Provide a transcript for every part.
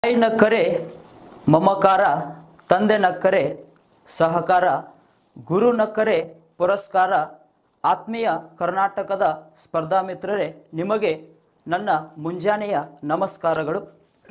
ತಾಯಿ ನಕ್ಕರೆ ಮಮಕಾರ ತಂದೆ ನಕ್ಕರೆ ಸಹಕಾರ ಗುರು ನಕ್ಕರೆ ಪುರಸ್ಕಾರ ಆತ್ಮೀಯ ಕರ್ನಾಟಕದ ಸ್ಪರ್ಧಾ ಮಿತ್ರರೇ ನಿಮಗೆ ನನ್ನ ಮುಂಜಾನೆಯ ನಮಸ್ಕಾರಗಳು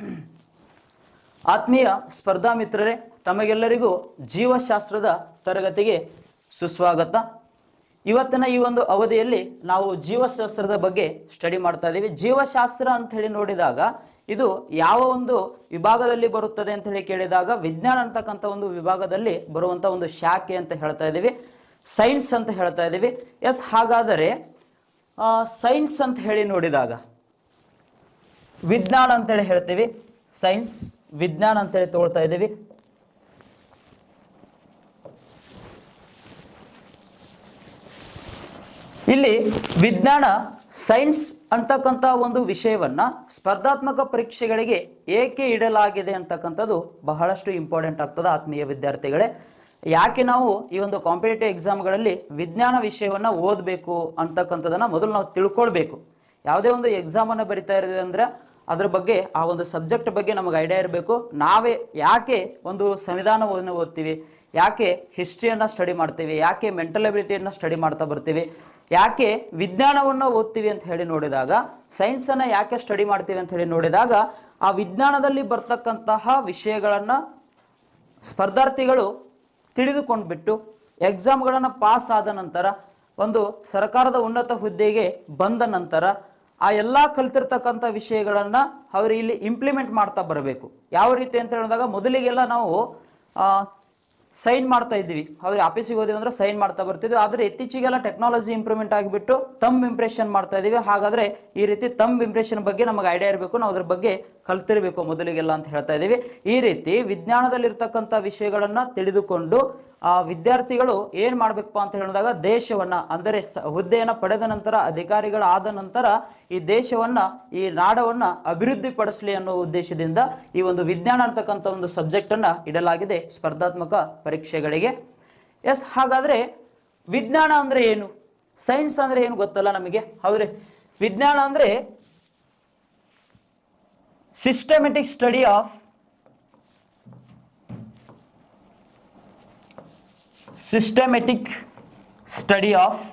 ಆತ್ಮೀಯ ಸ್ಪರ್ಧಾ ಮಿತ್ರರೇ ತಮಗೆಲ್ಲರಿಗೂ ಜೀವಶಾಸ್ತ್ರದ ತರಗತಿಗೆ ಸುಸ್ವಾಗತ ಇವತ್ತಿನ ಈ ಒಂದು ಅವಧಿಯಲ್ಲಿ ನಾವು ಜೀವಶಾಸ್ತ್ರದ ಬಗ್ಗೆ ಸ್ಟಡಿ ಮಾಡ್ತಾ ಇದ್ದೀವಿ ಜೀವಶಾಸ್ತ್ರ ಅಂತ ಹೇಳಿ ನೋಡಿದಾಗ ಇದು ಯಾವ ಒಂದು ವಿಭಾಗದಲ್ಲಿ ಬರುತ್ತದೆ ಅಂತ ಹೇಳಿ ಕೇಳಿದಾಗ ವಿಜ್ಞಾನ ಅಂತಕ್ಕಂಥ ಒಂದು ವಿಭಾಗದಲ್ಲಿ ಬರುವಂತ ಒಂದು ಶಾಖೆ ಅಂತ ಹೇಳ್ತಾ ಇದ್ದೀವಿ ಸೈನ್ಸ್ ಅಂತ ಹೇಳ್ತಾ ಇದ್ದೀವಿ ಎಸ್ ಹಾಗಾದರೆ ಸೈನ್ಸ್ ಅಂತ ಹೇಳಿ ನೋಡಿದಾಗ ವಿಜ್ಞಾನ ಅಂತೇಳಿ ಹೇಳ್ತೀವಿ ಸೈನ್ಸ್ ವಿಜ್ಞಾನ ಅಂತೇಳಿ ತಗೊಳ್ತಾ ಇದ್ದೀವಿ ಇಲ್ಲಿ ವಿಜ್ಞಾನ ಸೈನ್ಸ್ ಅಂತಕ್ಕಂಥ ಒಂದು ವಿಷಯವನ್ನ ಸ್ಪರ್ಧಾತ್ಮಕ ಪರೀಕ್ಷೆಗಳಿಗೆ ಏಕೆ ಇಡಲಾಗಿದೆ ಅಂತಕ್ಕಂಥದ್ದು ಬಹಳಷ್ಟು ಇಂಪಾರ್ಟೆಂಟ್ ಆಗ್ತದೆ ಆತ್ಮೀಯ ವಿದ್ಯಾರ್ಥಿಗಳೇ ಯಾಕೆ ನಾವು ಈ ಒಂದು ಕಾಂಪಿಟೇಟಿವ್ ಎಕ್ಸಾಮ್ಗಳಲ್ಲಿ ವಿಜ್ಞಾನ ವಿಷಯವನ್ನ ಓದಬೇಕು ಅಂತಕ್ಕಂಥದ್ದನ್ನ ಮೊದಲು ನಾವು ತಿಳ್ಕೊಳ್ಬೇಕು ಯಾವುದೇ ಒಂದು ಎಕ್ಸಾಮನ್ನು ಬರಿತಾ ಇದ್ದೀವಿ ಅಂದ್ರೆ ಅದ್ರ ಬಗ್ಗೆ ಆ ಒಂದು ಸಬ್ಜೆಕ್ಟ್ ಬಗ್ಗೆ ನಮಗೆ ಐಡಿಯಾ ಇರಬೇಕು ನಾವೇ ಯಾಕೆ ಒಂದು ಸಂವಿಧಾನವನ್ನು ಓದ್ತೀವಿ ಯಾಕೆ ಹಿಸ್ಟ್ರಿಯನ್ನು ಸ್ಟಡಿ ಮಾಡ್ತೀವಿ ಯಾಕೆ ಮೆಂಟಲ್ ಅಬಿಲಿಟಿಯನ್ನು ಸ್ಟಡಿ ಮಾಡ್ತಾ ಬರ್ತೀವಿ ಯಾಕೆ ವಿಜ್ಞಾನವನ್ನು ಓದ್ತೀವಿ ಅಂತ ಹೇಳಿ ನೋಡಿದಾಗ ಸೈನ್ಸನ್ನು ಯಾಕೆ ಸ್ಟಡಿ ಮಾಡ್ತೀವಿ ಅಂತ ಹೇಳಿ ನೋಡಿದಾಗ ಆ ವಿಜ್ಞಾನದಲ್ಲಿ ಬರ್ತಕ್ಕಂತಹ ವಿಷಯಗಳನ್ನು ಸ್ಪರ್ಧಾರ್ಥಿಗಳು ತಿಳಿದುಕೊಂಡ್ಬಿಟ್ಟು ಎಕ್ಸಾಮ್ಗಳನ್ನು ಪಾಸ್ ಆದ ನಂತರ ಒಂದು ಸರ್ಕಾರದ ಉನ್ನತ ಹುದ್ದೆಗೆ ಬಂದ ನಂತರ ಆ ಎಲ್ಲ ಕಲ್ತಿರ್ತಕ್ಕಂಥ ವಿಷಯಗಳನ್ನ ಅವರು ಇಲ್ಲಿ ಇಂಪ್ಲಿಮೆಂಟ್ ಮಾಡ್ತಾ ಬರಬೇಕು ಯಾವ ರೀತಿ ಅಂತ ಹೇಳಿದಾಗ ಮೊದಲಿಗೆಲ್ಲ ನಾವು ಸೈನ್ ಮಾಡ್ತಾ ಇದ್ವಿ ಅವ್ರಿಗೆ ಆಫೀಸಿಗೆ ಹೋದಿವಿ ಅಂದ್ರೆ ಸೈನ್ ಮಾಡ್ತಾ ಬರ್ತಿದ್ವಿ ಆದರೆ ಇತ್ತೀಚೆಗೆಲ್ಲ ಟೆಕ್ನಾಲಜಿ ಇಂಪ್ರೂವ್ಮೆಂಟ್ ಆಗಿಬಿಟ್ಟು ತಮ್ ಇಂಪ್ರೆಷನ್ ಮಾಡ್ತಾ ಇದೀವಿ ಹಾಗಾದ್ರೆ ಈ ರೀತಿ ತಮ್ ಇಂಪ್ರೆಷನ್ ಬಗ್ಗೆ ನಮಗೆ ಐಡಿಯಾ ಇರಬೇಕು ನಾವು ಅದ್ರ ಬಗ್ಗೆ ಕಲ್ತಿರ್ಬೇಕು ಮೊದಲಿಗೆಲ್ಲ ಅಂತ ಹೇಳ್ತಾ ಇದೀವಿ ಈ ರೀತಿ ವಿಜ್ಞಾನದಲ್ಲಿರ್ತಕ್ಕಂಥ ವಿಷಯಗಳನ್ನ ತಿಳಿದುಕೊಂಡು ಆ ವಿದ್ಯಾರ್ಥಿಗಳು ಏನ್ ಮಾಡ್ಬೇಕಪ್ಪ ಅಂತ ಹೇಳಿದಾಗ ದೇಶವನ್ನ ಅಂದರೆ ಸ- ಹುದ್ದೆಯನ್ನ ಪಡೆದ ನಂತರ ಅಧಿಕಾರಿಗಳಾದ ನಂತರ ಈ ದೇಶವನ್ನ ಈ ನಾಡವನ್ನ ಅಭಿವೃದ್ಧಿ ಪಡಿಸಲಿ ಅನ್ನೋ ಉದ್ದೇಶದಿಂದ ಈ ಒಂದು ವಿಜ್ಞಾನ ಅಂತಕ್ಕಂಥ ಒಂದು ಸಬ್ಜೆಕ್ಟ್ ಅನ್ನ ಇಡಲಾಗಿದೆ ಸ್ಪರ್ಧಾತ್ಮಕ ಪರೀಕ್ಷೆಗಳಿಗೆ ಎಸ್ ಹಾಗಾದ್ರೆ ವಿಜ್ಞಾನ ಅಂದ್ರೆ ಏನು ಸೈನ್ಸ್ ಅಂದ್ರೆ ಏನು ಗೊತ್ತಲ್ಲ ನಮಗೆ ಹೌದ್ರಿ ವಿಜ್ಞಾನ ಅಂದ್ರೆ systematic study of systematic study of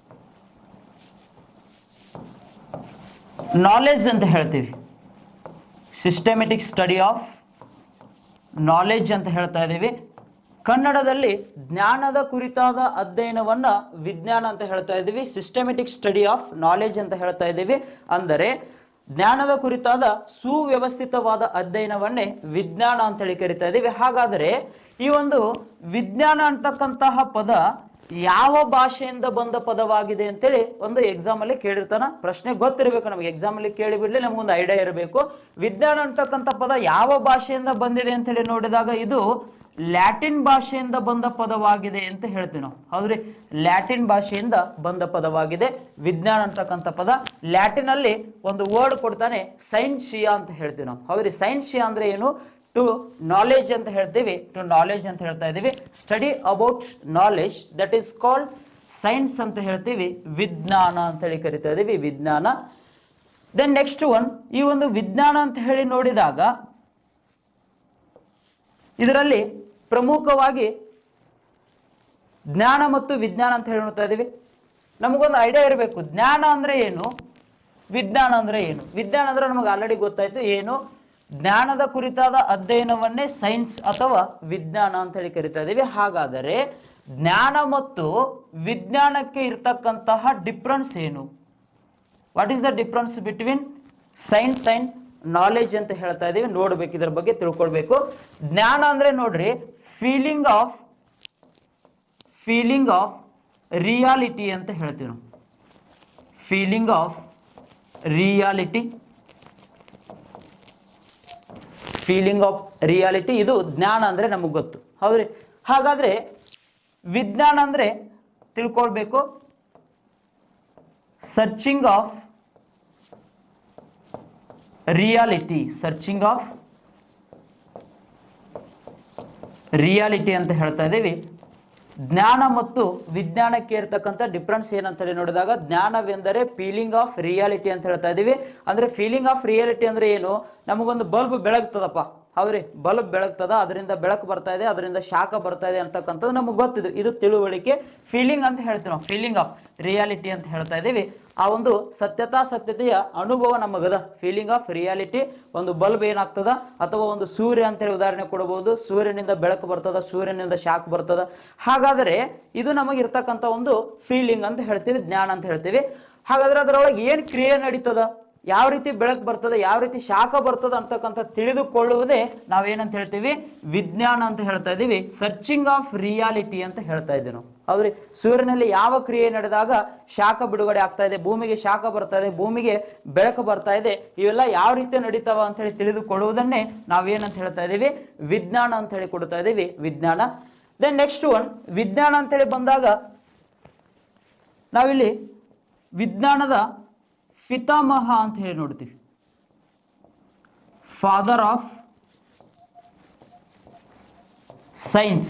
knowledge ಅಂತ ಹೇಳ್ತೀವಿ ಸಿಸ್ಟಮೆಟಿಕ್ ಸ್ಟಡಿ ಆಫ್ ನಾಲೆಜ್ ಅಂತ ಹೇಳ್ತಾ ಇದ್ದೀವಿ ಕನ್ನಡದಲ್ಲಿ ಜ್ಞಾನದ ಕುರಿತಾದ ಅಧ್ಯಯನವನ್ನ ವಿಜ್ಞಾನ ಅಂತ ಹೇಳ್ತಾ ಇದ್ದೀವಿ ಸಿಸ್ಟಮೆಟಿಕ್ ಸ್ಟಡಿ ಆಫ್ ನಾಲೆಜ್ ಅಂತ ಹೇಳ್ತಾ ಇದ್ದೀವಿ ಅಂದರೆ ಜ್ಞಾನದ ಕುರಿತಾದ ಸುವ್ಯವಸ್ಥಿತವಾದ ಅಧ್ಯಯನವನ್ನೇ ವಿಜ್ಞಾನ ಅಂತ ಹೇಳಿ ಕರಿತಾ ಇದ್ದೀವಿ ಹಾಗಾದರೆ ಈ ಒಂದು ವಿಜ್ಞಾನ ಅಂತಕ್ಕಂತಹ ಪದ ಯಾವ ಭಾಷೆಯಿಂದ ಬಂದ ಪದವಾಗಿದೆ ಅಂತೇಳಿ ಒಂದು ಎಕ್ಸಾಮ್ ಅಲ್ಲಿ ಕೇಳಿರ್ತಾನ ಪ್ರಶ್ನೆ ಗೊತ್ತಿರಬೇಕು ನಮಗೆ ಎಕ್ಸಾಮ್ ಅಲ್ಲಿ ಕೇಳಿಬಿಡ್ಲಿ ನಮಗೊಂದು ಐಡಿಯಾ ಇರಬೇಕು ವಿಜ್ಞಾನ ಅಂತಕ್ಕಂಥ ಪದ ಯಾವ ಭಾಷೆಯಿಂದ ಬಂದಿದೆ ಅಂತ ಹೇಳಿ ನೋಡಿದಾಗ ಇದು ಲ್ಯಾಟಿನ್ ಭಾಷೆಯಿಂದ ಬಂದ ಪದವಾಗಿದೆ ಅಂತ ಹೇಳ್ತೀವಿ ನಾವು ಹೌದ್ರಿ ಲ್ಯಾಟಿನ್ ಭಾಷೆಯಿಂದ ಬಂದ ಪದವಾಗಿದೆ ವಿಜ್ಞಾನ ಅಂತಕ್ಕಂಥ ಪದ ಲ್ಯಾಟಿನ್ ಅಲ್ಲಿ ಒಂದು ವರ್ಡ್ ಕೊಡ್ತಾನೆ ಸೈನ್ಶಿಯಾ ಅಂತ ಹೇಳ್ತೀವಿ ನಾವು ಹೌದ್ರಿ ಸೈನ್ಶಿಯಾ ಅಂದ್ರೆ ಏನು ಟು ನಾಲೆಜ್ ಅಂತ ಹೇಳ್ತೀವಿ ಟು ನಾಲೆಜ್ ಅಂತ ಹೇಳ್ತಾ ಇದ್ದೀವಿ study about knowledge that is called science ಅಂತ ಹೇಳ್ತೀವಿ ವಿಜ್ಞಾನ ಅಂತ ಹೇಳಿ ಕರಿತಾ ಇದ್ದೀವಿ ವಿಜ್ಞಾನ ದೆನ್ ನೆಕ್ಸ್ಟ್ ಒನ್ ಈ ಒಂದು ವಿಜ್ಞಾನ ಅಂತ ಹೇಳಿ ನೋಡಿದಾಗ ಇದರಲ್ಲಿ ಪ್ರಮುಖವಾಗಿ ಜ್ಞಾನ ಮತ್ತು ವಿಜ್ಞಾನ ಅಂತ ಹೇಳಿ ನೋಡ್ತಾ ಇದ್ದೀವಿ ನಮಗೊಂದು ಐಡಿಯಾ ಇರಬೇಕು ಜ್ಞಾನ ಅಂದ್ರೆ ಏನು ವಿಜ್ಞಾನ ಅಂದ್ರೆ ಏನು ವಿಜ್ಞಾನ ಅಂದ್ರೆ ನಮಗೆ ಆಲ್ರೆಡಿ ಗೊತ್ತಾಯ್ತು ಏನು ಜ್ಞಾನದ ಕುರಿತಾದ ಅಧ್ಯಯನವನ್ನೇ ಸೈನ್ಸ್ ಅಥವಾ ವಿಜ್ಞಾನ ಅಂತ ಹೇಳಿ ಕರಿತಾ ಇದ್ದೀವಿ ಹಾಗಾದರೆ ಜ್ಞಾನ ಮತ್ತು ವಿಜ್ಞಾನಕ್ಕೆ ಇರ್ತಕ್ಕಂತಹ ಡಿಫ್ರೆನ್ಸ್ ಏನು what is the difference between science and knowledge ಅಂತ ಹೇಳ್ತಾ ಇದೀವಿ ನೋಡ್ಬೇಕು ಇದ್ರ ಬಗ್ಗೆ ತಿಳ್ಕೊಳ್ಬೇಕು ಜ್ಞಾನ ಅಂದ್ರೆ ನೋಡ್ರಿ feeling of feeling of reality ಅಂತ ಹೇಳ್ತೀವಿ ನಾವು feeling of reality feeling of reality ಇದು ಜ್ಞಾನ ಅಂದ್ರೆ ನಮಗೆ ಗೊತ್ತು ಹೌದ್ರಿ ಹಾಗಾದ್ರೆ ವಿಜ್ಞಾನ ಅಂದ್ರೆ ತಿಳ್ಕೊಳ್ಬೇಕು searching of reality searching of reality ಅಂತ ಹೇಳ್ತಾ ಇದ್ದೀವಿ ಜ್ಞಾನ ಮತ್ತು ವಿಜ್ಞಾನಕ್ಕೆ ಇರತಕ್ಕಂಥ ಡಿಫ್ರೆನ್ಸ್ ಏನಂತ ಹೇಳಿ ನೋಡಿದಾಗ ಜ್ಞಾನವೆಂದರೆ ಫೀಲಿಂಗ್ ಆಫ್ ರಿಯಾಲಿಟಿ ಅಂತ ಹೇಳ್ತಾ ಇದೀವಿ ಅಂದ್ರೆ ಫೀಲಿಂಗ್ ಆಫ್ ರಿಯಾಲಿಟಿ ಅಂದ್ರೆ ಏನು ನಮಗೊಂದು ಬಲ್ಬ್ ಬೆಳಗ್ತದಪ್ಪ ಹೌದ್ರಿ ಬಲ್ಬ್ ಬೆಳಗ್ತದ ಅದರಿಂದ ಬೆಳಕು ಬರ್ತಾ ಇದೆ ಅದರಿಂದ ಶಾಖ ಬರ್ತಾ ಇದೆ ಅಂತಕ್ಕಂಥದ್ದು ನಮಗೆ ಗೊತ್ತಿದೆ ಇದು ತಿಳುವಳಿಕೆ ಫೀಲಿಂಗ್ ಅಂತ ಹೇಳ್ತೀವಿ ನಾವು ಫೀಲಿಂಗ್ ಆಫ್ ರಿಯಾಲಿಟಿ ಅಂತ ಹೇಳ್ತಾ ಇದ್ದೀವಿ ಆ ಒಂದು ಸತ್ಯತಾ ಸತ್ಯತೆಯ ಅನುಭವ ನಮಗದ ಫೀಲಿಂಗ್ ಆಫ್ ರಿಯಾಲಿಟಿ ಒಂದು ಬಲ್ಬ್ ಏನಾಗ್ತದ ಅಥವಾ ಒಂದು ಸೂರ್ಯ ಅಂತೇಳಿ ಉದಾಹರಣೆ ಕೊಡಬಹುದು ಸೂರ್ಯನಿಂದ ಬೆಳಕು ಬರ್ತದ ಸೂರ್ಯನಿಂದ ಶಾಕ್ ಬರ್ತದ ಹಾಗಾದರೆ ಇದು ನಮಗಿರ್ತಕ್ಕಂಥ ಒಂದು ಫೀಲಿಂಗ್ ಅಂತ ಹೇಳ್ತೀವಿ ಜ್ಞಾನ ಅಂತ ಹೇಳ್ತೀವಿ ಹಾಗಾದ್ರೆ ಅದರೊಳಗೆ ಏನು ಕ್ರಿಯೆ ನಡೀತದ ಯಾವ ರೀತಿ ಬೆಳಕು ಬರ್ತದೆ ಯಾವ ರೀತಿ ಶಾಖ ಬರ್ತದೆ ಅಂತಕ್ಕಂಥ ತಿಳಿದುಕೊಳ್ಳುವುದೇ ನಾವೇನಂತ ಹೇಳ್ತೀವಿ ವಿಜ್ಞಾನ ಅಂತ ಹೇಳ್ತಾ ಇದ್ದೀವಿ ಸರ್ಚಿಂಗ್ ಆಫ್ ರಿಯಾಲಿಟಿ ಅಂತ ಹೇಳ್ತಾ ಇದ್ದೀವಿ ನಾವು ಹೌದ್ರಿ ಸೂರ್ಯನಲ್ಲಿ ಯಾವ ಕ್ರಿಯೆ ನಡೆದಾಗ ಶಾಖ ಬಿಡುಗಡೆ ಆಗ್ತಾ ಇದೆ ಭೂಮಿಗೆ ಶಾಖ ಬರ್ತಾ ಇದೆ ಭೂಮಿಗೆ ಬೆಳಕು ಬರ್ತಾ ಇದೆ ಇವೆಲ್ಲ ಯಾವ ರೀತಿ ನಡೀತಾವ ಅಂತ ಹೇಳಿ ತಿಳಿದುಕೊಳ್ಳುವುದನ್ನೇ ನಾವೇನಂತ ಹೇಳ್ತಾ ಇದ್ದೀವಿ ವಿಜ್ಞಾನ ಅಂತ ಹೇಳಿ ಕೊಡ್ತಾ ಇದ್ದೀವಿ ವಿಜ್ಞಾನ ದೆನ್ ನೆಕ್ಸ್ಟ್ ಒನ್ ವಿಜ್ಞಾನ ಅಂತೇಳಿ ಬಂದಾಗ ನಾವಿಲ್ಲಿ ವಿಜ್ಞಾನದ ಪಿತಾಮಹ ಅಂತ ಹೇಳಿ ನೋಡ್ತೀವಿ father of science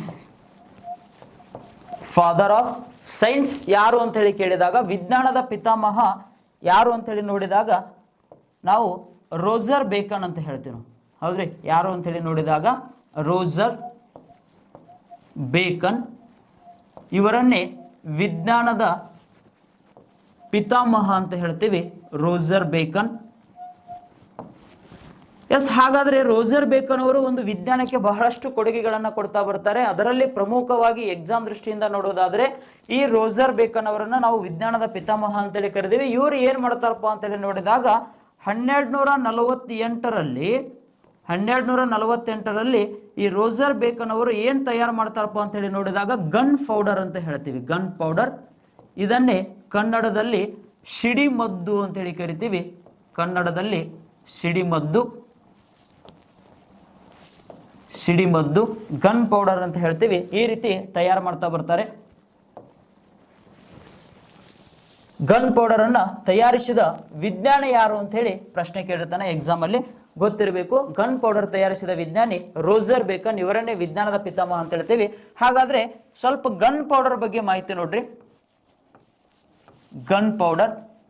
father of science ಯಾರು ಅಂತ ಹೇಳಿ ಕೇಳಿದಾಗ ವಿಜ್ಞಾನದ ಪಿತಾಮಹ ಯಾರು ಅಂತ ಹೇಳಿ ನೋಡಿದಾಗ ನಾವು ರೋಜರ್ ಬೇಕನ್ ಅಂತ ಹೇಳ್ತೀವಿ ನಾವು ಹೌದ್ರಿ ಯಾರು ಅಂತ ಹೇಳಿ ನೋಡಿದಾಗ ರೋಜರ್ ಬೇಕನ್ ಇವರನ್ನೇ ವಿಜ್ಞಾನದ ಪಿತಾಮಹ ಅಂತ ಹೇಳ್ತೀವಿ ರೋಜರ್ ಬೇಕನ್ ಎಸ್ ಹಾಗಾದ್ರೆ ರೋಜರ್ ಬೇಕನ್ ಅವರು ಒಂದು ವಿಜ್ಞಾನಕ್ಕೆ ಬಹಳಷ್ಟು ಕೊಡುಗೆಗಳನ್ನ ಕೊಡ್ತಾ ಬರ್ತಾರೆ ಅದರಲ್ಲಿ ಪ್ರಮುಖವಾಗಿ ಎಕ್ಸಾಮ್ ದೃಷ್ಟಿಯಿಂದ ನೋಡೋದಾದ್ರೆ ಈ ರೋಜರ್ ಬೇಕನ್ ಅವರನ್ನ ನಾವು ವಿಜ್ಞಾನದ ಪಿತಾಮಹ ಅಂತೇಳಿ ಕರಿದೀವಿ ಇವರು ಏನ್ ಮಾಡ್ತಾರಪ್ಪ ಅಂತೇಳಿ ನೋಡಿದಾಗ ಹನ್ನೆರಡು ನೂರ ನಲವತ್ತೆಂಟರಲ್ಲಿ ಹನ್ನೆರಡು ನೂರ ನಲವತ್ತೆಂಟರಲ್ಲಿ ಈ ರೋಜರ್ ಬೇಕನ್ ಅವರು ಏನ್ ತಯಾರು ಮಾಡ್ತಾರಪ್ಪ ಅಂತ ಹೇಳಿ ನೋಡಿದಾಗ ಗನ್ ಪೌಡರ್ ಅಂತ ಹೇಳ್ತೀವಿ ಗನ್ ಪೌಡರ್ ಇದನ್ನೇ ಕನ್ನಡದಲ್ಲಿ ಸಿಡಿಮದ್ದು ಅಂತ ಹೇಳಿ ಕರಿತೀವಿ ಕನ್ನಡದಲ್ಲಿ ಸಿಡಿಮದ್ದು ಸಿಡಿಮದ್ದು ಗನ್ ಪೌಡರ್ ಅಂತ ಹೇಳ್ತೀವಿ ಈ ರೀತಿ ತಯಾರು ಮಾಡ್ತಾ ಬರ್ತಾರೆ ಗನ್ ಪೌಡರ್ ಅನ್ನ ತಯಾರಿಸಿದ ವಿಜ್ಞಾನ ಯಾರು ಅಂತ ಹೇಳಿ ಪ್ರಶ್ನೆ ಕೇಳಿರ್ತಾನೆ ಎಕ್ಸಾಮ್ ಅಲ್ಲಿ ಗೊತ್ತಿರಬೇಕು ಗನ್ ಪೌಡರ್ ತಯಾರಿಸಿದ ವಿಜ್ಞಾನಿ ರೋಜರ್ ಬೇಕನ್ ಇವರನ್ನೇ ವಿಜ್ಞಾನದ ಪಿತಾಮಹ ಅಂತ ಹೇಳ್ತೀವಿ ಹಾಗಾದ್ರೆ ಸ್ವಲ್ಪ ಗನ್ ಪೌಡರ್ ಬಗ್ಗೆ ಮಾಹಿತಿ ನೋಡ್ರಿ ಗನ್ ಪೌಡರ್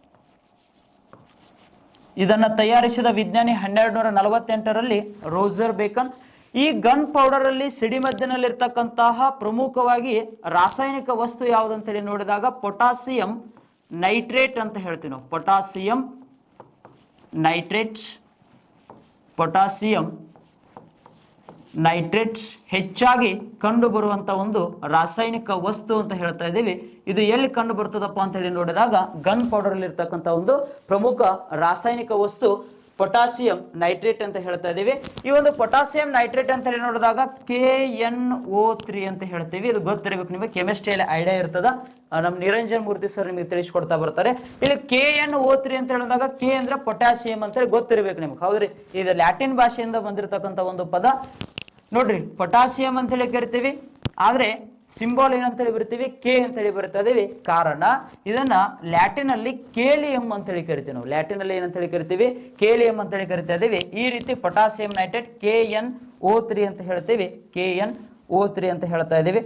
ಇದನ್ನ ತಯಾರಿಸಿದ ವಿಜ್ಞಾನಿ ಹನ್ನೆರಡು ನೂರ ನಲವತ್ತೆಂಟರಲ್ಲಿ ರೋಜರ್ ಬೇಕನ್ ಈ ಗನ್ ಪೌಡರ್ ಅಲ್ಲಿ ಸಿಡಿಮದ್ದಿನಲ್ಲಿರ್ತಕ್ಕಂತಹ ಪ್ರಮುಖವಾಗಿ ರಾಸಾಯನಿಕ ವಸ್ತು ಯಾವುದಂತೇಳಿ ನೋಡಿದಾಗ ಪೊಟಾಸಿಯಂ ನೈಟ್ರೇಟ್ ಅಂತ ಹೇಳ್ತೀವಿ ನಾವು ಪೊಟಾಸಿಯಂ ನೈಟ್ರೇಟ್ ಪೊಟಾಸಿಯಂ ನೈಟ್ರೇಟ್ಸ್ ಹೆಚ್ಚಾಗಿ ಕಂಡು ಬರುವಂತ ಒಂದು ರಾಸಾಯನಿಕ ವಸ್ತು ಅಂತ ಹೇಳ್ತಾ ಇದ್ದೀವಿ ಇದು ಎಲ್ಲಿ ಕಂಡು ಬರ್ತದಪ್ಪ ಅಂತ ಹೇಳಿ ನೋಡಿದಾಗ ಗನ್ ಪೌಡರ್ ಅಲ್ಲಿ ಇರ್ತಕ್ಕಂಥ ಒಂದು ಪ್ರಮುಖ ರಾಸಾಯನಿಕ ವಸ್ತು ಪೊಟಾಸಿಯಂ ನೈಟ್ರೇಟ್ ಅಂತ ಹೇಳ್ತಾ ಇದ್ದೀವಿ ಈ ಒಂದು ಪೊಟಾಸಿಯಂ ನೈಟ್ರೇಟ್ ಅಂತ ಹೇಳಿ ನೋಡಿದಾಗ ಕೆ ಎನ್ ಓ ತ್ರೀ ಅಂತ ಹೇಳ್ತೀವಿ ಇದು ಗೊತ್ತಿರಬೇಕು ನಿಮಗೆ ಕೆಮಿಸ್ಟ್ರಿಯಲ್ಲಿ ಐಡಿಯಾ ಇರ್ತದ ಆ, ನಮ್ಮ ನಿರಂಜನ್ ಮೂರ್ತಿ ಸರ್ ನಿಮಗೆ ತಿಳಿಸ್ಕೊಡ್ತಾ ಬರ್ತಾರೆ ಇಲ್ಲಿ ಕೆ ಎನ್ ಓ ತ್ರೀ ಅಂತ ಹೇಳಿದಾಗ ಕೆ ಅಂದ್ರೆ ಪೊಟ್ಯಾಸಿಯಂ ಅಂತ ಹೇಳಿ ಗೊತ್ತಿರಬೇಕು ನಿಮ್ಗೆ ಹೌದ್ರಿ ಇದು ಲ್ಯಾಟಿನ್ ಭಾಷೆಯಿಂದ ಬಂದಿರತಕ್ಕಂಥ ಒಂದು ಪದ ನೋಡ್ರಿ ಪೊಟಾಸಿಯಂ ಅಂತ ಹೇಳಿ ಕರಿತೀವಿ ಆದ್ರೆ ಸಿಂಬಾಲ್ ಏನಂತೇಳಿ ಬರಿತೀವಿ ಕೆ ಅಂತೇಳಿ ಬರಿತಾ ಇದೀವಿ ಕಾರಣ ಇದನ್ನ ಲ್ಯಾಟಿನ್ ಅಲ್ಲಿ ಕೇಲಿಯಂ ಅಂತೇಳಿ ಕರಿತೀವಿ ನಾವು ಲ್ಯಾಟಿನ್ ಅಲ್ಲಿ ಏನಂತೇಳಿ ಕರಿತೀವಿ ಕೇಲಿಯಂ ಅಂತೇಳಿ ಕರಿತಾ ಇದೀವಿ ಈ ರೀತಿ potassium nitrate K N O three ಅಂತ ಹೇಳ್ತೀವಿ ಕೆ ಎನ್ ಓ ತ್ರೀ ಅಂತ ಹೇಳ್ತಾ ಇದೀವಿ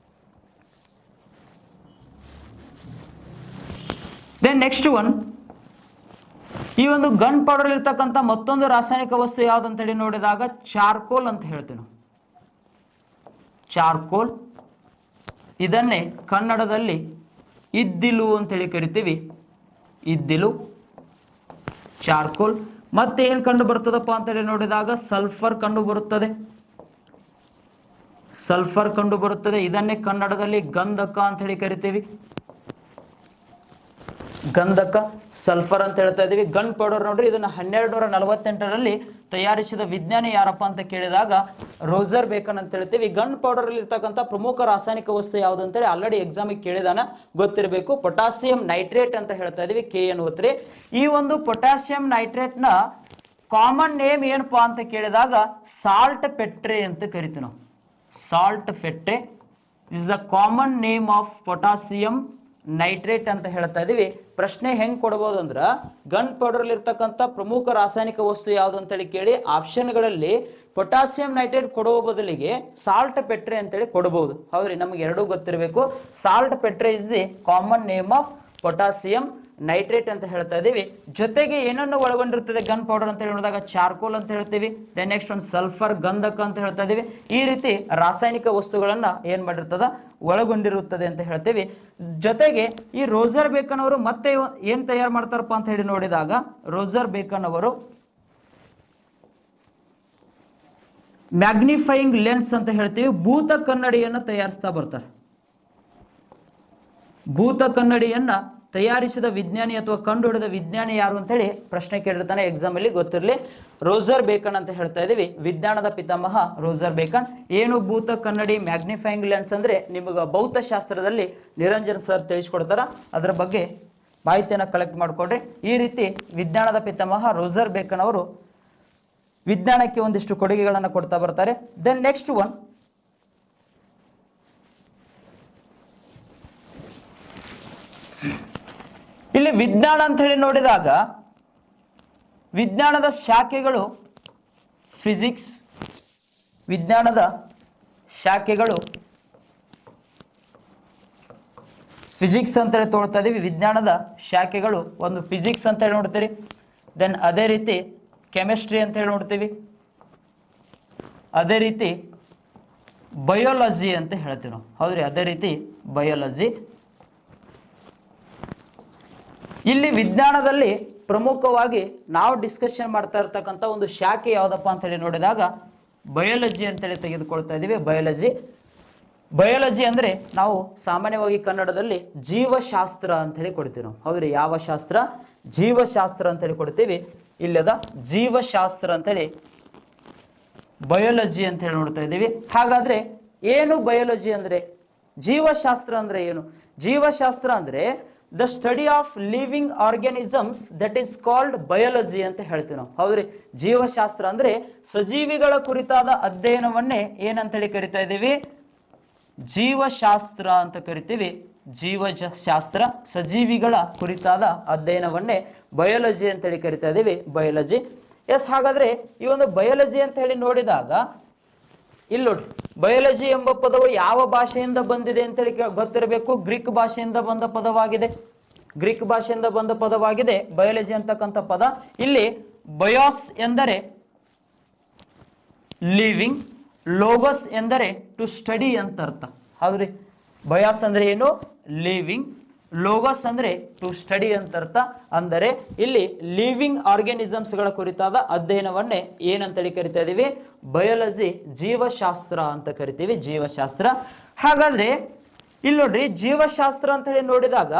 ದೆನ್ ನೆಕ್ಸ್ಟ್ ಒನ್ ಈ ಒಂದು ಗನ್ ಪೌಡರ್ ಇರ್ತಕ್ಕಂಥ ಮತ್ತೊಂದು ರಾಸಾಯನಿಕ ವಸ್ತು ಯಾವ್ದಂತೇಳಿ ನೋಡಿದಾಗ ಚಾರ್ಕೋಲ್ ಅಂತ ಹೇಳ್ತೀವಿ ನಾವು ಚಾರ್ಕೋಲ್ ಇದನ್ನೇ ಕನ್ನಡದಲ್ಲಿ ಇದ್ದಿಲು ಅಂತೇಳಿ ಕರಿತೀವಿ ಇದ್ದಿಲು ಚಾರ್ಕೋಲ್ ಮತ್ತೆ ಏನ್ ಕಂಡು ಬರ್ತದಪ್ಪ ಅಂತೇಳಿ ನೋಡಿದಾಗ ಸಲ್ಫರ್ ಕಂಡು ಬರುತ್ತದೆ ಸಲ್ಫರ್ ಕಂಡು ಬರುತ್ತದೆ ಇದನ್ನೇ ಕನ್ನಡದಲ್ಲಿ ಗಂಧಕ ಅಂತ ಹೇಳಿ ಕರಿತೀವಿ ಗಂಧಕ ಸಲ್ಫರ್ ಅಂತ ಹೇಳ್ತಾ ಇದೀವಿ ಗನ್ ಪೌಡರ್ ನೋಡ್ರಿ ಇದನ್ನ ಹನ್ನೆರಡು ನೂರ ನಲವತ್ತೆಂಟರಲ್ಲಿ ತಯಾರಿಸಿದ ವಿಜ್ಞಾನಿ ಯಾರಪ್ಪ ಅಂತ ಕೇಳಿದಾಗ ರೋಜರ್ ಬೇಕನ್ ಅಂತ ಹೇಳ್ತೀವಿ ಗನ್ ಪೌಡರ್ ಅಲ್ಲಿ ಇರ್ತಕ್ಕಂಥ ಪ್ರಮುಖ ರಾಸಾಯನಿಕ ವಸ್ತು ಯಾವುದು ಅಂತೇಳಿ ಆಲ್ರೆಡಿ ಎಕ್ಸಾಮಿಗೆ ಕೇಳಿದಾನ ಗೊತ್ತಿರಬೇಕು ಪೊಟಾಸಿಯಂ ನೈಟ್ರೇಟ್ ಅಂತ ಹೇಳ್ತಾ ಇದೀವಿ ಕೆ ಎನ್ ಓತ್ರಿ ಈ ಒಂದು ಪೊಟ್ಯಾಸಿಯಂ ನೈಟ್ರೇಟ್ನ ಕಾಮನ್ ನೇಮ್ ಏನಪ್ಪಾ ಅಂತ ಕೇಳಿದಾಗ ಸಾಲ್ಟ್ ಪೆಟ್ರೆ ಅಂತ ಕರಿತೀವಿ ನಾವು saltpetre is the common name of potassium nitrate ಅಂತ ಹೇಳ್ತಾ ಇದೀವಿ ಪ್ರಶ್ನೆ ಹೆಂಗ್ ಕೊಡ್ಬೋದು ಅಂದ್ರ ಗನ್ ಪೌಡರ್ ಇರ್ತಕ್ಕಂಥ ಪ್ರಮುಖ ರಾಸಾಯನಿಕ ವಸ್ತು ಯಾವುದು ಅಂತೇಳಿ ಕೇಳಿ ಆಪ್ಷನ್ಗಳಲ್ಲಿ ಪೊಟ್ಯಾಸಿಯಂ ನೈಟ್ರೇಟ್ ಕೊಡುವ ಬದಲಿಗೆ ಸಾಲ್ಟ್ ಪೆಟ್ರೆ ಅಂತೇಳಿ ಕೊಡಬಹುದು ಹೌದ್ರಿ ನಮ್ಗೆ ಎರಡೂ ಗೊತ್ತಿರಬೇಕು saltpetre is the common name of potassium nitrate ಅಂತ ಹೇಳ್ತಾ ಇದೀವಿ ಜೊತೆಗೆ ಏನನ್ನು ಒಳಗೊಂಡಿರ್ತದೆ ಗನ್ ಪೌಡರ್ ಅಂತ ಹೇಳಿ ನೋಡಿದಾಗ ಚಾರ್ಕೋಲ್ ಅಂತ ಹೇಳ್ತೀವಿ ದೆನ್ ನೆಕ್ಸ್ಟ್ ಒಂದು ಸಲ್ಫರ್ ಗಂಧಕ ಅಂತ ಹೇಳ್ತಾ ಇದೀವಿ ಈ ರೀತಿ ರಾಸಾಯನಿಕ ವಸ್ತುಗಳನ್ನ ಏನ್ ಮಾಡಿರ್ತದ ಒಳಗೊಂಡಿರುತ್ತದೆ ಅಂತ ಹೇಳ್ತೀವಿ ಜೊತೆಗೆ ಈ ರೋಸರ್ ಬೇಕನ್ ಅವರು ಮತ್ತೆ ಇವ- ಏನ್ ತಯಾರು ಮಾಡ್ತಾರಪ್ಪ ಅಂತ ಹೇಳಿ ನೋಡಿದಾಗ ರೋಸರ್ ಬೇಕನ್ ಅವರು ಮ್ಯಾಗ್ನಿಫೈಯಿಂಗ್ ಲೆನ್ಸ್ ಅಂತ ಹೇಳ್ತೀವಿ ಭೂತ ಕನ್ನಡಿಯನ್ನು ತಯಾರಿಸ್ತಾ ಬರ್ತಾರೆ ಭೂತ ಕನ್ನಡಿಯನ್ನ ತಯಾರಿಸಿದ ವಿಜ್ಞಾನಿ ಅಥವಾ ಕಂಡುಹಿಡಿದ ವಿಜ್ಞಾನಿ ಯಾರು ಅಂತ ಹೇಳಿ ಪ್ರಶ್ನೆ ಕೇಳಿರ್ತಾನೆ ಎಕ್ಸಾಮ್ ಅಲ್ಲಿ ಗೊತ್ತಿರಲಿ ರೋಸರ್ ಬೇಕನ್ ಅಂತ ಹೇಳ್ತಾ ಇದೀವಿ ವಿಜ್ಞಾನದ ಪಿತಾಮಹ ರೋಸರ್ ಬೇಕನ್ ಏನು ಭೂತ ಕನ್ನಡಿ ಮ್ಯಾಗ್ನಿಫೈಯಿಂಗ್ ಲೆನ್ಸ್ ಅಂದ್ರೆ ನಿಮಗೆ ಭೌತಶಾಸ್ತ್ರದಲ್ಲಿ ನಿರಂಜನ್ ಸರ್ ತಿಳಿಸ್ಕೊಡ್ತಾರ ಅದರ ಬಗ್ಗೆ ಮಾಹಿತಿಯನ್ನು ಕಲೆಕ್ಟ್ ಮಾಡ್ಕೊಡ್ರಿ ಈ ರೀತಿ ವಿಜ್ಞಾನದ ಪಿತಾಮಹ ರೋಸರ್ ಬೇಕನ್ ಅವರು ವಿಜ್ಞಾನಕ್ಕೆ ಒಂದಿಷ್ಟು ಕೊಡುಗೆಗಳನ್ನು ಕೊಡ್ತಾ ಬರ್ತಾರೆ ದೆನ್ ನೆಕ್ಸ್ಟ್ ಒನ್ ಇಲ್ಲಿ ವಿಜ್ಞಾನ ಅಂತ ಹೇಳಿ ನೋಡಿದಾಗ ವಿಜ್ಞಾನದ ಶಾಖೆಗಳು ಫಿಸಿಕ್ಸ್ ವಿಜ್ಞಾನದ ಶಾಖೆಗಳು ಫಿಸಿಕ್ಸ್ ಅಂತೇಳಿ ತಗೊಳ್ತಾ ಇದೀವಿ ವಿಜ್ಞಾನದ ಶಾಖೆಗಳು ಒಂದು ಫಿಸಿಕ್ಸ್ ಅಂತೇಳಿ ನೋಡ್ತೀರಿ ದೆನ್ ಅದೇ ರೀತಿ ಕೆಮಿಸ್ಟ್ರಿ ಅಂತ ಹೇಳಿ ನೋಡ್ತೀವಿ ಅದೇ ರೀತಿ ಬಯೋಲಜಿ ಅಂತ ಹೇಳ್ತೀವಿ ನಾವು ಹೌದ್ರಿ ಅದೇ ರೀತಿ ಬಯೋಲಜಿ ಇಲ್ಲಿ ವಿಜ್ಞಾನದಲ್ಲಿ ಪ್ರಮುಖವಾಗಿ ನಾವು ಡಿಸ್ಕಷನ್ ಮಾಡ್ತಾ ಇರ್ತಕ್ಕಂಥ ಒಂದು ಶಾಖೆ ಯಾವುದಪ್ಪ ಅಂತ ಹೇಳಿ ನೋಡಿದಾಗ ಬಯೋಲಜಿ ಅಂತೇಳಿ ತೆಗೆದುಕೊಳ್ತಾ ಇದ್ದೀವಿ ಬಯೋಲಜಿ ಬಯೋಲಜಿ ಅಂದ್ರೆ ನಾವು ಸಾಮಾನ್ಯವಾಗಿ ಕನ್ನಡದಲ್ಲಿ ಜೀವಶಾಸ್ತ್ರ ಅಂತ ಹೇಳಿ ಕೊಡ್ತೀವಿ ನಾವು ಹೌದ್ರಿ ಯಾವ ಶಾಸ್ತ್ರ ಜೀವಶಾಸ್ತ್ರ ಅಂತ ಹೇಳಿ ಕೊಡ್ತೀವಿ ಇಲ್ಲದ ಜೀವಶಾಸ್ತ್ರ ಅಂತೇಳಿ ಬಯೋಲಜಿ ಅಂತ ಹೇಳಿ ನೋಡ್ತಾ ಇದ್ದೀವಿ ಹಾಗಾದ್ರೆ ಏನು ಬಯೋಲಜಿ ಅಂದ್ರೆ ಜೀವಶಾಸ್ತ್ರ ಅಂದ್ರೆ ಏನು ಜೀವಶಾಸ್ತ್ರ ಅಂದ್ರೆ the study of living organisms that is called biology ಅಂತ ಹೇಳ್ತೀವಿ ನಾವು ಹೌದ್ರಿ ಜೀವಶಾಸ್ತ್ರ ಅಂದ್ರೆ ಸಜೀವಿಗಳ ಕುರಿತಾದ ಅಧ್ಯಯನವನ್ನೇ ಏನಂತೇಳಿ ಕರಿತಾ ಇದ್ದೀವಿ ಜೀವಶಾಸ್ತ್ರ ಅಂತ ಕರಿತೀವಿ ಜೀವ ಶಾಸ್ತ್ರ ಸಜೀವಿಗಳ ಕುರಿತಾದ ಅಧ್ಯಯನವನ್ನೇ ಬಯೋಲಜಿ ಅಂತೇಳಿ ಕರಿತಾ ಇದ್ದೀವಿ ಬಯೋಲಜಿ ಎಸ್ ಹಾಗಾದ್ರೆ ಈ ಒಂದು ಬಯೋಲಜಿ ಅಂತ ಹೇಳಿ ನೋಡಿದಾಗ ಇಲ್ಲಿ ನೋಡಿ ಬಯೋಲಜಿ ಎಂಬ ಪದವು ಯಾವ ಭಾಷೆಯಿಂದ ಬಂದಿದೆ ಅಂತೇಳಿ ಕೇ- ಗೊತ್ತಿರಬೇಕು ಗ್ರೀಕ್ ಭಾಷೆಯಿಂದ ಬಂದ ಪದವಾಗಿದೆ ಗ್ರೀಕ್ ಭಾಷೆಯಿಂದ ಬಂದ ಪದವಾಗಿದೆ ಬಯೋಲಜಿ ಅಂತಕ್ಕಂಥ ಪದ ಇಲ್ಲಿ ಬಯೋಸ್ ಎಂದರೆ ಲಿವಿಂಗ್ ಲೋಗಸ್ ಎಂದರೆ ಟು ಸ್ಟಡಿ ಅಂತ ಅರ್ಥ ಹೌದ್ರಿ ಬಯಾಸ್ ಅಂದ್ರೆ ಏನು ಲಿವಿಂಗ್ ಲೋಗಸ್ ಅಂದ್ರೆ ಟು ಸ್ಟಡಿ ಅಂತ ಅರ್ಥ ಅಂದರೆ ಇಲ್ಲಿ ಲಿವಿಂಗ್ ಆರ್ಗ್ಯಾನಿಸಮ್ಸ್ಗಳ ಕುರಿತಾದ ಅಧ್ಯಯನವನ್ನೇ ಏನಂತೇಳಿ ಕರಿತಾ ಇದೀವಿ ಬಯೋಲಜಿ ಜೀವಶಾಸ್ತ್ರ ಅಂತ ಕರಿತೀವಿ ಜೀವಶಾಸ್ತ್ರ ಹಾಗಾದ್ರೆ ಇಲ್ಲಿ ನೋಡ್ರಿ ಜೀವಶಾಸ್ತ್ರ ಅಂತ ಹೇಳಿ ನೋಡಿದಾಗ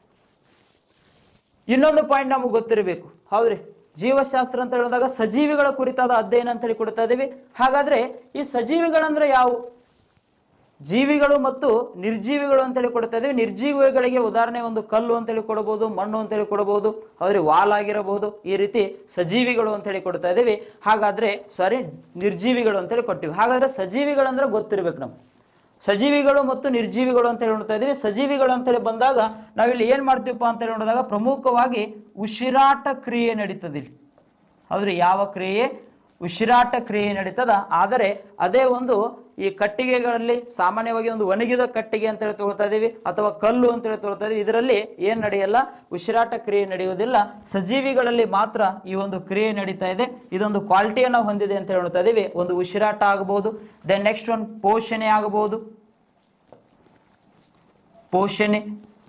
ಇನ್ನೊಂದು ಪಾಯಿಂಟ್ ನಮಗೆ ಗೊತ್ತಿರಬೇಕು ಹೌದ್ರಿ ಜೀವಶಾಸ್ತ್ರ ಅಂತ ಹೇಳಿದಾಗ ಸಜೀವಿಗಳ ಕುರಿತಾದ ಅಧ್ಯಯನ ಅಂತ ಹೇಳಿ ಕೊಡ್ತಾ ಇದೀವಿ ಹಾಗಾದ್ರೆ ಈ ಸಜೀವಿಗಳಂದ್ರೆ ಯಾವುವು ಜೀವಿಗಳು ಮತ್ತು ನಿರ್ಜೀವಿಗಳು ಅಂತೇಳಿ ಕೊಡ್ತಾ ಇದೀವಿ ನಿರ್ಜೀವಿಗಳಿಗೆ ಉದಾಹರಣೆ ಒಂದು ಕಲ್ಲು ಅಂತೇಳಿ ಕೊಡಬಹುದು ಮಣ್ಣು ಅಂತೇಳಿ ಕೊಡಬಹುದು ಹೌದ್ರಿ ವಾಲ್ ಆಗಿರಬಹುದು ಈ ರೀತಿ ಸಜೀವಿಗಳು ಅಂತೇಳಿ ಕೊಡ್ತಾ ಇದೀವಿ ಹಾಗಾದ್ರೆ ಸಾರಿ ನಿರ್ಜೀವಿಗಳು ಅಂತೇಳಿ ಕೊಟ್ಟಿವಿ ಹಾಗಾದ್ರೆ ಸಜೀವಿಗಳಂದ್ರೆ ಗೊತ್ತಿರ್ಬೇಕು ನಮ್ಗೆ ಸಜೀವಿಗಳು ಮತ್ತು ನಿರ್ಜೀವಿಗಳು ಅಂತ ಹೇಳಿ ನೋಡ್ತಾ ಇದೀವಿ ಸಜೀವಿಗಳು ಅಂತೇಳಿ ಬಂದಾಗ ನಾವಿಲ್ಲಿ ಏನ್ ಮಾಡ್ತೀವಪ್ಪ ಅಂತ ಹೇಳಿ ನೋಡಿದಾಗ ಪ್ರಮುಖವಾಗಿ ಉಸಿರಾಟ ಕ್ರಿಯೆ ನಡೀತದೆ ಇಲ್ಲಿ ಹೌದ್ರಿ ಯಾವ ಕ್ರಿಯೆ ಉಸಿರಾಟ ಕ್ರಿಯೆ ನಡೀತದ ಆದರೆ ಅದೇ ಒಂದು ಈ ಕಟ್ಟಿಗೆಗಳಲ್ಲಿ ಸಾಮಾನ್ಯವಾಗಿ ಒಂದು ಒಣಗಿದ ಕಟ್ಟಿಗೆ ಅಂತೇಳಿ ತಗೊಳ್ತಾ ಇದೀವಿ ಅಥವಾ ಕಲ್ಲು ಅಂತೇಳಿ ತಗೊಳ್ತಾ ಇದೀವಿ ಇದರಲ್ಲಿ ಏನ್ ನಡೆಯಲ್ಲ ಉಸಿರಾಟ ಕ್ರಿಯೆ ನಡೆಯುವುದಿಲ್ಲ ಸಜೀವಿಗಳಲ್ಲಿ ಮಾತ್ರ ಈ ಒಂದು ಕ್ರಿಯೆ ನಡೀತಾ ಇದೆ ಇದೊಂದು ಕ್ವಾಲಿಟಿಯನ್ನು ಹೊಂದಿದೆ ಅಂತ ಹೇಳ್ತಾ ಇದೀವಿ ಒಂದು ಉಸಿರಾಟ ಆಗಬಹುದು ದೆನ್ ನೆಕ್ಸ್ಟ್ ಒಂದು ಪೋಷಣೆ ಆಗಬಹುದು ಪೋಷಣೆ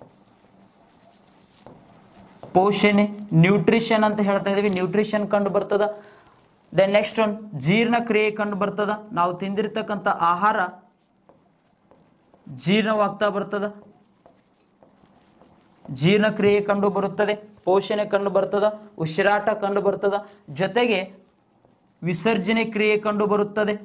ಪೋಷಣೆ ನ್ಯೂಟ್ರಿಷನ್ ಅಂತ ಹೇಳ್ತಾ ಇದೀವಿ ನ್ಯೂಟ್ರಿಷನ್ ಕಂಡು ಬರ್ತದ ದೆನ್ ನೆಕ್ಸ್ಟ್ ಒಂದು ಜೀರ್ಣಕ್ರಿಯೆ ಕಂಡು ಬರ್ತದ ನಾವು ತಿಂದಿರ್ತಕ್ಕಂಥ ಆಹಾರ ಜೀರ್ಣವಾಗ್ತಾ ಬರ್ತದ ಜೀರ್ಣಕ್ರಿಯೆ ಕಂಡು ಬರುತ್ತದೆ ಪೋಷಣೆ ಕಂಡು ಬರ್ತದ ಉಸಿರಾಟ ಕಂಡು ಬರ್ತದ ಜೊತೆಗೆ ವಿಸರ್ಜನೆ ಕ್ರಿಯೆ ಕಂಡು ಬರುತ್ತದೆ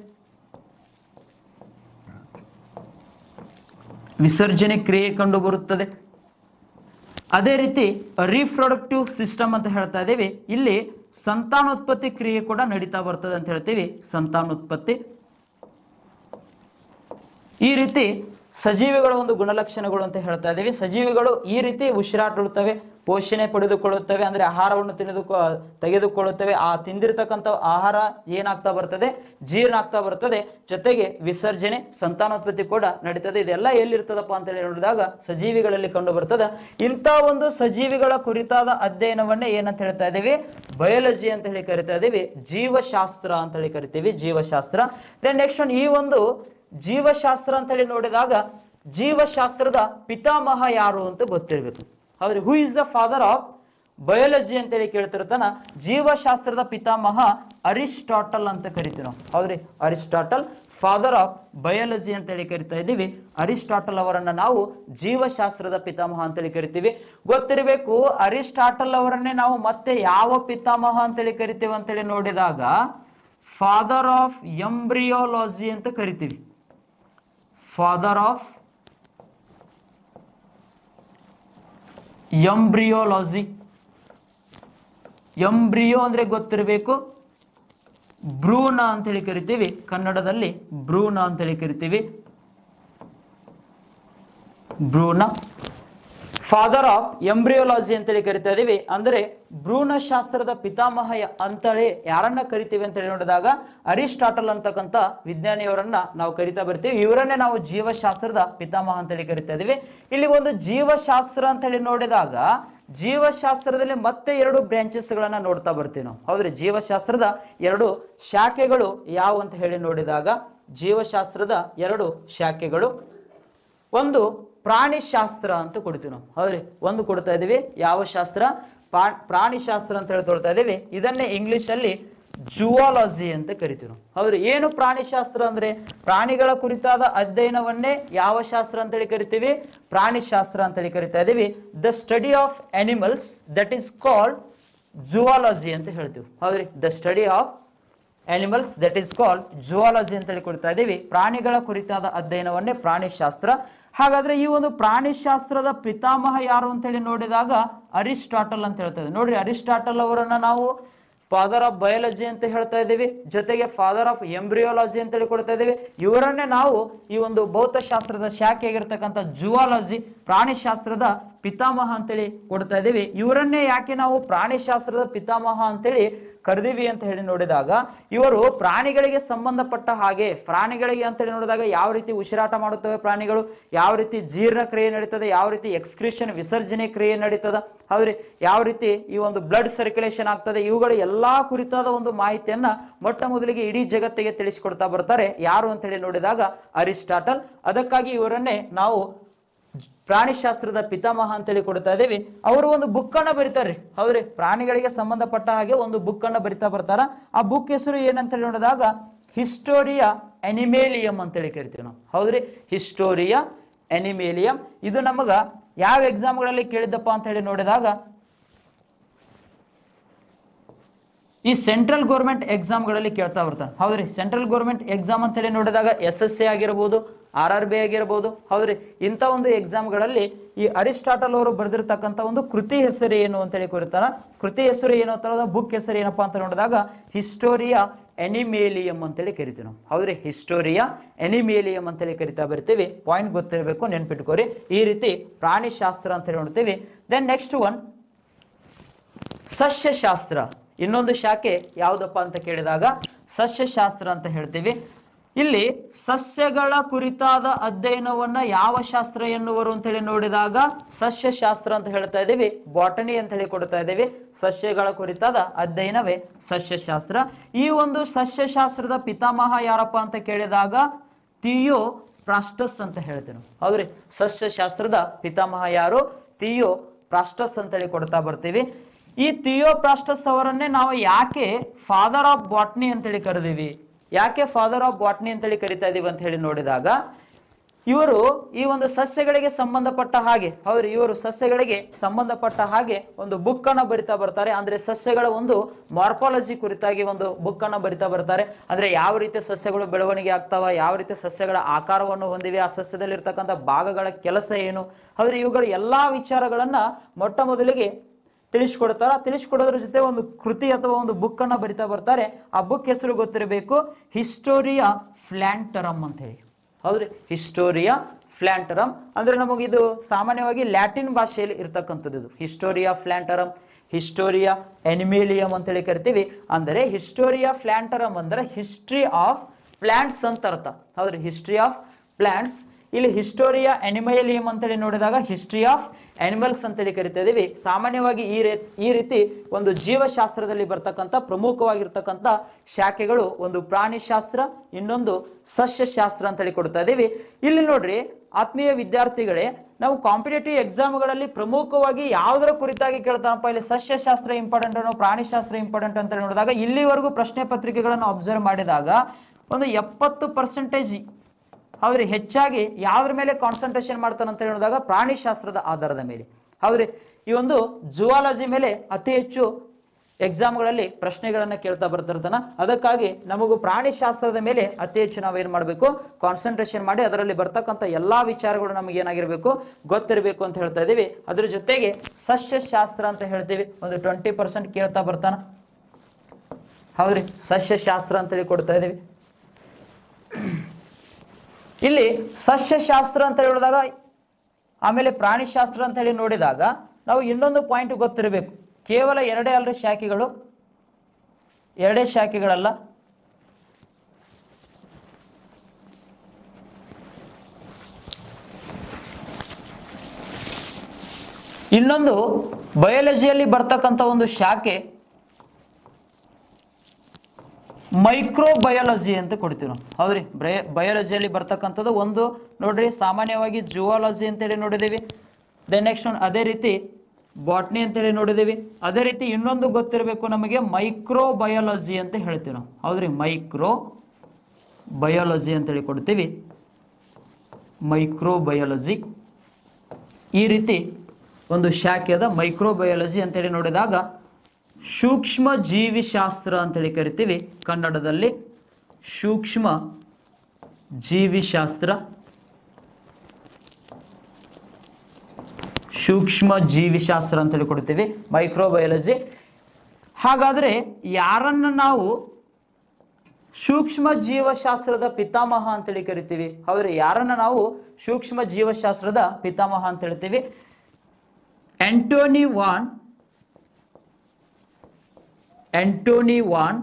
ವಿಸರ್ಜನೆ ಕ್ರಿಯೆ ಕಂಡು ಬರುತ್ತದೆ ಅದೇ ರೀತಿ ರೀಪ್ರೊಡಕ್ಟಿವ್ ಸಿಸ್ಟಮ್ ಅಂತ ಹೇಳ್ತಾ ಇದ್ದೀವಿ ಇಲ್ಲಿ ಸಂತಾನೋತ್ಪತ್ತಿ ಕ್ರಿಯೆ ಕೂಡ ನಡೀತಾ ಬರ್ತದೆ ಅಂತ ಹೇಳ್ತೀವಿ ಸಂತಾನೋತ್ಪತ್ತಿ ಈ ರೀತಿ ಸಜೀವಿಗಳ ಒಂದು ಗುಣಲಕ್ಷಣಗಳು ಅಂತ ಹೇಳ್ತಾ ಇದ್ದೀವಿ ಸಜೀವಿಗಳು ಈ ರೀತಿ ಉಸಿರಾಡುತ್ತವೆ ಪೋಷಣೆ ಪಡೆದುಕೊಳ್ಳುತ್ತವೆ ಅಂದ್ರೆ ಆಹಾರವನ್ನು ತಿನ್ನದು ತೆಗೆದುಕೊಳ್ಳುತ್ತವೆ ಆ ತಿಂದಿರತಕ್ಕಂಥ ಆಹಾರ ಏನಾಗ್ತಾ ಬರ್ತದೆ ಜೀರ್ಣ ಆಗ್ತಾ ಬರ್ತದೆ ಜೊತೆಗೆ ವಿಸರ್ಜನೆ ಸಂತಾನೋತ್ಪತ್ತಿ ಕೂಡ ನಡೀತದೆ ಇದೆಲ್ಲ ಎಲ್ಲಿರ್ತದಪ್ಪ ಅಂತ ಹೇಳಿ ನೋಡಿದಾಗ ಸಜೀವಿಗಳಲ್ಲಿ ಕಂಡು ಬರ್ತದೆ ಇಂಥ ಒಂದು ಸಜೀವಿಗಳ ಕುರಿತಾದ ಅಧ್ಯಯನವನ್ನೇ ಏನಂತ ಹೇಳ್ತಾ ಇದ್ದೀವಿ ಬಯಾಲಜಿ ಅಂತ ಹೇಳಿ ಕರಿತಾ ಇದ್ದೀವಿ ಜೀವಶಾಸ್ತ್ರ ಅಂತ ಹೇಳಿ ಕರಿತೀವಿ ಜೀವಶಾಸ್ತ್ರ ದೆನ್ ನೆಕ್ಸ್ಟ್ ಒನ್ ಈ ಒಂದು ಜೀವಶಾಸ್ತ್ರ ಅಂತ ಹೇಳಿ ನೋಡಿದಾಗ ಜೀವಶಾಸ್ತ್ರದ ಪಿತಾಮಹ ಯಾರು ಅಂತ ಗೊತ್ತಿರಬೇಕು ಹೌದ್ರಿ who is the father of biology ಅಂತೇಳಿ ಕೇಳ್ತಿರ್ತಾನ ಜೀವಶಾಸ್ತ್ರದ ಪಿತಾಮಹ ಅರಿಸ್ಟಾಟಲ್ ಅಂತ ಕರಿತೀವಿ ನಾವು ಹೌದ್ರಿ ಅರಿಸ್ಟಾಟಲ್ ಫಾದರ್ ಆಫ್ ಬಯಾಲಜಿ ಅಂತೇಳಿ ಕರಿತಾ ಇದ್ದೀವಿ ಅರಿಸ್ಟಾಟಲ್ ಅವರನ್ನ ನಾವು ಜೀವಶಾಸ್ತ್ರದ ಪಿತಾಮಹ ಅಂತೇಳಿ ಕರಿತೀವಿ ಗೊತ್ತಿರಬೇಕು ಅರಿಸ್ಟಾಟಲ್ ಅವರನ್ನೇ ನಾವು ಮತ್ತೆ ಯಾವ ಪಿತಾಮಹ ಅಂತೇಳಿ ಕರಿತೀವಿ ಅಂತೇಳಿ ನೋಡಿದಾಗ ಫಾದರ್ ಆಫ್ ಎಂಬ್ರಿಯೋಲಾಜಿ ಅಂತ ಕರಿತೀವಿ ಫಾದರ್ ಆಫ್ ಎಂಬ್ರಿಯೋಲಾಜಿ ಎಂಬ್ರಿಯೋ ಅಂದ್ರೆ ಗೊತ್ತಿರಬೇಕು ಭ್ರೂಣ ಅಂತೇಳಿ ಕರಿತೀವಿ ಕನ್ನಡದಲ್ಲಿ ಭ್ರೂಣ ಅಂತೇಳಿ ಕರಿತೀವಿ ಭ್ರೂಣ ಫಾದರ್ ಆಫ್ ಎಂಬ್ರಿಯೋಲಾಜಿ ಅಂತೇಳಿ ಕರಿತಾ ಇದೀವಿ ಅಂದ್ರೆ ಭ್ರೂಣಶಾಸ್ತ್ರದ ಪಿತಾಮಹ ಯ- ಅಂತೇಳಿ ಯಾರನ್ನ ಕರಿತೀವಿ ಅಂತೇಳಿ ನೋಡಿದಾಗ ಅರಿಸ್ಟಾಟಲ್ ಅಂತಕ್ಕಂಥ ವಿಜ್ಞಾನಿಯವರನ್ನ ನಾವು ಕರಿತಾ ಬರ್ತೀವಿ ಇವರನ್ನೇ ನಾವು ಜೀವಶಾಸ್ತ್ರದ ಪಿತಾಮಹ ಅಂತೇಳಿ ಕರಿತಾ ಇದೀವಿ ಇಲ್ಲಿ ಒಂದು ಜೀವಶಾಸ್ತ್ರ ಅಂತೇಳಿ ನೋಡಿದಾಗ ಜೀವಶಾಸ್ತ್ರದಲ್ಲಿ ಮತ್ತೆ ಎರಡು ಬ್ರಾಂಚಸ್ ಗಳನ್ನ ನೋಡ್ತಾ ಬರ್ತೀವಿ ನಾವು ಹೌದ್ರಿ ಜೀವಶಾಸ್ತ್ರದ ಎರಡು ಶಾಖೆಗಳು ಯಾವ ಅಂತ ಹೇಳಿ ನೋಡಿದಾಗ ಜೀವಶಾಸ್ತ್ರದ ಎರಡು ಶಾಖೆಗಳು ಒಂದು ಪ್ರಾಣಿಶಾಸ್ತ್ರ ಅಂತ ಕೊಡ್ತೀವಿ ನಾವು ಹೌದ್ರಿ ಒಂದು ಕೊಡ್ತಾ ಇದೀವಿ ಯಾವ ಶಾಸ್ತ್ರ ಪಾ- ಪ್ರಾಣಿಶಾಸ್ತ್ರ ಅಂತ ಹೇಳಿ ತೊಳ್ತಾ ಇದೀವಿ ಇದನ್ನೇ ಇಂಗ್ಲಿಷ್ ಅಲ್ಲಿ ಜುವಾಲಜಿ ಅಂತ ಕರಿತೀವಿ ನಾವು ಹೌದ್ರಿ ಏನು ಪ್ರಾಣಿಶಾಸ್ತ್ರ ಅಂದ್ರೆ ಪ್ರಾಣಿಗಳ ಕುರಿತಾದ ಅಧ್ಯಯನವನ್ನೇ ಯಾವ ಶಾಸ್ತ್ರ ಅಂತೇಳಿ ಕರಿತೀವಿ ಪ್ರಾಣಿಶಾಸ್ತ್ರ ಅಂತೇಳಿ ಕರಿತಾ ಇದೀವಿ the study of animals that is called zoology ಅಂತ ಹೇಳ್ತೀವಿ ಹೌದ್ರಿ the study of animals that is called zoology ಅಂತೇಳಿ ಕೊಡ್ತಾ ಇದ್ದೀವಿ ಪ್ರಾಣಿಗಳ ಕುರಿತಾದ ಅಧ್ಯಯನವನ್ನೇ ಪ್ರಾಣಿಶಾಸ್ತ್ರ ಹಾಗಾದ್ರೆ ಈ ಒಂದು ಪ್ರಾಣಿಶಾಸ್ತ್ರದ ಪಿತಾಮಹ ಯಾರು ಅಂತೇಳಿ ನೋಡಿದಾಗ ಅರಿಸ್ಟಾಟಲ್ ಅಂತ ಹೇಳ್ತಾ ಇದ್ದೀವಿ ನೋಡ್ರಿ ಅರಿಸ್ಟಾಟಲ್ ಅವರನ್ನ ನಾವು ಫಾದರ್ ಆಫ್ ಬಯಾಲಜಿ ಅಂತ ಹೇಳ್ತಾ ಇದ್ದೀವಿ ಜೊತೆಗೆ ಫಾದರ್ ಆಫ್ ಎಂಬ್ರಿಯೋಲಜಿ ಅಂತೇಳಿ ಕೊಡ್ತಾ ಇದ್ದೀವಿ ಇವರನ್ನೇ ನಾವು ಈ ಒಂದು ಭೌತಶಾಸ್ತ್ರದ ಶಾಖೆಯಾಗಿರ್ತಕ್ಕಂಥ ಜುವಾಲಜಿ ಪ್ರಾಣಿಶಾಸ್ತ್ರದ ಪಿತಾಮಹ ಅಂತೇಳಿ ಕೊಡ್ತಾ ಇದ್ದೀವಿ ಇವರನ್ನೇ ಯಾಕೆ ನಾವು ಪ್ರಾಣಿಶಾಸ್ತ್ರದ ಪಿತಾಮಹ ಅಂತೇಳಿ ಕರೆದಿವಿ ಅಂತ ಹೇಳಿ ನೋಡಿದಾಗ ಇವರು ಪ್ರಾಣಿಗಳಿಗೆ ಸಂಬಂಧಪಟ್ಟ ಹಾಗೆ ಪ್ರಾಣಿಗಳಿಗೆ ಅಂತೇಳಿ ನೋಡಿದಾಗ ಯಾವ ರೀತಿ ಉಸಿರಾಟ ಮಾಡುತ್ತವೆ ಪ್ರಾಣಿಗಳು ಯಾವ ರೀತಿ ಜೀರ್ಣ ಕ್ರಿಯೆ ನಡೀತದೆ ಯಾವ ರೀತಿ ಎಕ್ಸ್ಕ್ರಿಷನ್ ವಿಸರ್ಜನೆ ಕ್ರಿಯೆ ನಡೀತದ ಹೌದ್ರಿ ಯಾವ ರೀತಿ ಈ ಒಂದು ಬ್ಲಡ್ ಸರ್ಕ್ಯುಲೇಷನ್ ಆಗ್ತದೆ ಇವುಗಳ ಎಲ್ಲಾ ಕುರಿತಾದ ಒಂದು ಮಾಹಿತಿಯನ್ನ ಮೊಟ್ಟ ಮೊದಲಿಗೆ ಇಡೀ ಜಗತ್ತಿಗೆ ತಿಳಿಸಿಕೊಡ್ತಾ ಬರ್ತಾರೆ ಯಾರು ಅಂತ ಹೇಳಿ ನೋಡಿದಾಗ ಅರಿಸ್ಟಾಟಲ್ ಅದಕ್ಕಾಗಿ ಇವರನ್ನೇ ನಾವು ಪ್ರಾಣಿಶಾಸ್ತ್ರದ ಪಿತಾಮಹ ಅಂತೇಳಿ ಕೊಡ್ತಾ ಇದ್ದೀವಿ ಅವರು ಒಂದು ಬುಕ್ ಅನ್ನ ಬರೀತಾರೆ ಹೌದ್ರಿ ಪ್ರಾಣಿಗಳಿಗೆ ಸಂಬಂಧಪಟ್ಟ ಹಾಗೆ ಒಂದು ಬುಕ್ ಅನ್ನ ಬರಿತಾ ಬರ್ತಾರ ಆ ಬುಕ್ ಹೆಸರು ಏನಂತೇಳಿ ನೋಡಿದಾಗ ಹಿಸ್ಟೋರಿಯಾ ಎನಿಮೇಲಿಯಂ ಅಂತೇಳಿ ಕರಿತೀವಿ ನಾವು ಹೌದ್ರಿ ಹಿಸ್ಟೋರಿಯಾ ಎನಿಮೇಲಿಯಂ ಇದು ನಮಗ ಯಾವ ಎಕ್ಸಾಮ್ಗಳಲ್ಲಿ ಕೇಳಿದ್ದಪ್ಪ ಅಂತ ಹೇಳಿ ನೋಡಿದಾಗ ಈ ಸೆಂಟ್ರಲ್ ಗೌರ್ಮೆಂಟ್ ಎಕ್ಸಾಮ್ಗಳಲ್ಲಿ ಕೇಳ್ತಾ ಬರ್ತಾನೆ ಹೌದ್ರಿ ಸೆಂಟ್ರಲ್ ಗೌರ್ಮೆಂಟ್ ಎಕ್ಸಾಮ್ ಅಂತ ಹೇಳಿ ನೋಡಿದಾಗ ಎಸ್ ಎಸ್ ಸಿ ಆಗಿರ್ಬೋದು ಆರ್ ಆರ್ ಬಿ ಆಗಿರ್ಬೋದು ಹೌದ್ರಿ ಇಂಥ ಒಂದು ಎಕ್ಸಾಮ್ಗಳಲ್ಲಿ ಈ ಅರಿಸ್ಟಾಟಲ್ ಅವರು ಬರೆದಿರ್ತಕ್ಕಂಥ ಒಂದು ಕೃತಿ ಹೆಸರು ಏನು ಅಂತೇಳಿ ಕುರಿತಾರ ಕೃತಿ ಹೆಸರು ಏನು ಅಂತ ಬುಕ್ ಹೆಸರು ಏನಪ್ಪಾ ಅಂತ ನೋಡಿದಾಗ ಹಿಸ್ಟೋರಿಯಾ ಎನಿಮೇಲಿಯಂ ಅಂತೇಳಿ ಕರಿತೀವಿ ನಾವು ಹೌದ್ರಿ ಹಿಸ್ಟೋರಿಯಾ ಎನಿಮೇಲಿಯಂ ಅಂತೇಳಿ ಕರಿತಾ ಬರ್ತೀವಿ ಪಾಯಿಂಟ್ ಗೊತ್ತಿರಬೇಕು ನೆನ್ಪಿಟ್ಕೋರಿ ಈ ರೀತಿ ಪ್ರಾಣಿಶಾಸ್ತ್ರ ಅಂತ ಹೇಳಿ ನೋಡ್ತೀವಿ ದೆನ್ ನೆಕ್ಸ್ಟ್ ಒನ್ ಸಸ್ಯಶಾಸ್ತ್ರ ಇನ್ನೊಂದು ಶಾಖೆ ಯಾವುದಪ್ಪ ಅಂತ ಕೇಳಿದಾಗ ಸಸ್ಯಶಾಸ್ತ್ರ ಅಂತ ಹೇಳ್ತೀವಿ ಇಲ್ಲಿ ಸಸ್ಯಗಳ ಕುರಿತಾದ ಅಧ್ಯಯನವನ್ನ ಯಾವ ಶಾಸ್ತ್ರ ಎನ್ನುವರು ಅಂತ ಹೇಳಿ ನೋಡಿದಾಗ ಸಸ್ಯಶಾಸ್ತ್ರ ಅಂತ ಹೇಳ್ತಾ ಇದ್ದೀವಿ ಬಾಟನಿ ಅಂತ ಹೇಳಿ ಕೊಡ್ತಾ ಇದ್ದೀವಿ ಸಸ್ಯಗಳ ಕುರಿತಾದ ಅಧ್ಯಯನವೇ ಸಸ್ಯಶಾಸ್ತ್ರ ಈ ಒಂದು ಸಸ್ಯಶಾಸ್ತ್ರದ ಪಿತಾಮಹ ಯಾರಪ್ಪ ಅಂತ ಕೇಳಿದಾಗ ಥಿಯೋ ಪ್ರಾಸ್ಟಸ್ ಅಂತ ಹೇಳ್ತೀವಿ ನಾವು. ಹೌದ್ರಿ ಸಸ್ಯಶಾಸ್ತ್ರದ ಪಿತಾಮಹ ಯಾರು ಥಿಯೋ ಪ್ರಾಸ್ಟಸ್ ಅಂತೇಳಿ ಕೊಡ್ತಾ ಬರ್ತೀವಿ ಈ ಥಿಯೋಪ್ರಾಸ್ಟಸ್ ಅವರನ್ನೇ ನಾವು ಯಾಕೆ ಫಾದರ್ ಆಫ್ ಬಾಟ್ನಿ ಅಂತೇಳಿ ಕರೆದೀವಿ ಯಾಕೆ ಫಾದರ್ ಆಫ್ ಬಾಟ್ನಿ ಅಂತೇಳಿ ಕರಿತಾ ಇದೀವಿ ಅಂತ ಹೇಳಿ ನೋಡಿದಾಗ ಇವರು ಈ ಒಂದು ಸಸ್ಯಗಳಿಗೆ ಸಂಬಂಧಪಟ್ಟ ಹಾಗೆ ಹೌದ್ರಿ ಇವರು ಸಸ್ಯಗಳಿಗೆ ಸಂಬಂಧಪಟ್ಟ ಹಾಗೆ ಒಂದು ಬುಕ್ ಅನ್ನ ಬರಿತಾ ಬರ್ತಾರೆ ಅಂದ್ರೆ ಸಸ್ಯಗಳ ಒಂದು ಮಾರ್ಪಾಲಜಿ ಕುರಿತಾಗಿ ಒಂದು ಬುಕ್ ಅನ್ನ ಬರಿತಾ ಬರ್ತಾರೆ ಅಂದ್ರೆ ಯಾವ ರೀತಿ ಸಸ್ಯಗಳು ಬೆಳವಣಿಗೆ ಆಗ್ತಾವ ಯಾವ ರೀತಿ ಸಸ್ಯಗಳ ಆಕಾರವನ್ನು ಹೊಂದಿವೆ ಆ ಸಸ್ಯದಲ್ಲಿ ಇರ್ತಕ್ಕಂಥ ಭಾಗಗಳ ಕೆಲಸ ಏನು ಹೌದ್ರಿ ಇವುಗಳ ಎಲ್ಲಾ ವಿಚಾರಗಳನ್ನ ಮೊಟ್ಟ ಮೊದಲಿಗೆ ತಿಳಿಸ್ಕೊಡ್ತಾರ ತಿಳಿಸ್ಕೊಡೋದ್ರ ಜೊತೆ ಒಂದು ಕೃತಿ ಅಥವಾ ಒಂದು ಬುಕ್ ಅನ್ನ ಬರಿತಾ ಬರ್ತಾರೆ ಆ ಬುಕ್ ಹೆಸರು ಗೊತ್ತಿರಬೇಕು ಹಿಸ್ಟೋರಿಯಾ ಫ್ಲಾಂಟರಮ್ ಅಂತ ಹೇಳಿ ಹೌದ್ರಿ ಹಿಸ್ಟೋರಿಯಾ ಫ್ಲಾಂಟರಮ್ ಅಂದ್ರೆ ನಮಗಿದು ಸಾಮಾನ್ಯವಾಗಿ ಲ್ಯಾಟಿನ್ ಭಾಷೆಯಲ್ಲಿ ಇರ್ತಕ್ಕಂಥದ್ದು ಇದು ಹಿಸ್ಟೋರಿಯಾ ಫ್ಲಾಂಟರಮ್ ಹಿಸ್ಟೋರಿಯಾ ಎನಿಮೇಲಿಯಂ ಅಂತೇಳಿ ಕರಿತೀವಿ ಅಂದರೆ ಹಿಸ್ಟೋರಿಯಾ ಫ್ಲಾಂಟರಮ್ ಅಂದ್ರೆ ಹಿಸ್ಟ್ರಿ ಆಫ್ ಪ್ಲಾಂಟ್ಸ್ ಅಂತ ಅರ್ಥ ಹೌದ್ರಿ ಹಿಸ್ಟ್ರಿ ಆಫ್ ಪ್ಲಾಂಟ್ಸ್ ಇಲ್ಲಿ ಹಿಸ್ಟೋರಿಯಾ ಎನಿಮೇಲಿಯಂ ಅಂತೇಳಿ ನೋಡಿದಾಗ ಹಿಸ್ಟ್ರಿ ಆಫ್ ಅನಿಮಲ್ಸ್ ಅಂತೇಳಿ ಕರಿತಾ ಇದೀವಿ ಸಾಮಾನ್ಯವಾಗಿ ಈ ರೇ ಈ ರೀತಿ ಒಂದು ಜೀವಶಾಸ್ತ್ರದಲ್ಲಿ ಬರ್ತಕ್ಕಂಥ ಪ್ರಮುಖವಾಗಿರ್ತಕ್ಕಂಥ ಶಾಖೆಗಳು ಒಂದು ಪ್ರಾಣಿಶಾಸ್ತ್ರ ಇನ್ನೊಂದು ಸಸ್ಯಶಾಸ್ತ್ರ ಅಂತೇಳಿ ಕೊಡ್ತಾ ಇದೀವಿ ಇಲ್ಲಿ ನೋಡ್ರಿ ಆತ್ಮೀಯ ವಿದ್ಯಾರ್ಥಿಗಳೇ ನಾವು ಕಾಂಪಿಟೇಟಿವ್ ಎಕ್ಸಾಮ್ಗಳಲ್ಲಿ ಪ್ರಮುಖವಾಗಿ ಯಾವುದರ ಕುರಿತಾಗಿ ಕೇಳ್ತಾನಪ್ಪ ಇಲ್ಲಿ ಸಸ್ಯಶಾಸ್ತ್ರ ಇಂಪಾರ್ಟೆಂಟ್ ಅನ್ನೋ ಪ್ರಾಣಿಶಾಸ್ತ್ರ ಇಂಪಾರ್ಟೆಂಟ್ ಅಂತ ನೋಡಿದಾಗ ಇಲ್ಲಿವರೆಗೂ ಪ್ರಶ್ನೆ ಪತ್ರಿಕೆಗಳನ್ನು ಅಬ್ಸರ್ವ್ ಮಾಡಿದಾಗ ಒಂದು ಎಪ್ಪತ್ತು ಪರ್ಸೆಂಟೇಜ್ ಹೌದ್ರಿ ಹೆಚ್ಚಾಗಿ ಯಾವ್ದ್ರ ಮೇಲೆ ಕಾನ್ಸಂಟ್ರೇಷನ್ ಮಾಡ್ತಾನೆ ಅಂತ ಹೇಳಿದಾಗ ಪ್ರಾಣಿಶಾಸ್ತ್ರದ ಆಧಾರದ ಮೇಲೆ ಹೌದ್ರಿ ಈ ಒಂದು ಜುವಾಲಜಿ ಮೇಲೆ ಅತಿ ಹೆಚ್ಚು ಎಕ್ಸಾಮ್ಗಳಲ್ಲಿ ಪ್ರಶ್ನೆಗಳನ್ನ ಕೇಳ್ತಾ ಬರ್ತಿರ್ತಾನ ಅದಕ್ಕಾಗಿ ನಮಗೂ ಪ್ರಾಣಿಶಾಸ್ತ್ರದ ಮೇಲೆ ಅತಿ ಹೆಚ್ಚು ನಾವು ಏನ್ ಮಾಡಬೇಕು ಕಾನ್ಸಂಟ್ರೇಷನ್ ಮಾಡಿ ಅದರಲ್ಲಿ ಬರ್ತಕ್ಕಂಥ ಎಲ್ಲಾ ವಿಚಾರಗಳು ನಮಗೆ ಏನಾಗಿರ್ಬೇಕು ಗೊತ್ತಿರಬೇಕು ಅಂತ ಹೇಳ್ತಾ ಇದೀವಿ ಅದ್ರ ಜೊತೆಗೆ ಸಸ್ಯಶಾಸ್ತ್ರ ಅಂತ ಹೇಳ್ತೀವಿ ಒಂದು ಟ್ವೆಂಟಿ ಪರ್ಸೆಂಟ್ ಕೇಳ್ತಾ ಬರ್ತಾನ ಹೌದ್ರಿ ಸಸ್ಯಶಾಸ್ತ್ರ ಅಂತೇಳಿ ಕೊಡ್ತಾ ಇದೀವಿ ಇಲ್ಲಿ ಸಸ್ಯಶಾಸ್ತ್ರ ಅಂತ ಹೇಳಿದಾಗ ಆಮೇಲೆ ಪ್ರಾಣಿಶಾಸ್ತ್ರ ಅಂತ ಹೇಳಿ ನೋಡಿದಾಗ ನಾವು ಇನ್ನೊಂದು ಪಾಯಿಂಟ್ ಗೊತ್ತಿರಬೇಕು ಕೇವಲ ಎರಡೇ ಅಲ್ರಿ ಶಾಖೆಗಳು ಎರಡೇ ಶಾಖೆಗಳಲ್ಲ ಇನ್ನೊಂದು ಬಯಾಲಜಿಯಲ್ಲಿ ಬರ್ತಕ್ಕಂಥ ಒಂದು ಶಾಖೆ ಮೈಕ್ರೋಬಯಾಲಜಿ ಅಂತ ಕೊಡ್ತೀವಿ ನಾವು ಹೌದ್ರಿ ಬ್ರಯ ಬಯಾಲಜಿಯಲ್ಲಿ ಬರ್ತಕ್ಕಂಥದ್ದು ಒಂದು ನೋಡ್ರಿ ಸಾಮಾನ್ಯವಾಗಿ ಜುವಾಲಜಿ ಅಂತೇಳಿ ನೋಡಿದ್ದೀವಿ ದೆನ್ ನೆಕ್ಸ್ಟ್ ಅದೇ ರೀತಿ ಬಾಟ್ನಿ ಅಂತೇಳಿ ನೋಡಿದ್ದೀವಿ ಅದೇ ರೀತಿ ಇನ್ನೊಂದು ಗೊತ್ತಿರಬೇಕು ನಮಗೆ ಮೈಕ್ರೋಬಯಾಲಜಿ ಅಂತ ಹೇಳ್ತೀವಿ ನಾವು ಹೌದ್ರಿ ಮೈಕ್ರೋ ಬಯಾಲಜಿ ಅಂತೇಳಿ ಕೊಡ್ತೀವಿ ಮೈಕ್ರೋಬಯಾಲಜಿ ಈ ರೀತಿ ಒಂದು ಶಾಖೆಯಾದ ಮೈಕ್ರೋಬಯಾಲಜಿ ಅಂತೇಳಿ ನೋಡಿದಾಗ ಸೂಕ್ಷ್ಮ ಜೀವಿಶಾಸ್ತ್ರ ಅಂತೇಳಿ ಕರಿತೀವಿ ಕನ್ನಡದಲ್ಲಿ ಸೂಕ್ಷ್ಮ ಜೀವಿಶಾಸ್ತ್ರ ಸೂಕ್ಷ್ಮ ಜೀವಿಶಾಸ್ತ್ರ ಅಂತೇಳಿ ಕೊಡ್ತೀವಿ ಮೈಕ್ರೋಬಯಾಲಜಿ ಹಾಗಾದ್ರೆ ಯಾರನ್ನ ನಾವು ಸೂಕ್ಷ್ಮ ಜೀವಶಾಸ್ತ್ರದ ಪಿತಾಮಹ ಅಂತೇಳಿ ಕರಿತೀವಿ ಹೌದ್ರಿ ಯಾರನ್ನ ನಾವು ಸೂಕ್ಷ್ಮ ಜೀವಶಾಸ್ತ್ರದ ಪಿತಾಮಹ ಅಂತ ಹೇಳ್ತೀವಿ Antonie van Antonie van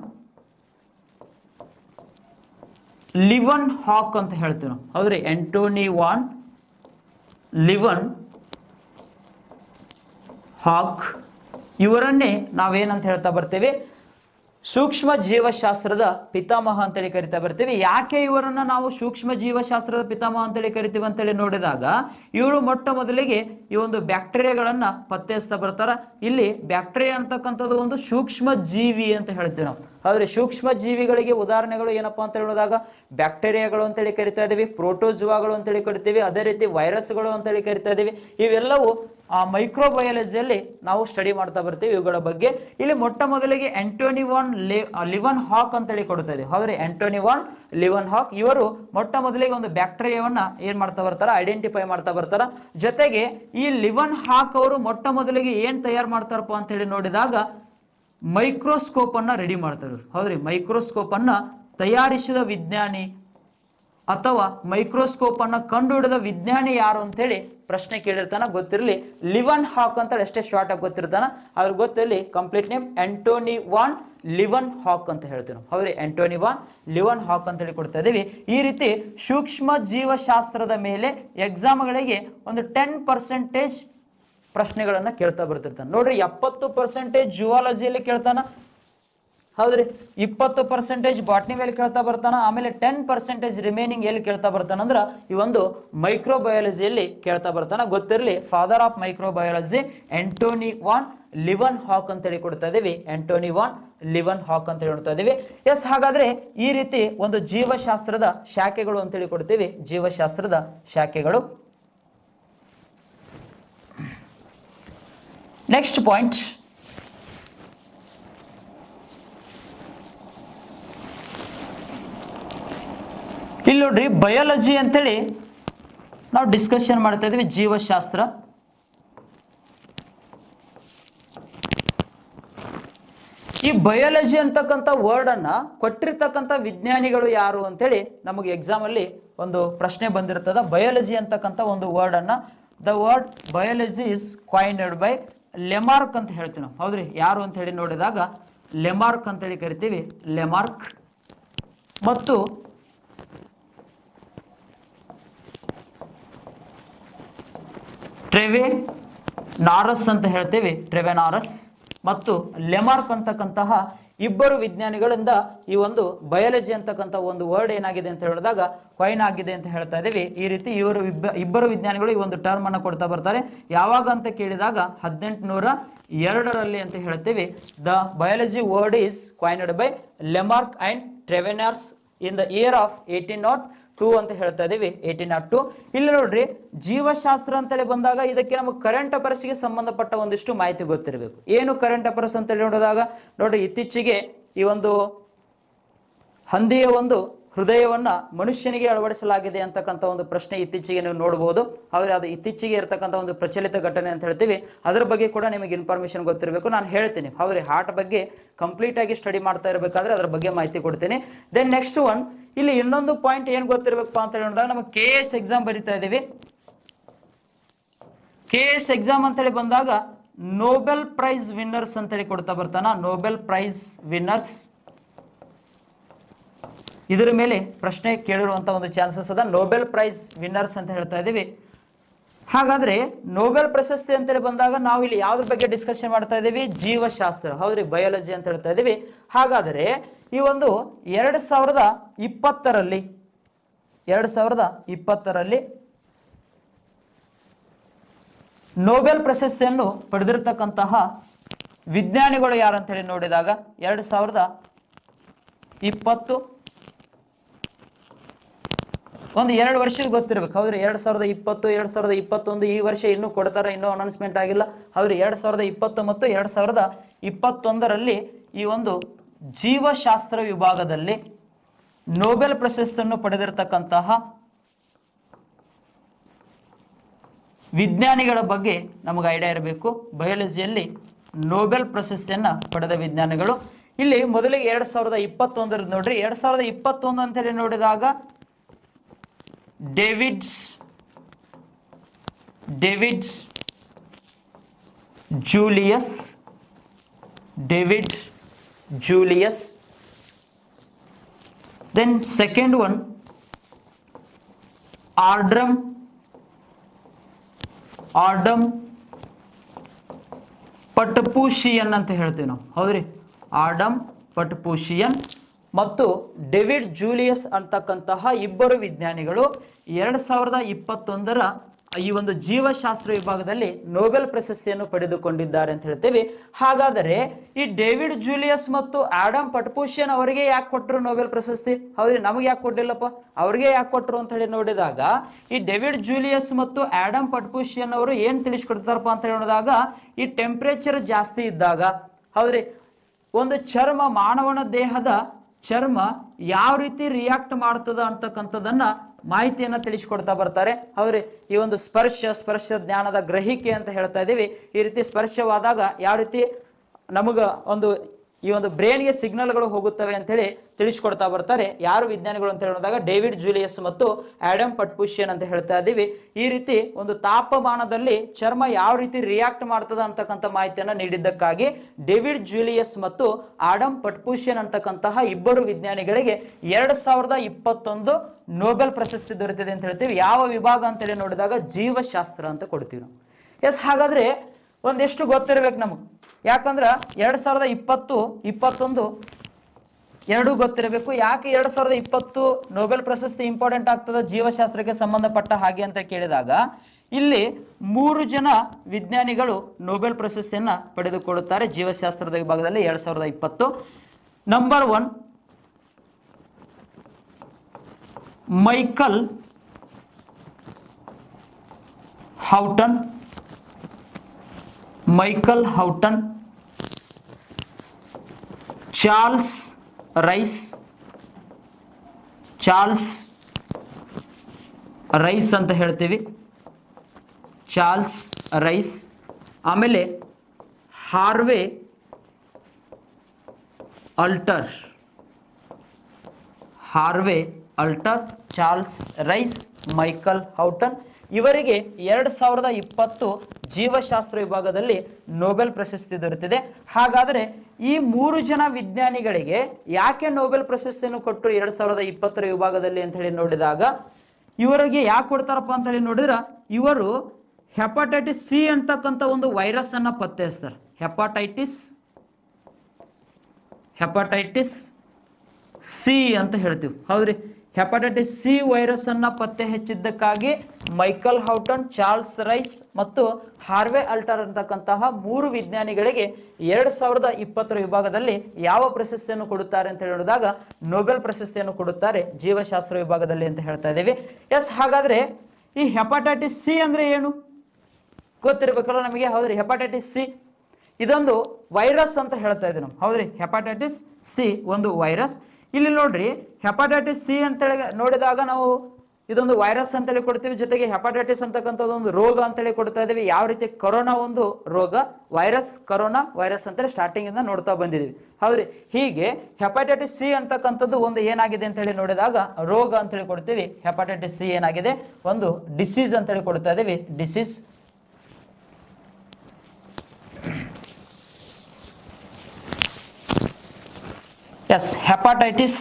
Leeuwenhoek ಅಂತ ಹೇಳ್ತೀವಿ ನಾವು ಹೌದ್ರಿ ಆಂಟೋನಿ ವಾನ್ ಲಿವನ್ ಹಾಕ್ ಇವರನ್ನೇ ನಾವೇನಂತ ಹೇಳ್ತಾ ಬರ್ತೀವಿ ಸೂಕ್ಷ್ಮ ಜೀವಶಾಸ್ತ್ರದ ಪಿತಾಮಹ ಅಂತೇಳಿ ಕರಿತಾ ಬರ್ತೀವಿ ಯಾಕೆ ಇವರನ್ನ ನಾವು ಸೂಕ್ಷ್ಮ ಜೀವಶಾಸ್ತ್ರದ ಪಿತಾಮಹ ಅಂತೇಳಿ ಕರಿತೀವಿ ಅಂತೇಳಿ ನೋಡಿದಾಗ ಇವರು ಮೊಟ್ಟ ಮೊದಲಿಗೆ ಈ ಒಂದು ಬ್ಯಾಕ್ಟೀರಿಯಾಗಳನ್ನ ಪತ್ತೆ ಹಚ್ತಾ ಬರ್ತಾರ ಇಲ್ಲಿ ಬ್ಯಾಕ್ಟೀರಿಯಾ ಅಂತಕ್ಕಂಥದ್ದು ಒಂದು ಸೂಕ್ಷ್ಮ ಜೀವಿ ಅಂತ ಹೇಳ್ತೀವಿ ನಾವು ಆದ್ರೆ ಸೂಕ್ಷ್ಮ ಜೀವಿಗಳಿಗೆ ಉದಾಹರಣೆಗಳು ಏನಪ್ಪಾ ಅಂತ ಹೇಳಿದಾಗ ಬ್ಯಾಕ್ಟೀರಿಯಾಗಳು ಅಂತೇಳಿ ಕರಿತಾ ಇದೀವಿ ಪ್ರೋಟೋಜುವಾಗಳು ಅಂತೇಳಿ ಕರಿತೀವಿ ಅದೇ ರೀತಿ ವೈರಸ್ಗಳು ಅಂತೇಳಿ ಕರಿತಾ ಇದೀವಿ ಇವೆಲ್ಲವೂ ಆ ಮೈಕ್ರೋಬಯಾಲಜಿಯಲ್ಲಿ ನಾವು ಸ್ಟಡಿ ಮಾಡ್ತಾ ಬರ್ತೀವಿ ಇವುಗಳ ಬಗ್ಗೆ ಇಲ್ಲಿ ಮೊಟ್ಟ ಮೊದಲಿಗೆ ಆಂಟೋನಿ ವಾನ್ ಲಿವನ್ ಹಾಕ್ ಅಂತೇಳಿ ಕೊಡ್ತಾ ಇದೀವಿ ಹೌದ್ರಿ ಆಂಟೋನಿ ವಾನ್ ಲಿವನ್ ಹಾಕ್ ಇವರು ಮೊಟ್ಟ ಮೊದಲಿಗೆ ಒಂದು ಬ್ಯಾಕ್ಟೀರಿಯಾವನ್ನ ಏನ್ ಮಾಡ್ತಾ ಬರ್ತಾರ ಐಡೆಂಟಿಫೈ ಮಾಡ್ತಾ ಬರ್ತಾರ ಜೊತೆಗೆ ಈ ಲಿವನ್ ಹಾಕ್ ಅವರು ಮೊಟ್ಟ ಮೊದಲಿಗೆ ಏನ್ ತಯಾರು ಮಾಡ್ತಾರಪ್ಪ ಅಂತ ಹೇಳಿ ನೋಡಿದಾಗ ಮೈಕ್ರೋಸ್ಕೋಪ್ ಅನ್ನ ರೆಡಿ ಮಾಡ್ತಾರೆ ಹೌದ್ರಿ ಮೈಕ್ರೋಸ್ಕೋಪ್ ಅನ್ನ ತಯಾರಿಸಿದ ವಿಜ್ಞಾನಿ ಅಥವಾ ಮೈಕ್ರೋಸ್ಕೋಪ್ ಅನ್ನ ಕಂಡುಹಿಡಿದ ವಿಜ್ಞಾನಿ ಯಾರು ಅಂತೇಳಿ ಪ್ರಶ್ನೆ ಕೇಳಿರ್ತಾನ ಗೊತ್ತಿರಲಿ ಲಿವನ್ ಹಾಕ್ ಅಂತ ಎಷ್ಟೇ ಶಾರ್ಟ್ ಆಗಿ ಗೊತ್ತಿರ್ತಾನ ಅದ್ರ ಗೊತ್ತಿರಲಿ complete name Antonie van Leeuwenhoek ಅಂತ ಹೇಳ್ತೀವಿ ನಾವು ಹೌದ್ರಿ ಆಂಟೋನಿ ವಾನ್ ಲಿವನ್ ಹಾಕ್ ಅಂತ ಹೇಳಿ ಕೊಡ್ತಾ ಇದೀವಿ ಈ ರೀತಿ ಸೂಕ್ಷ್ಮ ಜೀವಶಾಸ್ತ್ರದ ಮೇಲೆ ಎಕ್ಸಾಮ್ಗಳಿಗೆ ಒಂದು ಟೆನ್ ಪರ್ಸೆಂಟೇಜ್ ಪ್ರಶ್ನೆಗಳನ್ನ ಕೇಳ್ತಾ ಬರ್ತಿರ್ತಾನೆ ನೋಡ್ರಿ ಎಪ್ಪತ್ತು ಪರ್ಸೆಂಟೇಜ್ ಜುವಾಲಜಿಯಲ್ಲಿ ಕೇಳ್ತಾನ ಹೌದ್ರಿ ಇಪ್ಪತ್ತು ಪರ್ಸೆಂಟೇಜ್ ಬಾಟ್ನಿ ಮೇಲೆ ಕೇಳ್ತಾ ಬರ್ತಾನ ಆಮೇಲೆ ಟೆನ್ ಪರ್ಸೆಂಟೇಜ್ ರಿಮೈನಿಂಗ್ ಎಲ್ಲಿ ಕೇಳ್ತಾ ಬರ್ತಾನ ಅಂದ್ರ ಈ ಒಂದು ಮೈಕ್ರೋಬಯಾಲಜಿಯಲ್ಲಿ ಕೇಳ್ತಾ ಬರ್ತಾನ ಗೊತ್ತಿರಲಿ father of microbiology Antonie van Leeuwenhoek ಅಂತೇಳಿ ಕೊಡ್ತಾ ಇದೀವಿ ಆಂಟೋನಿ ವಾನ್ ಲಿವನ್ ಹಾಕ್ ಅಂತ ಹೇಳ್ತಾ ಇದೀವಿ ಎಸ್ ಹಾಗಾದ್ರೆ ಈ ರೀತಿ ಒಂದು ಜೀವಶಾಸ್ತ್ರದ ಶಾಖೆಗಳು ಅಂತೇಳಿ ಕೊಡ್ತೀವಿ ಜೀವಶಾಸ್ತ್ರದ ಶಾಖೆಗಳು ನೆಕ್ಸ್ಟ್ ಪಾಯಿಂಟ್ ಇಲ್ಲಿ ನೋಡ್ರಿ ಬಯಾಲಜಿ ಅಂತೇಳಿ ನಾವು ಡಿಸ್ಕಷನ್ ಮಾಡ್ತಾ ಇದೀವಿ ಜೀವಶಾಸ್ತ್ರ ಈ ಬಯಾಲಜಿ ಅಂತಕ್ಕಂಥ ವರ್ಡ್ ಅನ್ನ ಕೊಟ್ಟಿರ್ತಕ್ಕಂಥ ವಿಜ್ಞಾನಿಗಳು ಯಾರು ಅಂತೇಳಿ ನಮಗೆ ಎಕ್ಸಾಮ್ ಅಲ್ಲಿ ಒಂದು ಪ್ರಶ್ನೆ ಬಂದಿರ್ತದ ಬಯಾಲಜಿ ಅಂತಕ್ಕಂಥ ಒಂದು ವರ್ಡ್ ಅನ್ನ the word biology is coined by Lamarck ಅಂತ ಹೇಳ್ತೀವಿ ನಾವು ಹೌದ್ರಿ ಯಾರು ಅಂತ ಹೇಳಿ ನೋಡಿದಾಗ ಲೆಮಾರ್ಕ್ ಅಂತೇಳಿ ಕರಿತೀವಿ ಲೆಮಾರ್ಕ್ ಮತ್ತು ಟ್ರೆವೆ ನಾರಸ್ ಅಂತ ಹೇಳ್ತೀವಿ ಟ್ರೆವೆ ನಾರಸ್ ಮತ್ತು ಲೆಮಾರ್ಕ್ ಅಂತಕ್ಕಂತಹ ಇಬ್ಬರು ವಿಜ್ಞಾನಿಗಳಿಂದ ಈ ಒಂದು ಬಯಾಲಜಿ ಅಂತಕ್ಕಂಥ ಒಂದು ವರ್ಡ್ ಏನಾಗಿದೆ ಅಂತ ಹೇಳಿದಾಗ ಕಾಯಿನ್ ಆಗಿದೆ ಅಂತ ಹೇಳ್ತಾ ಇದೀವಿ ಈ ರೀತಿ ಇವರು ಇಬ್ಬ ಇಬ್ಬರು ವಿಜ್ಞಾನಿಗಳು ಈ ಒಂದು ಟರ್ಮ್ ಅನ್ನು ಕೊಡ್ತಾ ಬರ್ತಾರೆ ಯಾವಾಗ ಅಂತ ಕೇಳಿದಾಗ ಹದಿನೆಂಟುನೂರ ಎರಡರಲ್ಲಿ ಅಂತ ಹೇಳ್ತೀವಿ the biology word is coined by Lamarck and Treviranus in the year of eighteen nought two ಅಂತ ಹೇಳ್ತಾ ಇದೀವಿ ಏಯ್ಟೀನ್ ನಾಟ್ ಟು ಇಲ್ಲಿ ನೋಡ್ರಿ ಜೀವಶಾಸ್ತ್ರ ಅಂತೇಳಿ ಬಂದಾಗ ಇದಕ್ಕೆ ನಮಗೆ ಕರೆಂಟ್ ಅಫೇರ್ಸ್ಗೆ ಸಂಬಂಧಪಟ್ಟ ಒಂದಿಷ್ಟು ಮಾಹಿತಿ ಗೊತ್ತಿರಬೇಕು ಏನು ಕರೆಂಟ್ ಅಫೇರ್ಸ್ ಅಂತೇಳಿ ನೋಡಿದಾಗ ನೋಡ್ರಿ ಇತ್ತೀಚೆಗೆ ಈ ಒಂದು ಹಂದಿಯ ಒಂದು ಹೃದಯವನ್ನ ಮನುಷ್ಯನಿಗೆ ಅಳವಡಿಸಲಾಗಿದೆ ಅಂತಕ್ಕಂಥ ಒಂದು ಪ್ರಶ್ನೆ ಇತ್ತೀಚೆಗೆ ನೀವು ನೋಡಬಹುದು ಆದರೆ ಅದು ಇತ್ತೀಚೆಗೆ ಇರತಕ್ಕಂಥ ಒಂದು ಪ್ರಚಲಿತ ಘಟನೆ ಅಂತ ಹೇಳ್ತೀವಿ ಅದರ ಬಗ್ಗೆ ಕೂಡ ನಿಮಗೆ ಇನ್ಫಾರ್ಮೇಶನ್ ಗೊತ್ತಿರಬೇಕು ನಾನು ಹೇಳ್ತೀನಿ ಹೌದ್ರಿ ಹಾರ್ಟ್ ಬಗ್ಗೆ ಕಂಪ್ಲೀಟ್ ಆಗಿ ಸ್ಟಡಿ ಮಾಡ್ತಾ ಇರಬೇಕಾದ್ರೆ ಅದರ ಬಗ್ಗೆ ಮಾಹಿತಿ ಕೊಡ್ತೀನಿ ದೆನ್ ನೆಕ್ಸ್ಟ್ ಒನ್ ಇಲ್ಲಿ ಇನ್ನೊಂದು ಪಾಯಿಂಟ್ ಏನು ಗೊತ್ತಿರಬೇಕಪ್ಪ ಅಂತ ಹೇಳಿ ನೋಡಿದಾಗ ನಮಗೆ ಕೆ ಎಸ್ ಎಕ್ಸಾಮ್ ಬರಿತಾ ಇದ್ದೀವಿ ಕೆ ಎಸ್ ಎಕ್ಸಾಮ್ ಅಂತೇಳಿ ಬಂದಾಗ ನೋಬೆಲ್ ಪ್ರೈಸ್ ವಿನ್ನರ್ಸ್ ಅಂತೇಳಿ ಕೊಡ್ತಾ ಬರ್ತಾನ ನೋಬೆಲ್ ಪ್ರೈಸ್ ವಿನ್ನರ್ಸ್ ಇದರ ಮೇಲೆ ಪ್ರಶ್ನೆ ಕೇಳಿರುವಂತ ಒಂದು ಚಾನ್ಸಸ್ ಅದ ನೋಬೆಲ್ ಪ್ರೈಸ್ ವಿನ್ನರ್ಸ್ ಅಂತ ಹೇಳ್ತಾ ಇದ್ದೀವಿ ಹಾಗಾದ್ರೆ ನೋಬೆಲ್ ಪ್ರಶಸ್ತಿ ಅಂತೇಳಿ ಬಂದಾಗ ನಾವು ಇಲ್ಲಿ ಯಾವ್ದ್ರ ಬಗ್ಗೆ ಡಿಸ್ಕಷನ್ ಮಾಡ್ತಾ ಇದ್ದೀವಿ ಜೀವಶಾಸ್ತ್ರ ಹೌದ್ರಿ ಬಯಾಲಜಿ ಅಂತ ಹೇಳ್ತಾ ಇದ್ದೀವಿ ಹಾಗಾದ್ರೆ ಈ ಒಂದು ಎರಡ್ ಸಾವಿರದ ಇಪ್ಪತ್ತರಲ್ಲಿ ಎರಡ್ ಸಾವಿರದ ಇಪ್ಪತ್ತರಲ್ಲಿ ನೋಬೆಲ್ ಪ್ರಶಸ್ತಿಯನ್ನು ಪಡೆದಿರತಕ್ಕಂತಹ ವಿಜ್ಞಾನಿಗಳು ಯಾರು ಅಂತೇಳಿ ನೋಡಿದಾಗ ಎರಡು ಸಾವಿರದ ಇಪ್ಪತ್ತು ಒಂದು ಎರಡು ವರ್ಷದ ಗೊತ್ತಿರ್ಬೇಕು ಹೌದ್ರಿ ಎರಡ್ ಸಾವಿರದ ಇಪ್ಪತ್ತು ಎರಡ್ ಸಾವಿರದ ಇಪ್ಪತ್ತೊಂದು ಈ ವರ್ಷ ಇನ್ನೂ ಕೊಡ್ತಾರೆ ಇನ್ನೂ ಅನೌನ್ಸ್ಮೆಂಟ್ ಆಗಿಲ್ಲ ಹೌದ್ರಿ ಎರಡ್ ಸಾವಿರದ ಇಪ್ಪತ್ತು ಮತ್ತು ಎರಡ್ ಸಾವಿರದ ಇಪ್ಪತ್ತೊಂದರಲ್ಲಿ ಈ ಒಂದು ಜೀವಶಾಸ್ತ್ರ ವಿಭಾಗದಲ್ಲಿ ನೋಬೆಲ್ ಪ್ರಶಸ್ತಿಯನ್ನು ಪಡೆದಿರತಕ್ಕಂತಹ ವಿಜ್ಞಾನಿಗಳ ಬಗ್ಗೆ ನಮಗೆ ಐಡಿಯಾ ಇರಬೇಕು ಬಯಾಲಜಿಯಲ್ಲಿ ನೋಬೆಲ್ ಪ್ರಶಸ್ತಿಯನ್ನ ಪಡೆದ ವಿಜ್ಞಾನಿಗಳು ಇಲ್ಲಿ ಮೊದಲಿಗೆ ಎರಡ್ ಸಾವಿರದ ಇಪ್ಪತ್ತೊಂದರ ನೋಡ್ರಿ ಎರಡ್ ಸಾವಿರದ ಇಪ್ಪತ್ತೊಂದು ಅಂತ ಹೇಳಿ ನೋಡಿದಾಗ David David Julius David Julius then second one Ardem Ardem Patapoutian ಅಂತ ಹೇಳ್ತೀವಿ ನಾವು ಹೌದ್ರಿ ಆರ್ಡಮ್ ಪಟ್ಪೂಷಿಯನ್ ಮತ್ತು ಡೇವಿಡ್ ಜೂಲಿಯಸ್ ಅಂತಕ್ಕಂತಹ ಇಬ್ಬರು ವಿಜ್ಞಾನಿಗಳು ಎರಡ್ ಸಾವಿರದ ಇಪ್ಪತ್ತೊಂದರ ಈ ಒಂದು ಜೀವಶಾಸ್ತ್ರ ವಿಭಾಗದಲ್ಲಿ ನೋಬೆಲ್ ಪ್ರಶಸ್ತಿಯನ್ನು ಪಡೆದುಕೊಂಡಿದ್ದಾರೆ ಅಂತ ಹೇಳ್ತೇವೆ ಹಾಗಾದರೆ ಈ ಡೇವಿಡ್ ಜೂಲಿಯಸ್ ಮತ್ತು ಆಡಮ್ ಪಟ್ಪೂಷಿಯನ್ ಅವರಿಗೆ ಯಾಕೆ ಕೊಟ್ಟರು ನೋಬೆಲ್ ಪ್ರಶಸ್ತಿ ಹೌದ್ರಿ ನಮಗೆ ಯಾಕೆ ಕೊಟ್ಟಿಲ್ಲಪ್ಪ ಅವ್ರಿಗೆ ಯಾಕೆ ಕೊಟ್ಟರು ಅಂತ ಹೇಳಿ ನೋಡಿದಾಗ ಈ ಡೇವಿಡ್ ಜೂಲಿಯಸ್ ಮತ್ತು ಆಡಮ್ ಪಟ್ಪೂಷಿಯನ್ ಅವರು ಏನ್ ತಿಳಿಸ್ಕೊಡ್ತಾರಪ್ಪ ಅಂತ ಹೇಳಿ ನೋಡಿದಾಗ ಈ ಟೆಂಪರೇಚರ್ ಜಾಸ್ತಿ ಇದ್ದಾಗ ಹೌದ್ರಿ ಒಂದು ಚರ್ಮ ಮಾನವನ ದೇಹದ ಚರ್ಮ ಯಾವ ರೀತಿ ರಿಯಾಕ್ಟ್ ಮಾಡ್ತದ ಅಂತಕ್ಕಂಥದ್ದನ್ನ ಮಾಹಿತಿಯನ್ನ ತಿಳಿಸ್ಕೊಡ್ತಾ ಬರ್ತಾರೆ ಅವ್ರಿ ಈ ಒಂದು ಸ್ಪರ್ಶ ಸ್ಪರ್ಶ ಜ್ಞಾನದ ಗ್ರಹಿಕೆ ಅಂತ ಹೇಳ್ತಾ ಇದೀವಿ ಈ ರೀತಿ ಸ್ಪರ್ಶವಾದಾಗ ಯಾವ ರೀತಿ ನಮಗ ಒಂದು ಈ ಒಂದು ಬ್ರೈನ್ಗೆ ಸಿಗ್ನಲ್ಗಳು ಹೋಗುತ್ತವೆ ಅಂತ ಹೇಳಿ ತಿಳಿಸ್ಕೊಡ್ತಾ ಬರ್ತಾರೆ ಯಾರು ವಿಜ್ಞಾನಿಗಳು ಅಂತ ಹೇಳಿದಾಗ ಡೇವಿಡ್ ಜೂಲಿಯಸ್ ಮತ್ತು ಆಡಮ್ ಪಟ್ಪುಷಿಯನ್ ಅಂತ ಹೇಳ್ತಾ ಇದ್ದೀವಿ ಈ ರೀತಿ ಒಂದು ತಾಪಮಾನದಲ್ಲಿ ಚರ್ಮ ಯಾವ ರೀತಿ ರಿಯಾಕ್ಟ್ ಮಾಡ್ತದ ಅಂತಕ್ಕಂಥ ಮಾಹಿತಿಯನ್ನ ನೀಡಿದ್ದಕ್ಕಾಗಿ ಡೇವಿಡ್ ಜೂಲಿಯಸ್ ಮತ್ತು ಆಡಮ್ ಪಟ್ಪುಷಿಯನ್ ಅಂತಕ್ಕಂತಹ ಇಬ್ಬರು ವಿಜ್ಞಾನಿಗಳಿಗೆ ಎರಡ್ ಸಾವಿರದ ಇಪ್ಪತ್ತೊಂದು ನೋಬೆಲ್ ಪ್ರಶಸ್ತಿ ದೊರೆತಿದೆ ಅಂತ ಹೇಳ್ತೀವಿ ಯಾವ ವಿಭಾಗ ಅಂತೇಳಿ ನೋಡಿದಾಗ ಜೀವಶಾಸ್ತ್ರ ಅಂತ ಕೊಡ್ತೀವಿ ನಾವು ಎಸ್ ಹಾಗಾದ್ರೆ ಒಂದೆಷ್ಟು ಗೊತ್ತಿರ್ಬೇಕು ನಮಗೆ ಯಾಕಂದ್ರ ಎರಡ್ ಸಾವಿರದ ಇಪ್ಪತ್ತು ಇಪ್ಪತ್ತೊಂದು ಎರಡೂ ಗೊತ್ತಿರಬೇಕು ಯಾಕೆ ಎರಡ್ ಸಾವಿರದ ಇಪ್ಪತ್ತು ನೊಬೆಲ್ ಪ್ರಶಸ್ತಿ ಇಂಪಾರ್ಟೆಂಟ್ ಆಗ್ತದ ಜೀವಶಾಸ್ತ್ರಕ್ಕೆ ಸಂಬಂಧಪಟ್ಟ ಹಾಗೆ ಅಂತ ಕೇಳಿದಾಗ ಇಲ್ಲಿ ಮೂರು ಜನ ವಿಜ್ಞಾನಿಗಳು ನೊಬೆಲ್ ಪ್ರಶಸ್ತಿಯನ್ನ ಪಡೆದುಕೊಳ್ಳುತ್ತಾರೆ ಜೀವಶಾಸ್ತ್ರದ ವಿಭಾಗದಲ್ಲಿ ಎರಡ್ ಸಾವಿರದ ಇಪ್ಪತ್ತು number one Michael Houghton Michael Houghton Charles Rice Charles Rice ಅಂತ ಹೇಳ್ತೀವಿ ಚಾರ್ಲ್ಸ್ ರೈಸ್ ಆಮೇಲೆ Harvey Alter Harvey Alter Charles Rice Michael Houghton ಇವರಿಗೆ ಎರಡು ಸಾವಿರದ ಇಪ್ಪತ್ತು ಜೀವಶಾಸ್ತ್ರ ವಿಭಾಗದಲ್ಲಿ ನೊಬೆಲ್ ಪ್ರಶಸ್ತಿ ದೊರೆತಿದೆ ಹಾಗಾದರೆ ಈ ಮೂರು ಜನ ವಿಜ್ಞಾನಿಗಳಿಗೆ ಯಾಕೆ ನೊಬೆಲ್ ಪ್ರಶಸ್ತಿಯನ್ನು ಕೊಟ್ಟರು ಎರಡು ಸಾವಿರದ ಇಪ್ಪತ್ತರ ವಿಭಾಗದಲ್ಲಿ ಅಂತ ಹೇಳಿ ನೋಡಿದಾಗ ಇವರಿಗೆ ಯಾಕೆ ಕೊಡ್ತಾರಪ್ಪ ಅಂತ ಹೇಳಿ ನೋಡಿದ್ರೆ ಇವರು ಹೆಪಟೈಟಿಸ್ ಸಿ ಅಂತಕ್ಕಂಥ ಒಂದು ವೈರಸ್ ಅನ್ನ ಪತ್ತೆ ಹಚ್ತಾರೆ ಹೆಪಟೈಟಿಸ್ ಹೆಪಟೈಟಿಸ್ ಸಿ ಅಂತ ಹೇಳ್ತೀವಿ ಹೌದ್ರಿ ಹೆಪಟೈಟಿಸ್ ಸಿ ವೈರಸ್ ಅನ್ನ ಪತ್ತೆ ಹಚ್ಚಿದ್ದಕ್ಕಾಗಿ ಮೈಕಲ್ ಹೌಟನ್ ಚಾರ್ಲ್ಸ್ ರೈಸ್ ಮತ್ತು ಹಾರ್ವೆ ಅಲ್ಟರ್ ಅಂತಕ್ಕಂತಹ ಮೂರು ವಿಜ್ಞಾನಿಗಳಿಗೆ ಎರಡ್ ಸಾವಿರದ ಇಪ್ಪತ್ತರ ವಿಭಾಗದಲ್ಲಿ ಯಾವ ಪ್ರಶಸ್ತಿಯನ್ನು ಕೊಡುತ್ತಾರೆ ಅಂತ ಹೇಳಿದಾಗ ನೊಬೆಲ್ ಪ್ರಶಸ್ತಿಯನ್ನು ಕೊಡುತ್ತಾರೆ ಜೀವಶಾಸ್ತ್ರ ವಿಭಾಗದಲ್ಲಿ ಅಂತ ಹೇಳ್ತಾ ಇದ್ದೀವಿ ಎಸ್ ಹಾಗಾದ್ರೆ ಈ ಹೆಪಟೈಟಿಸ್ ಸಿ ಅಂದ್ರೆ ಏನು ಗೊತ್ತಿರ್ಬೇಕಲ್ಲ ನಮಗೆ ಹೌದ್ರಿ ಹೆಪಟೈಟಿಸ್ ಸಿ ಇದೊಂದು ವೈರಸ್ ಅಂತ ಹೇಳ್ತಾ ಇದ್ದೀವಿ ನಾವು ಹೌದ್ರಿ ಹೆಪಟೈಟಿಸ್ ಸಿ ಒಂದು ವೈರಸ್ ಇಲ್ಲಿ ನೋಡ್ರಿ ಹೆಪಟೈಟಿಸ್ ಸಿ ಅಂತೇಳಿ ನೋಡಿದಾಗ ನಾವು ಇದೊಂದು ವೈರಸ್ ಅಂತೇಳಿ ಕೊಡ್ತೀವಿ ಜೊತೆಗೆ ಹೆಪಟೈಟಿಸ್ ಅಂತಕ್ಕಂಥದ್ದು ಒಂದು ರೋಗ ಅಂತೇಳಿ ಕೊಡ್ತಾ ಇದೀವಿ ಯಾವ ರೀತಿ ಕೊರೋನಾ ಒಂದು ರೋಗ ವೈರಸ್ ಕೊರೋನಾ ವೈರಸ್ ಅಂತೇಳಿ ಸ್ಟಾರ್ಟಿಂಗ್ ಇಂದ ನೋಡ್ತಾ ಬಂದಿದೀವಿ ಹೌದ್ರಿ ಹೀಗೆ ಹೆಪಟೈಟಿಸ್ ಸಿ ಅಂತಕ್ಕಂಥದ್ದು ಒಂದು ಏನಾಗಿದೆ ಅಂತ ಹೇಳಿ ನೋಡಿದಾಗ ರೋಗ ಅಂತೇಳಿ ಕೊಡ್ತೀವಿ ಹೆಪಟೈಟಿಸ್ ಸಿ ಏನಾಗಿದೆ ಒಂದು ಡಿಸೀಸ್ ಅಂತೇಳಿ ಕೊಡ್ತಾ ಇದೀವಿ ಡಿಸೀಸ್ ಎಸ್ ಹೆಪಾಟೈಟಿಸ್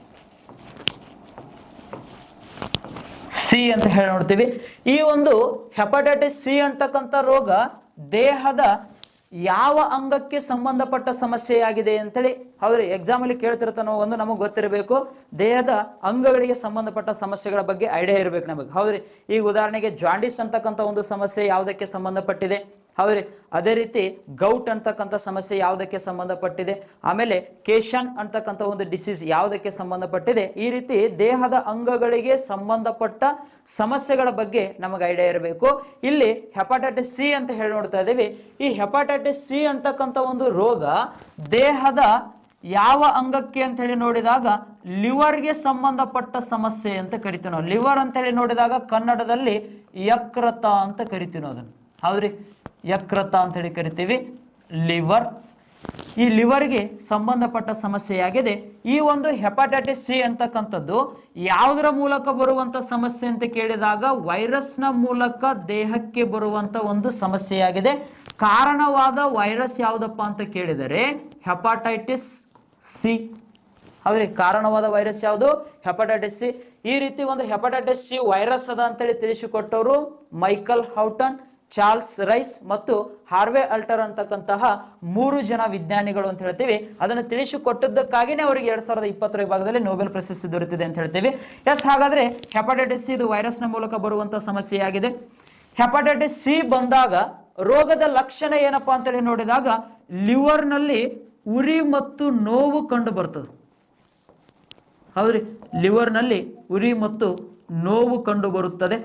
ಸಿ ಅಂತ ಹೇಳಿ ನೋಡ್ತೀವಿ ಈ ಒಂದು ಹೆಪಟೈಟಿಸ್ ಸಿ ಅಂತಕ್ಕಂಥ ರೋಗ ದೇಹದ ಯಾವ ಅಂಗಕ್ಕೆ ಸಂಬಂಧಪಟ್ಟ ಸಮಸ್ಯೆಯಾಗಿದೆ ಅಂತೇಳಿ ಹೌದ್ರಿ ಎಕ್ಸಾಮ್ ಅಲ್ಲಿ ಕೇಳ್ತಿರ್ತಾನೋ ಒಂದು ನಮಗೆ ಗೊತ್ತಿರಬೇಕು ದೇಹದ ಅಂಗಗಳಿಗೆ ಸಂಬಂಧಪಟ್ಟ ಸಮಸ್ಯೆಗಳ ಬಗ್ಗೆ ಐಡಿಯಾ ಇರಬೇಕು ನಮಗೆ ಹೌದ್ರಿ ಈಗ ಉದಾಹರಣೆಗೆ ಜಾಂಡಿಸ್ ಅಂತಕ್ಕಂಥ ಒಂದು ಸಮಸ್ಯೆ ಯಾವುದಕ್ಕೆ ಸಂಬಂಧಪಟ್ಟಿದೆ ಹೌದ್ರಿ ಅದೇ ರೀತಿ ಗೌಟ್ ಅಂತಕ್ಕಂಥ ಸಮಸ್ಯೆ ಯಾವುದಕ್ಕೆ ಸಂಬಂಧಪಟ್ಟಿದೆ ಆಮೇಲೆ ಕೇಶನ್ ಅಂತಕ್ಕಂಥ ಒಂದು ಡಿಸೀಸ್ ಯಾವುದಕ್ಕೆ ಸಂಬಂಧಪಟ್ಟಿದೆ ಈ ರೀತಿ ದೇಹದ ಅಂಗಗಳಿಗೆ ಸಂಬಂಧಪಟ್ಟ ಸಮಸ್ಯೆಗಳ ಬಗ್ಗೆ ನಮಗೆ ಐಡಿಯಾ ಇರಬೇಕು ಇಲ್ಲಿ ಹೆಪಾಟೈಟಿಸ್ ಸಿ ಅಂತ ಹೇಳಿ ನೋಡ್ತಾ ಇದ್ದೀವಿ ಈ ಹೆಪಾಟೈಟಿಸ್ ಸಿ ಅಂತಕ್ಕಂಥ ಒಂದು ರೋಗ ದೇಹದ ಯಾವ ಅಂಗಕ್ಕೆ ಅಂತ ಹೇಳಿ ನೋಡಿದಾಗ ಲಿವರ್ಗೆ ಸಂಬಂಧಪಟ್ಟ ಸಮಸ್ಯೆ ಅಂತ ಕರಿತೀವಿ ನಾವು ಲಿವರ್ ಅಂತ ಹೇಳಿ ನೋಡಿದಾಗ ಕನ್ನಡದಲ್ಲಿ ಯಕೃತ ಅಂತ ಕರಿತೀವಿ ನಾವು ಅದನ್ನು ಹೌದ್ರಿ ಯಕೃತ ಅಂತ ಹೇಳಿ ಕರಿತೀವಿ ಲಿವರ್ ಈ ಲಿವರ್ಗೆ ಸಂಬಂಧಪಟ್ಟ ಸಮಸ್ಯೆಯಾಗಿದೆ ಈ ಒಂದು ಹೆಪಾಟೈಟಿಸ್ ಸಿ ಅಂತಕ್ಕಂಥದ್ದು ಯಾವುದರ ಮೂಲಕ ಬರುವಂತ ಸಮಸ್ಯೆ ಅಂತ ಕೇಳಿದಾಗ ವೈರಸ್ನ ಮೂಲಕ ದೇಹಕ್ಕೆ ಬರುವಂತ ಒಂದು ಸಮಸ್ಯೆಯಾಗಿದೆ ಕಾರಣವಾದ ವೈರಸ್ ಯಾವುದಪ್ಪ ಅಂತ ಕೇಳಿದರೆ ಹೆಪಾಟೈಟಿಸ್ ಸಿ ಹೌದ್ರಿ ಕಾರಣವಾದ ವೈರಸ್ ಯಾವುದು ಹೆಪಟೈಟಿಸ್ ಸಿ ಈ ರೀತಿ ಒಂದು ಹೆಪಟೈಟಿಸ್ ಸಿ ವೈರಸ್ ಅದ ಅಂತೇಳಿ ತಿಳಿಸಿಕೊಟ್ಟವರು ಮೈಕಲ್ ಹೌಟನ್ ಚಾರ್ಲ್ಸ್ ರೈಸ್ ಮತ್ತು ಹಾರ್ವೆ ಅಲ್ಟರ್ ಅಂತಕ್ಕಂತಹ ಮೂರು ಜನ ವಿಜ್ಞಾನಿಗಳು ಅಂತ ಹೇಳ್ತೀವಿ ಅದನ್ನು ತಿಳಿಸಿಕೊಟ್ಟದ್ದಕ್ಕಾಗಿನೇ ಅವರಿಗೆ ಎರಡ್ ಸಾವಿರದ ಇಪ್ಪತ್ತರ ವಿಭಾಗದಲ್ಲಿ ನೊಬೆಲ್ ಪ್ರಶಸ್ತಿ ದೊರೆತಿದೆ ಅಂತ ಹೇಳ್ತೀವಿ ಎಸ್ ಹಾಗಾದ್ರೆ ಹೆಪಟೈಟಿಸ್ ಸಿ ಇದು ವೈರಸ್ನ ಮೂಲಕ ಬರುವಂತ ಸಮಸ್ಯೆಯಾಗಿದೆ ಹೆಪಟೈಟಿಸ್ ಸಿ ಬಂದಾಗ ರೋಗದ ಲಕ್ಷಣ ಏನಪ್ಪಾ ಅಂತೇಳಿ ನೋಡಿದಾಗ ಲಿವರ್ನಲ್ಲಿ ಉರಿ ಮತ್ತು ನೋವು ಕಂಡು ಬರ್ತದೆ ಹೌದ್ರಿ ಲಿವರ್ನಲ್ಲಿ ಉರಿ ಮತ್ತು ನೋವು ಕಂಡು ಬರುತ್ತದೆ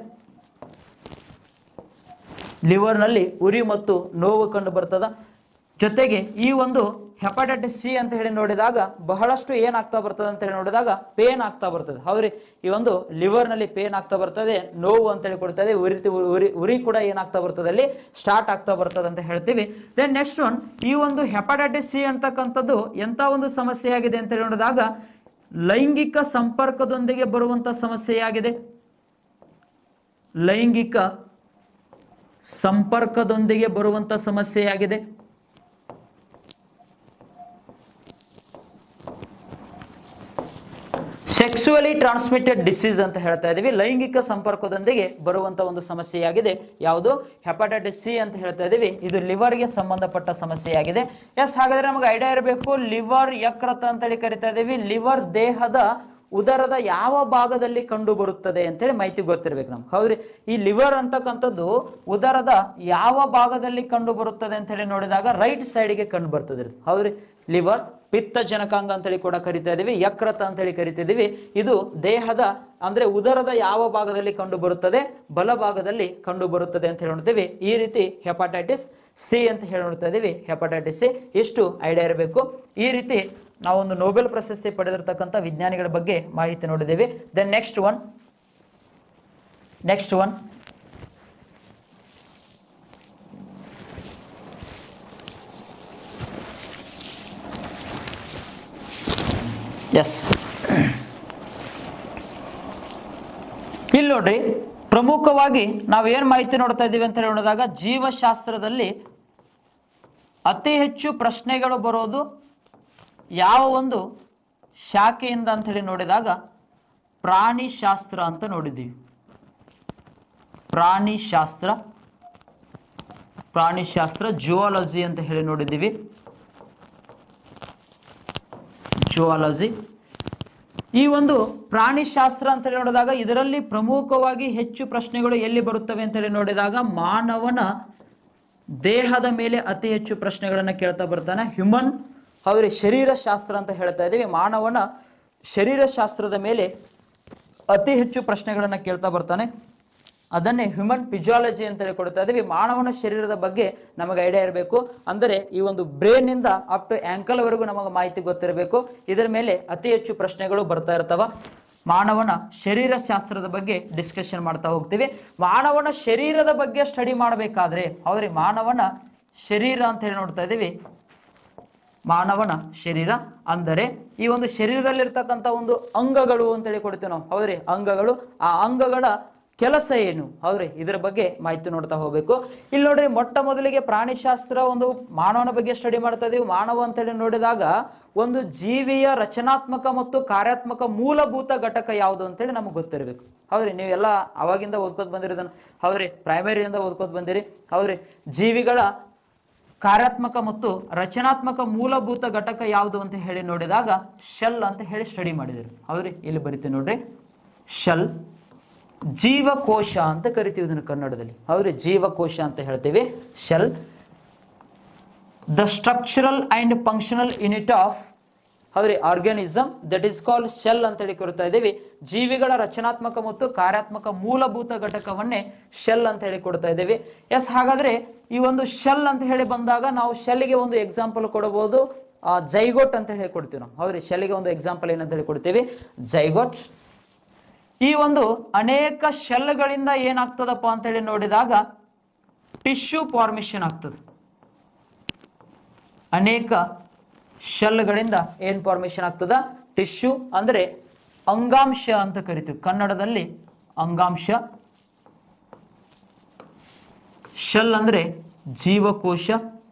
ಲಿವರ್ನಲ್ಲಿ ಉರಿ ಮತ್ತು ನೋವು ಕಂಡು ಬರ್ತದ ಜೊತೆಗೆ ಈ ಒಂದು ಹೆಪಟೈಟಿಸ್ ಸಿ ಅಂತ ಹೇಳಿ ನೋಡಿದಾಗ ಬಹಳಷ್ಟು ಏನಾಗ್ತಾ ಬರ್ತದೆ ಅಂತ ಹೇಳಿ ನೋಡಿದಾಗ ಪೇನ್ ಆಗ್ತಾ ಬರ್ತದೆ ಹೌದ್ರಿ ಈ ಒಂದು ಲಿವರ್ನಲ್ಲಿ ಪೇನ್ ಆಗ್ತಾ ಬರ್ತದೆ ನೋವು ಅಂತ ಹೇಳಿ ಕೊಡ್ತದೆ ಉರಿ ಉರಿ ಉರಿ ಕೂಡ ಏನಾಗ್ತಾ ಬರ್ತದೆ ಅಲ್ಲಿ ಸ್ಟಾರ್ಟ್ ಆಗ್ತಾ ಬರ್ತದೆ ಅಂತ ಹೇಳ್ತೀವಿ ದೆನ್ ನೆಕ್ಸ್ಟ್ ಒನ್ ಈ ಒಂದು ಹೆಪಟೈಟಿಸ್ ಸಿ ಅಂತಕ್ಕಂಥದ್ದು ಎಂಥ ಒಂದು ಸಮಸ್ಯೆಯಾಗಿದೆ ಅಂತ ಹೇಳಿ ನೋಡಿದಾಗ ಲೈಂಗಿಕ ಸಂಪರ್ಕದೊಂದಿಗೆ ಬರುವಂತ ಸಮಸ್ಯೆಯಾಗಿದೆ ಲೈಂಗಿಕ ಸಂಪರ್ಕದೊಂದಿಗೆ ಬರುವಂತ ಸಮಸ್ಯೆಯಾಗಿದೆ ಸೆಕ್ಸುವಲಿ ಟ್ರಾನ್ಸ್ಮಿಟೆಡ್ ಡಿಸೀಸ್ ಅಂತ ಹೇಳ್ತಾ ಇದೀವಿ ಲೈಂಗಿಕ ಸಂಪರ್ಕದೊಂದಿಗೆ ಬರುವಂತ ಒಂದು ಸಮಸ್ಯೆಯಾಗಿದೆ ಯಾವುದು ಹೆಪಟೈಟಿಸ್ ಸಿ ಅಂತ ಹೇಳ್ತಾ ಇದೀವಿ ಇದು ಲಿವರ್ಗೆ ಸಂಬಂಧಪಟ್ಟ ಸಮಸ್ಯೆಯಾಗಿದೆ ಎಸ್ ಹಾಗಾದ್ರೆ ನಮಗೆ ಐಡಿಯಾ ಇರಬೇಕು ಲಿವರ್ ಯಕೃತ ಅಂತೇಳಿ ಕರಿತಾ ಇದೀವಿ ಲಿವರ್ ದೇಹದ ಉದರದ ಯಾವ ಭಾಗದಲ್ಲಿ ಕಂಡು ಬರುತ್ತದೆ ಅಂತೇಳಿ ಮಾಹಿತಿ ಗೊತ್ತಿರ್ಬೇಕು ನಮ್ಗೆ ಹೌದ್ರಿ ಈ ಲಿವರ್ ಅಂತಕ್ಕಂಥದ್ದು ಉದರದ ಯಾವ ಭಾಗದಲ್ಲಿ ಕಂಡು ಬರುತ್ತದೆ ಅಂತ ಹೇಳಿ ನೋಡಿದಾಗ ರೈಟ್ ಸೈಡ್ಗೆ ಕಂಡು ಬರ್ತದೆ ಇದು. ಹೌದ್ರಿ ಲಿವರ್ ಪಿತ್ತ ಜನಕಾಂಗ ಅಂತೇಳಿ ಕೂಡ ಕರಿತಾ ಇದೀವಿ ಯಕೃತ ಅಂತೇಳಿ ಕರಿತಿದೀವಿ ಇದು ದೇಹದ ಅಂದ್ರೆ ಉದರದ ಯಾವ ಭಾಗದಲ್ಲಿ ಕಂಡು ಬರುತ್ತದೆ ಬಲ ಭಾಗದಲ್ಲಿ ಕಂಡು ಬರುತ್ತದೆ ಅಂತ ಹೇಳಿ ನೋಡ್ತೀವಿ ಈ ರೀತಿ ಹೆಪಾಟೈಟಿಸ್ ಸಿ ಅಂತ ಹೇಳಿ ನೋಡ್ತಾ ಇದೀವಿ ಹೆಪಾಟೈಟಿಸ್ ಸಿ ಇಷ್ಟು ಐಡಿಯಾ ಇರಬೇಕು ಈ ರೀತಿ ನಾವೊಂದು ನೊಬೆಲ್ ಪ್ರಶಸ್ತಿ ಪಡೆದಿರ್ತಕ್ಕಂಥ ವಿಜ್ಞಾನಿಗಳ ಬಗ್ಗೆ ಮಾಹಿತಿ ನೋಡಿದ್ದೇವೆ then next one next one yes ಇಲ್ಲಿ ನೋಡ್ರಿ ಪ್ರಮುಖವಾಗಿ ನಾವು ಏನು ಮಾಹಿತಿ ನೋಡ್ತಾ ಇದ್ದೀವಿ ಅಂತ ಹೇಳಿ ನೋಡಿದಾಗ ಜೀವಶಾಸ್ತ್ರದಲ್ಲಿ ಅತಿ ಹೆಚ್ಚು ಪ್ರಶ್ನೆಗಳು ಬರೋದು ಯಾವ ಒಂದು ಶಾಖೆಯಿಂದ ಅಂತ ಹೇಳಿ ನೋಡಿದಾಗ ಪ್ರಾಣಿಶಾಸ್ತ್ರ ಅಂತ ನೋಡಿದ್ದೀವಿ ಪ್ರಾಣಿಶಾಸ್ತ್ರ ಪ್ರಾಣಿಶಾಸ್ತ್ರ ಜುವಾಲಜಿ ಅಂತ ಹೇಳಿ ನೋಡಿದ್ದೀವಿ ಜುವಾಲಜಿ ಈ ಒಂದು ಪ್ರಾಣಿಶಾಸ್ತ್ರ ಅಂತ ಹೇಳಿ ನೋಡಿದಾಗ ಇದರಲ್ಲಿ ಪ್ರಮುಖವಾಗಿ ಹೆಚ್ಚು ಪ್ರಶ್ನೆಗಳು ಎಲ್ಲಿ ಬರುತ್ತವೆ ಅಂತ ಹೇಳಿ ನೋಡಿದಾಗ ಮಾನವನ ದೇಹದ ಮೇಲೆ ಅತಿ ಹೆಚ್ಚು ಪ್ರಶ್ನೆಗಳನ್ನು ಕೇಳ್ತಾ ಬರ್ತಾನೆ ಹ್ಯೂಮನ್ ಅವರ ಶರೀರ ಶಾಸ್ತ್ರ ಅಂತ ಹೇಳ್ತಾ ಇದ್ದೀವಿ ಮಾನವನ ಶರೀರ ಶಾಸ್ತ್ರದ ಮೇಲೆ ಅತಿ ಹೆಚ್ಚು ಪ್ರಶ್ನೆಗಳನ್ನು ಕೇಳ್ತಾ ಬರ್ತಾನೆ ಅದನ್ನೇ ಹ್ಯೂಮನ್ ಫಿಜಿಯಾಲಜಿ ಅಂತ ಹೇಳಿ ಕೊಡ್ತಾ ಇದ್ದೀವಿ ಮಾನವನ ಶರೀರದ ಬಗ್ಗೆ ನಮಗೆ ಐಡಿಯಾ ಇರಬೇಕು ಅಂದರೆ ಈ ಒಂದು ಬ್ರೇನ್ ಇಂದ ಅಪ್ ಟು ಆಂಕಲ್ ವರೆಗೂ ನಮಗೆ ಮಾಹಿತಿ ಗೊತ್ತಿರಬೇಕು ಇದರ ಮೇಲೆ ಅತಿ ಹೆಚ್ಚು ಪ್ರಶ್ನೆಗಳು ಬರ್ತಾ ಇರ್ತಾವ ಮಾನವನ ಶರೀರ ಶಾಸ್ತ್ರದ ಬಗ್ಗೆ ಡಿಸ್ಕಷನ್ ಮಾಡ್ತಾ ಹೋಗ್ತೀವಿ ಮಾನವನ ಶರೀರದ ಬಗ್ಗೆ ಸ್ಟಡಿ ಮಾಡಬೇಕಾದ್ರೆ ಹೌದ್ರಿ ಮಾನವನ ಶರೀರ ಅಂತ ಹೇಳಿ ನೋಡ್ತಾ ಇದ್ದೀವಿ ಮಾನವನ ಶರೀರ ಅಂದರೆ ಈ ಒಂದು ಶರೀರದಲ್ಲಿರ್ತಕ್ಕಂಥ ಒಂದು ಅಂಗಗಳು ಅಂತೇಳಿ ಕೊಡ್ತೀವಿ ನಾವು ಹೌದ್ರಿ ಅಂಗಗಳು ಆ ಅಂಗಗಳ ಕೆಲಸ ಏನು ಹೌದ್ರಿ ಇದರ ಬಗ್ಗೆ ಮಾಹಿತಿ ನೋಡ್ತಾ ಹೋಗ್ಬೇಕು ಇಲ್ಲಿ ನೋಡ್ರಿ ಮೊಟ್ಟ ಮೊದಲಿಗೆ ಪ್ರಾಣಿಶಾಸ್ತ್ರ ಒಂದು ಮಾನವನ ಬಗ್ಗೆ ಸ್ಟಡಿ ಮಾಡ್ತಾ ಇದೀವಿ ಮಾನವ ಅಂತೇಳಿ ನೋಡಿದಾಗ ಒಂದು ಜೀವಿಯ ರಚನಾತ್ಮಕ ಮತ್ತು ಕಾರ್ಯಾತ್ಮಕ ಮೂಲಭೂತ ಘಟಕ ಯಾವುದು ಅಂತೇಳಿ ನಮಗೆ ಗೊತ್ತಿರಬೇಕು ಹೌದ್ರಿ ನೀವೆಲ್ಲ ಅವಾಗಿಂದ ಓದ್ಕೋತ ಬಂದಿರೋದನ್ನ ಹೌದ್ರಿ ಪ್ರೈಮರಿಯಿಂದ ಓದ್ಕೋತ ಬಂದಿರಿ ಹೌದ್ರಿ ಜೀವಿಗಳ ಕಾರ್ಯಾತ್ಮಕ ಮತ್ತು ರಚನಾತ್ಮಕ ಮೂಲಭೂತ ಘಟಕ ಯಾವುದು ಅಂತ ಹೇಳಿ ನೋಡಿದಾಗ ಶೆಲ್ ಅಂತ ಹೇಳಿ ಸ್ಟಡಿ ಮಾಡಿದರು ಹೌದ್ರಿ ಇಲ್ಲಿ ಬರಿತೀವಿ ನೋಡ್ರಿ ಶೆಲ್ ಜೀವಕೋಶ ಅಂತ ಕರಿತೀವಿ ಇದನ್ನು ಕನ್ನಡದಲ್ಲಿ ಹೌದ್ರಿ ಜೀವಕೋಶ ಅಂತ ಹೇಳ್ತೀವಿ cell the structural and functional unit of ಹೌದ್ರಿ organism that is call cell ಅಂತ ಹೇಳಿ ಕರಿತಾ ಇದ್ದೀವಿ ಜೀವಿಗಳ ರಚನಾತ್ಮಕ ಮತ್ತು ಕಾರ್ಯಾತ್ಮಕ ಮೂಲಭೂತ ಘಟಕವನ್ನೇ ಶೆಲ್ ಅಂತ ಹೇಳಿ ಕೊಡ್ತಾ ಇದ್ದೀವಿ ಎಸ್ ಹಾಗಾದ್ರೆ ಈ ಒಂದು ಶೆಲ್ ಅಂತ ಹೇಳಿ ಬಂದಾಗ ನಾವು ಶೆಲ್ಗೆ ಒಂದು ಎಕ್ಸಾಂಪಲ್ ಕೊಡಬಹುದು ಜೈಗೋಟ್ ಅಂತ ಹೇಳಿ ಕೊಡ್ತೀವಿ ನಾವು ಹೌದ್ರಿ ಶೆಲ್ಗೆ ಒಂದು ಎಕ್ಸಾಂಪಲ್ ಏನಂತ ಹೇಳಿ ಕೊಡ್ತೀವಿ ಜೈಗೋಟ್ ಈ ಒಂದು ಅನೇಕ ಶೆಲ್ಗಳಿಂದ ಏನಾಗ್ತದಪ್ಪ ಅಂತ ಹೇಳಿ ನೋಡಿದಾಗ ಟಿಶ್ಯೂ ಫಾರ್ಮೇಷನ್ ಆಗ್ತದೆ ಅನೇಕ ಶೆಲ್ಗಳಿಂದ ಏನ್ ಫಾರ್ಮೇಷನ್ ಆಗ್ತದ ಟಿಶ್ಯೂ ಅಂದ್ರೆ ಅಂಗಾಂಶ ಅಂತ ಕರಿತೀವಿ ಕನ್ನಡದಲ್ಲಿ ಅಂಗಾಂಶ ಶೆಲ್ ಅಂದ್ರೆ ಜೀವಕೋಶ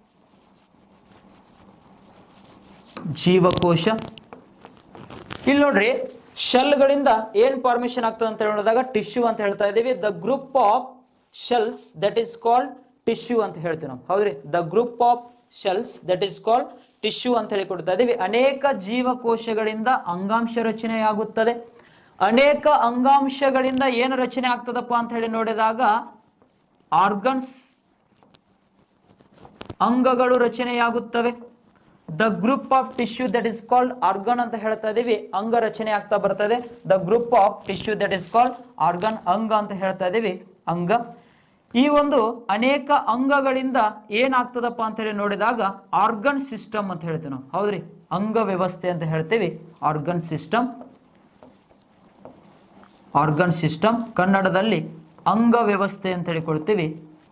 ಜೀವಕೋಶ ಇಲ್ಲಿ ನೋಡ್ರಿ ಶೆಲ್ಗಳಿಂದ ಏನ್ ಫಾರ್ಮೇಷನ್ ಆಗ್ತದೆ ಅಂತ ಹೇಳಿದಾಗ ಟಿಶ್ಯೂ ಅಂತ ಹೇಳ್ತಾ ಇದೀವಿ the group of cells that is called tissue ಅಂತ ಹೇಳ್ತೀವಿ ನಾವು ಹೌದ್ರಿ the group of cells that is called tissue ಅಂತ ಹೇಳಿ ಕೊಡ್ತಾ ಇದೀವಿ ಅನೇಕ ಜೀವಕೋಶಗಳಿಂದ ಅಂಗಾಂಶ ರಚನೆಯಾಗುತ್ತದೆ ಅನೇಕ ಅಂಗಾಂಶಗಳಿಂದ ಏನು ರಚನೆ ಆಗ್ತದಪ್ಪ ಅಂತ ಹೇಳಿ ನೋಡಿದಾಗ ಆರ್ಗನ್ಸ್ ಅಂಗಗಳು ರಚನೆಯಾಗುತ್ತವೆ the group of tissue that is called organ ಅಂತ ಹೇಳ್ತಾ ಇದೀವಿ ಅಂಗ ರಚನೆ ಆಗ್ತಾ ಬರ್ತದೆ the group of tissue that is called organ ಅಂಗ ಅಂತ ಹೇಳ್ತಾ ಇದೀವಿ ಅಂಗ ಈ ಒಂದು ಅನೇಕ ಅಂಗಗಳಿಂದ ಏನಾಗ್ತದಪ್ಪ ಅಂತ ಹೇಳಿ ನೋಡಿದಾಗ ಆರ್ಗನ್ ಸಿಸ್ಟಮ್ ಅಂತ ಹೇಳ್ತೀವಿ ನಾವು ಹೌದ್ರಿ ಅಂಗ ವ್ಯವಸ್ಥೆ ಅಂತ ಹೇಳ್ತೀವಿ ಆರ್ಗನ್ ಸಿಸ್ಟಮ್ ಆರ್ಗನ್ ಸಿಸ್ಟಮ್ ಕನ್ನಡದಲ್ಲಿ ಅಂಗ ವ್ಯವಸ್ಥೆ ಅಂತ ಹೇಳಿ ಕೊಡ್ತೀವಿ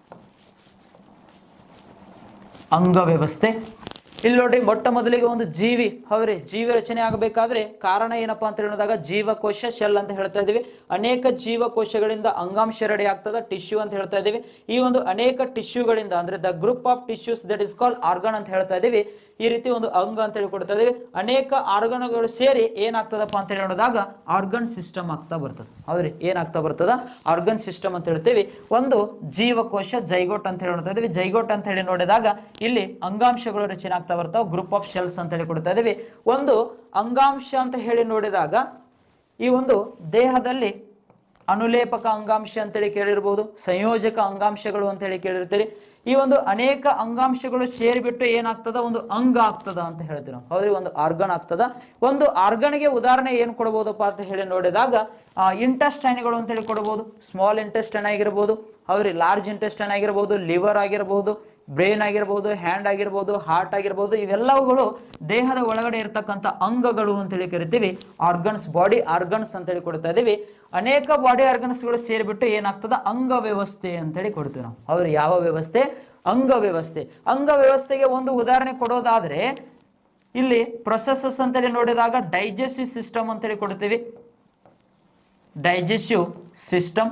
ಅಂಗ ವ್ಯವಸ್ಥೆ ಇಲ್ಲಿ ನೋಡ್ರಿ ಮೊಟ್ಟ ಮೊದಲಿಗೆ ಒಂದು ಜೀವಿ ಹೌದ್ರಿ ಜೀವಿ ರಚನೆ ಆಗಬೇಕಾದ್ರೆ ಕಾರಣ ಏನಪ್ಪಾ ಅಂತ ಹೇಳಿದಾಗ ಜೀವಕೋಶ ಶೆಲ್ ಅಂತ ಹೇಳ್ತಾ ಇದೀವಿ ಅನೇಕ ಜೀವಕೋಶಗಳಿಂದ ಅಂಗಾಂಶ ರೆಡಿ ಆಗ್ತದ ಟಿಶ್ಯೂ ಅಂತ ಹೇಳ್ತಾ ಇದೀವಿ ಈ ಒಂದು ಅನೇಕ ಟಿಶ್ಯೂಗಳಿಂದ ಅಂದ್ರೆ the group of tissues that is called organ ಅಂತ ಹೇಳ್ತಾ ಇದೀವಿ ಈ ರೀತಿ ಒಂದು ಅಂಗ ಅಂತ ಹೇಳಿ ಕೊಡ್ತಾ ಇದೀವಿ ಅನೇಕ ಆರ್ಗನ್ಗಳು ಸೇರಿ ಏನಾಗ್ತದಪ್ಪ ಅಂತ ಹೇಳಿ ನೋಡಿದಾಗ ಆರ್ಗನ್ ಸಿಸ್ಟಮ್ ಆಗ್ತಾ ಬರ್ತದೆ ಹೌದ್ರಿ ಏನಾಗ್ತಾ ಬರ್ತದ ಆರ್ಗನ್ ಸಿಸ್ಟಮ್ ಅಂತ ಹೇಳ್ತೀವಿ ಒಂದು ಜೀವಕೋಶ ಜೈಗೋಟ್ ಅಂತ ಹೇಳಿ ನೋಡ್ತಾ ಇದೀವಿ ಜೈಗೋಟ್ ಅಂತ ಹೇಳಿ ನೋಡಿದಾಗ ಇಲ್ಲಿ ಅಂಗಾಂಶಗಳು ರಚನೆ ಆಗ್ತಾ ಬರ್ತಾವ ಗ್ರೂಪ್ ಆಫ್ ಶೆಲ್ಸ್ ಅಂತ ಹೇಳಿ ಕೊಡ್ತಾ ಇದೀವಿ ಒಂದು ಅಂಗಾಂಶ ಅಂತ ಹೇಳಿ ನೋಡಿದಾಗ ಈ ಒಂದು ದೇಹದಲ್ಲಿ ಅನುಲೇಪಕ ಅಂಗಾಂಶ ಅಂತೇಳಿ ಕೇಳಿರ್ಬೋದು ಸಂಯೋಜಕ ಅಂಗಾಂಶಗಳು ಅಂತೇಳಿ ಕೇಳಿರ್ತೀರಿ ಈ ಒಂದು ಅನೇಕ ಅಂಗಾಂಶಗಳು ಸೇರಿಬಿಟ್ಟು ಏನಾಗ್ತದ ಒಂದು ಅಂಗ ಆಗ್ತದ ಅಂತ ಹೇಳ್ತೀವಿ ನಾವು ಹೌದ್ರಿ ಒಂದು ಆರ್ಗನ್ ಆಗ್ತದ ಒಂದು ಆರ್ಗನ್ಗೆ ಉದಾಹರಣೆ ಏನು ಕೊಡ್ಬೋದಪ್ಪ ಅಂತ ಹೇಳಿ ನೋಡಿದಾಗ ಇಂಟೆಸ್ಟೈನ್ಗಳು ಅಂತೇಳಿ ಕೊಡ್ಬೋದು ಸ್ಮಾಲ್ ಇಂಟೆಸ್ಟೈನ್ ಆಗಿರ್ಬೋದು ಹೌದ್ರಿ ಲಾರ್ಜ್ ಇಂಟೆಸ್ಟೈನ್ ಆಗಿರ್ಬೋದು ಲಿವರ್ ಆಗಿರ್ಬೋದು ಬ್ರೈನ್ ಆಗಿರ್ಬೋದು ಹ್ಯಾಂಡ್ ಆಗಿರ್ಬೋದು ಹಾರ್ಟ್ ಆಗಿರ್ಬೋದು ಇವೆಲ್ಲವುಗಳು ದೇಹದ ಒಳಗಡೆ ಇರತಕ್ಕಂಥ ಅಂಗಗಳು ಅಂತೇಳಿ ಕರಿತೀವಿ ಆರ್ಗನ್ಸ್ ಬಾಡಿ ಆರ್ಗನ್ಸ್ ಅಂತೇಳಿ ಕೊಡ್ತಾ ಇದೀವಿ ಅನೇಕ ಬಾಡಿ ಆರ್ಗನ್ಸ್ಗಳು ಸೇರಿಬಿಟ್ಟು ಏನಾಗ್ತದ ಅಂಗ ವ್ಯವಸ್ಥೆ ಅಂತೇಳಿ ಕೊಡ್ತೀವಿ ನಾವು ಅವ್ರು ಯಾವ ವ್ಯವಸ್ಥೆ ಅಂಗ ವ್ಯವಸ್ಥೆ ಅಂಗ ವ್ಯವಸ್ಥೆಗೆ ಒಂದು ಉದಾಹರಣೆ ಕೊಡೋದಾದ್ರೆ ಇಲ್ಲಿ ಪ್ರೊಸೆಸಸ್ ಅಂತೇಳಿ ನೋಡಿದಾಗ ಡೈಜೆಸ್ಟಿವ್ ಸಿಸ್ಟಮ್ ಅಂತೇಳಿ ಕೊಡ್ತೀವಿ ಡೈಜೆಸ್ಟಿವ್ ಸಿಸ್ಟಮ್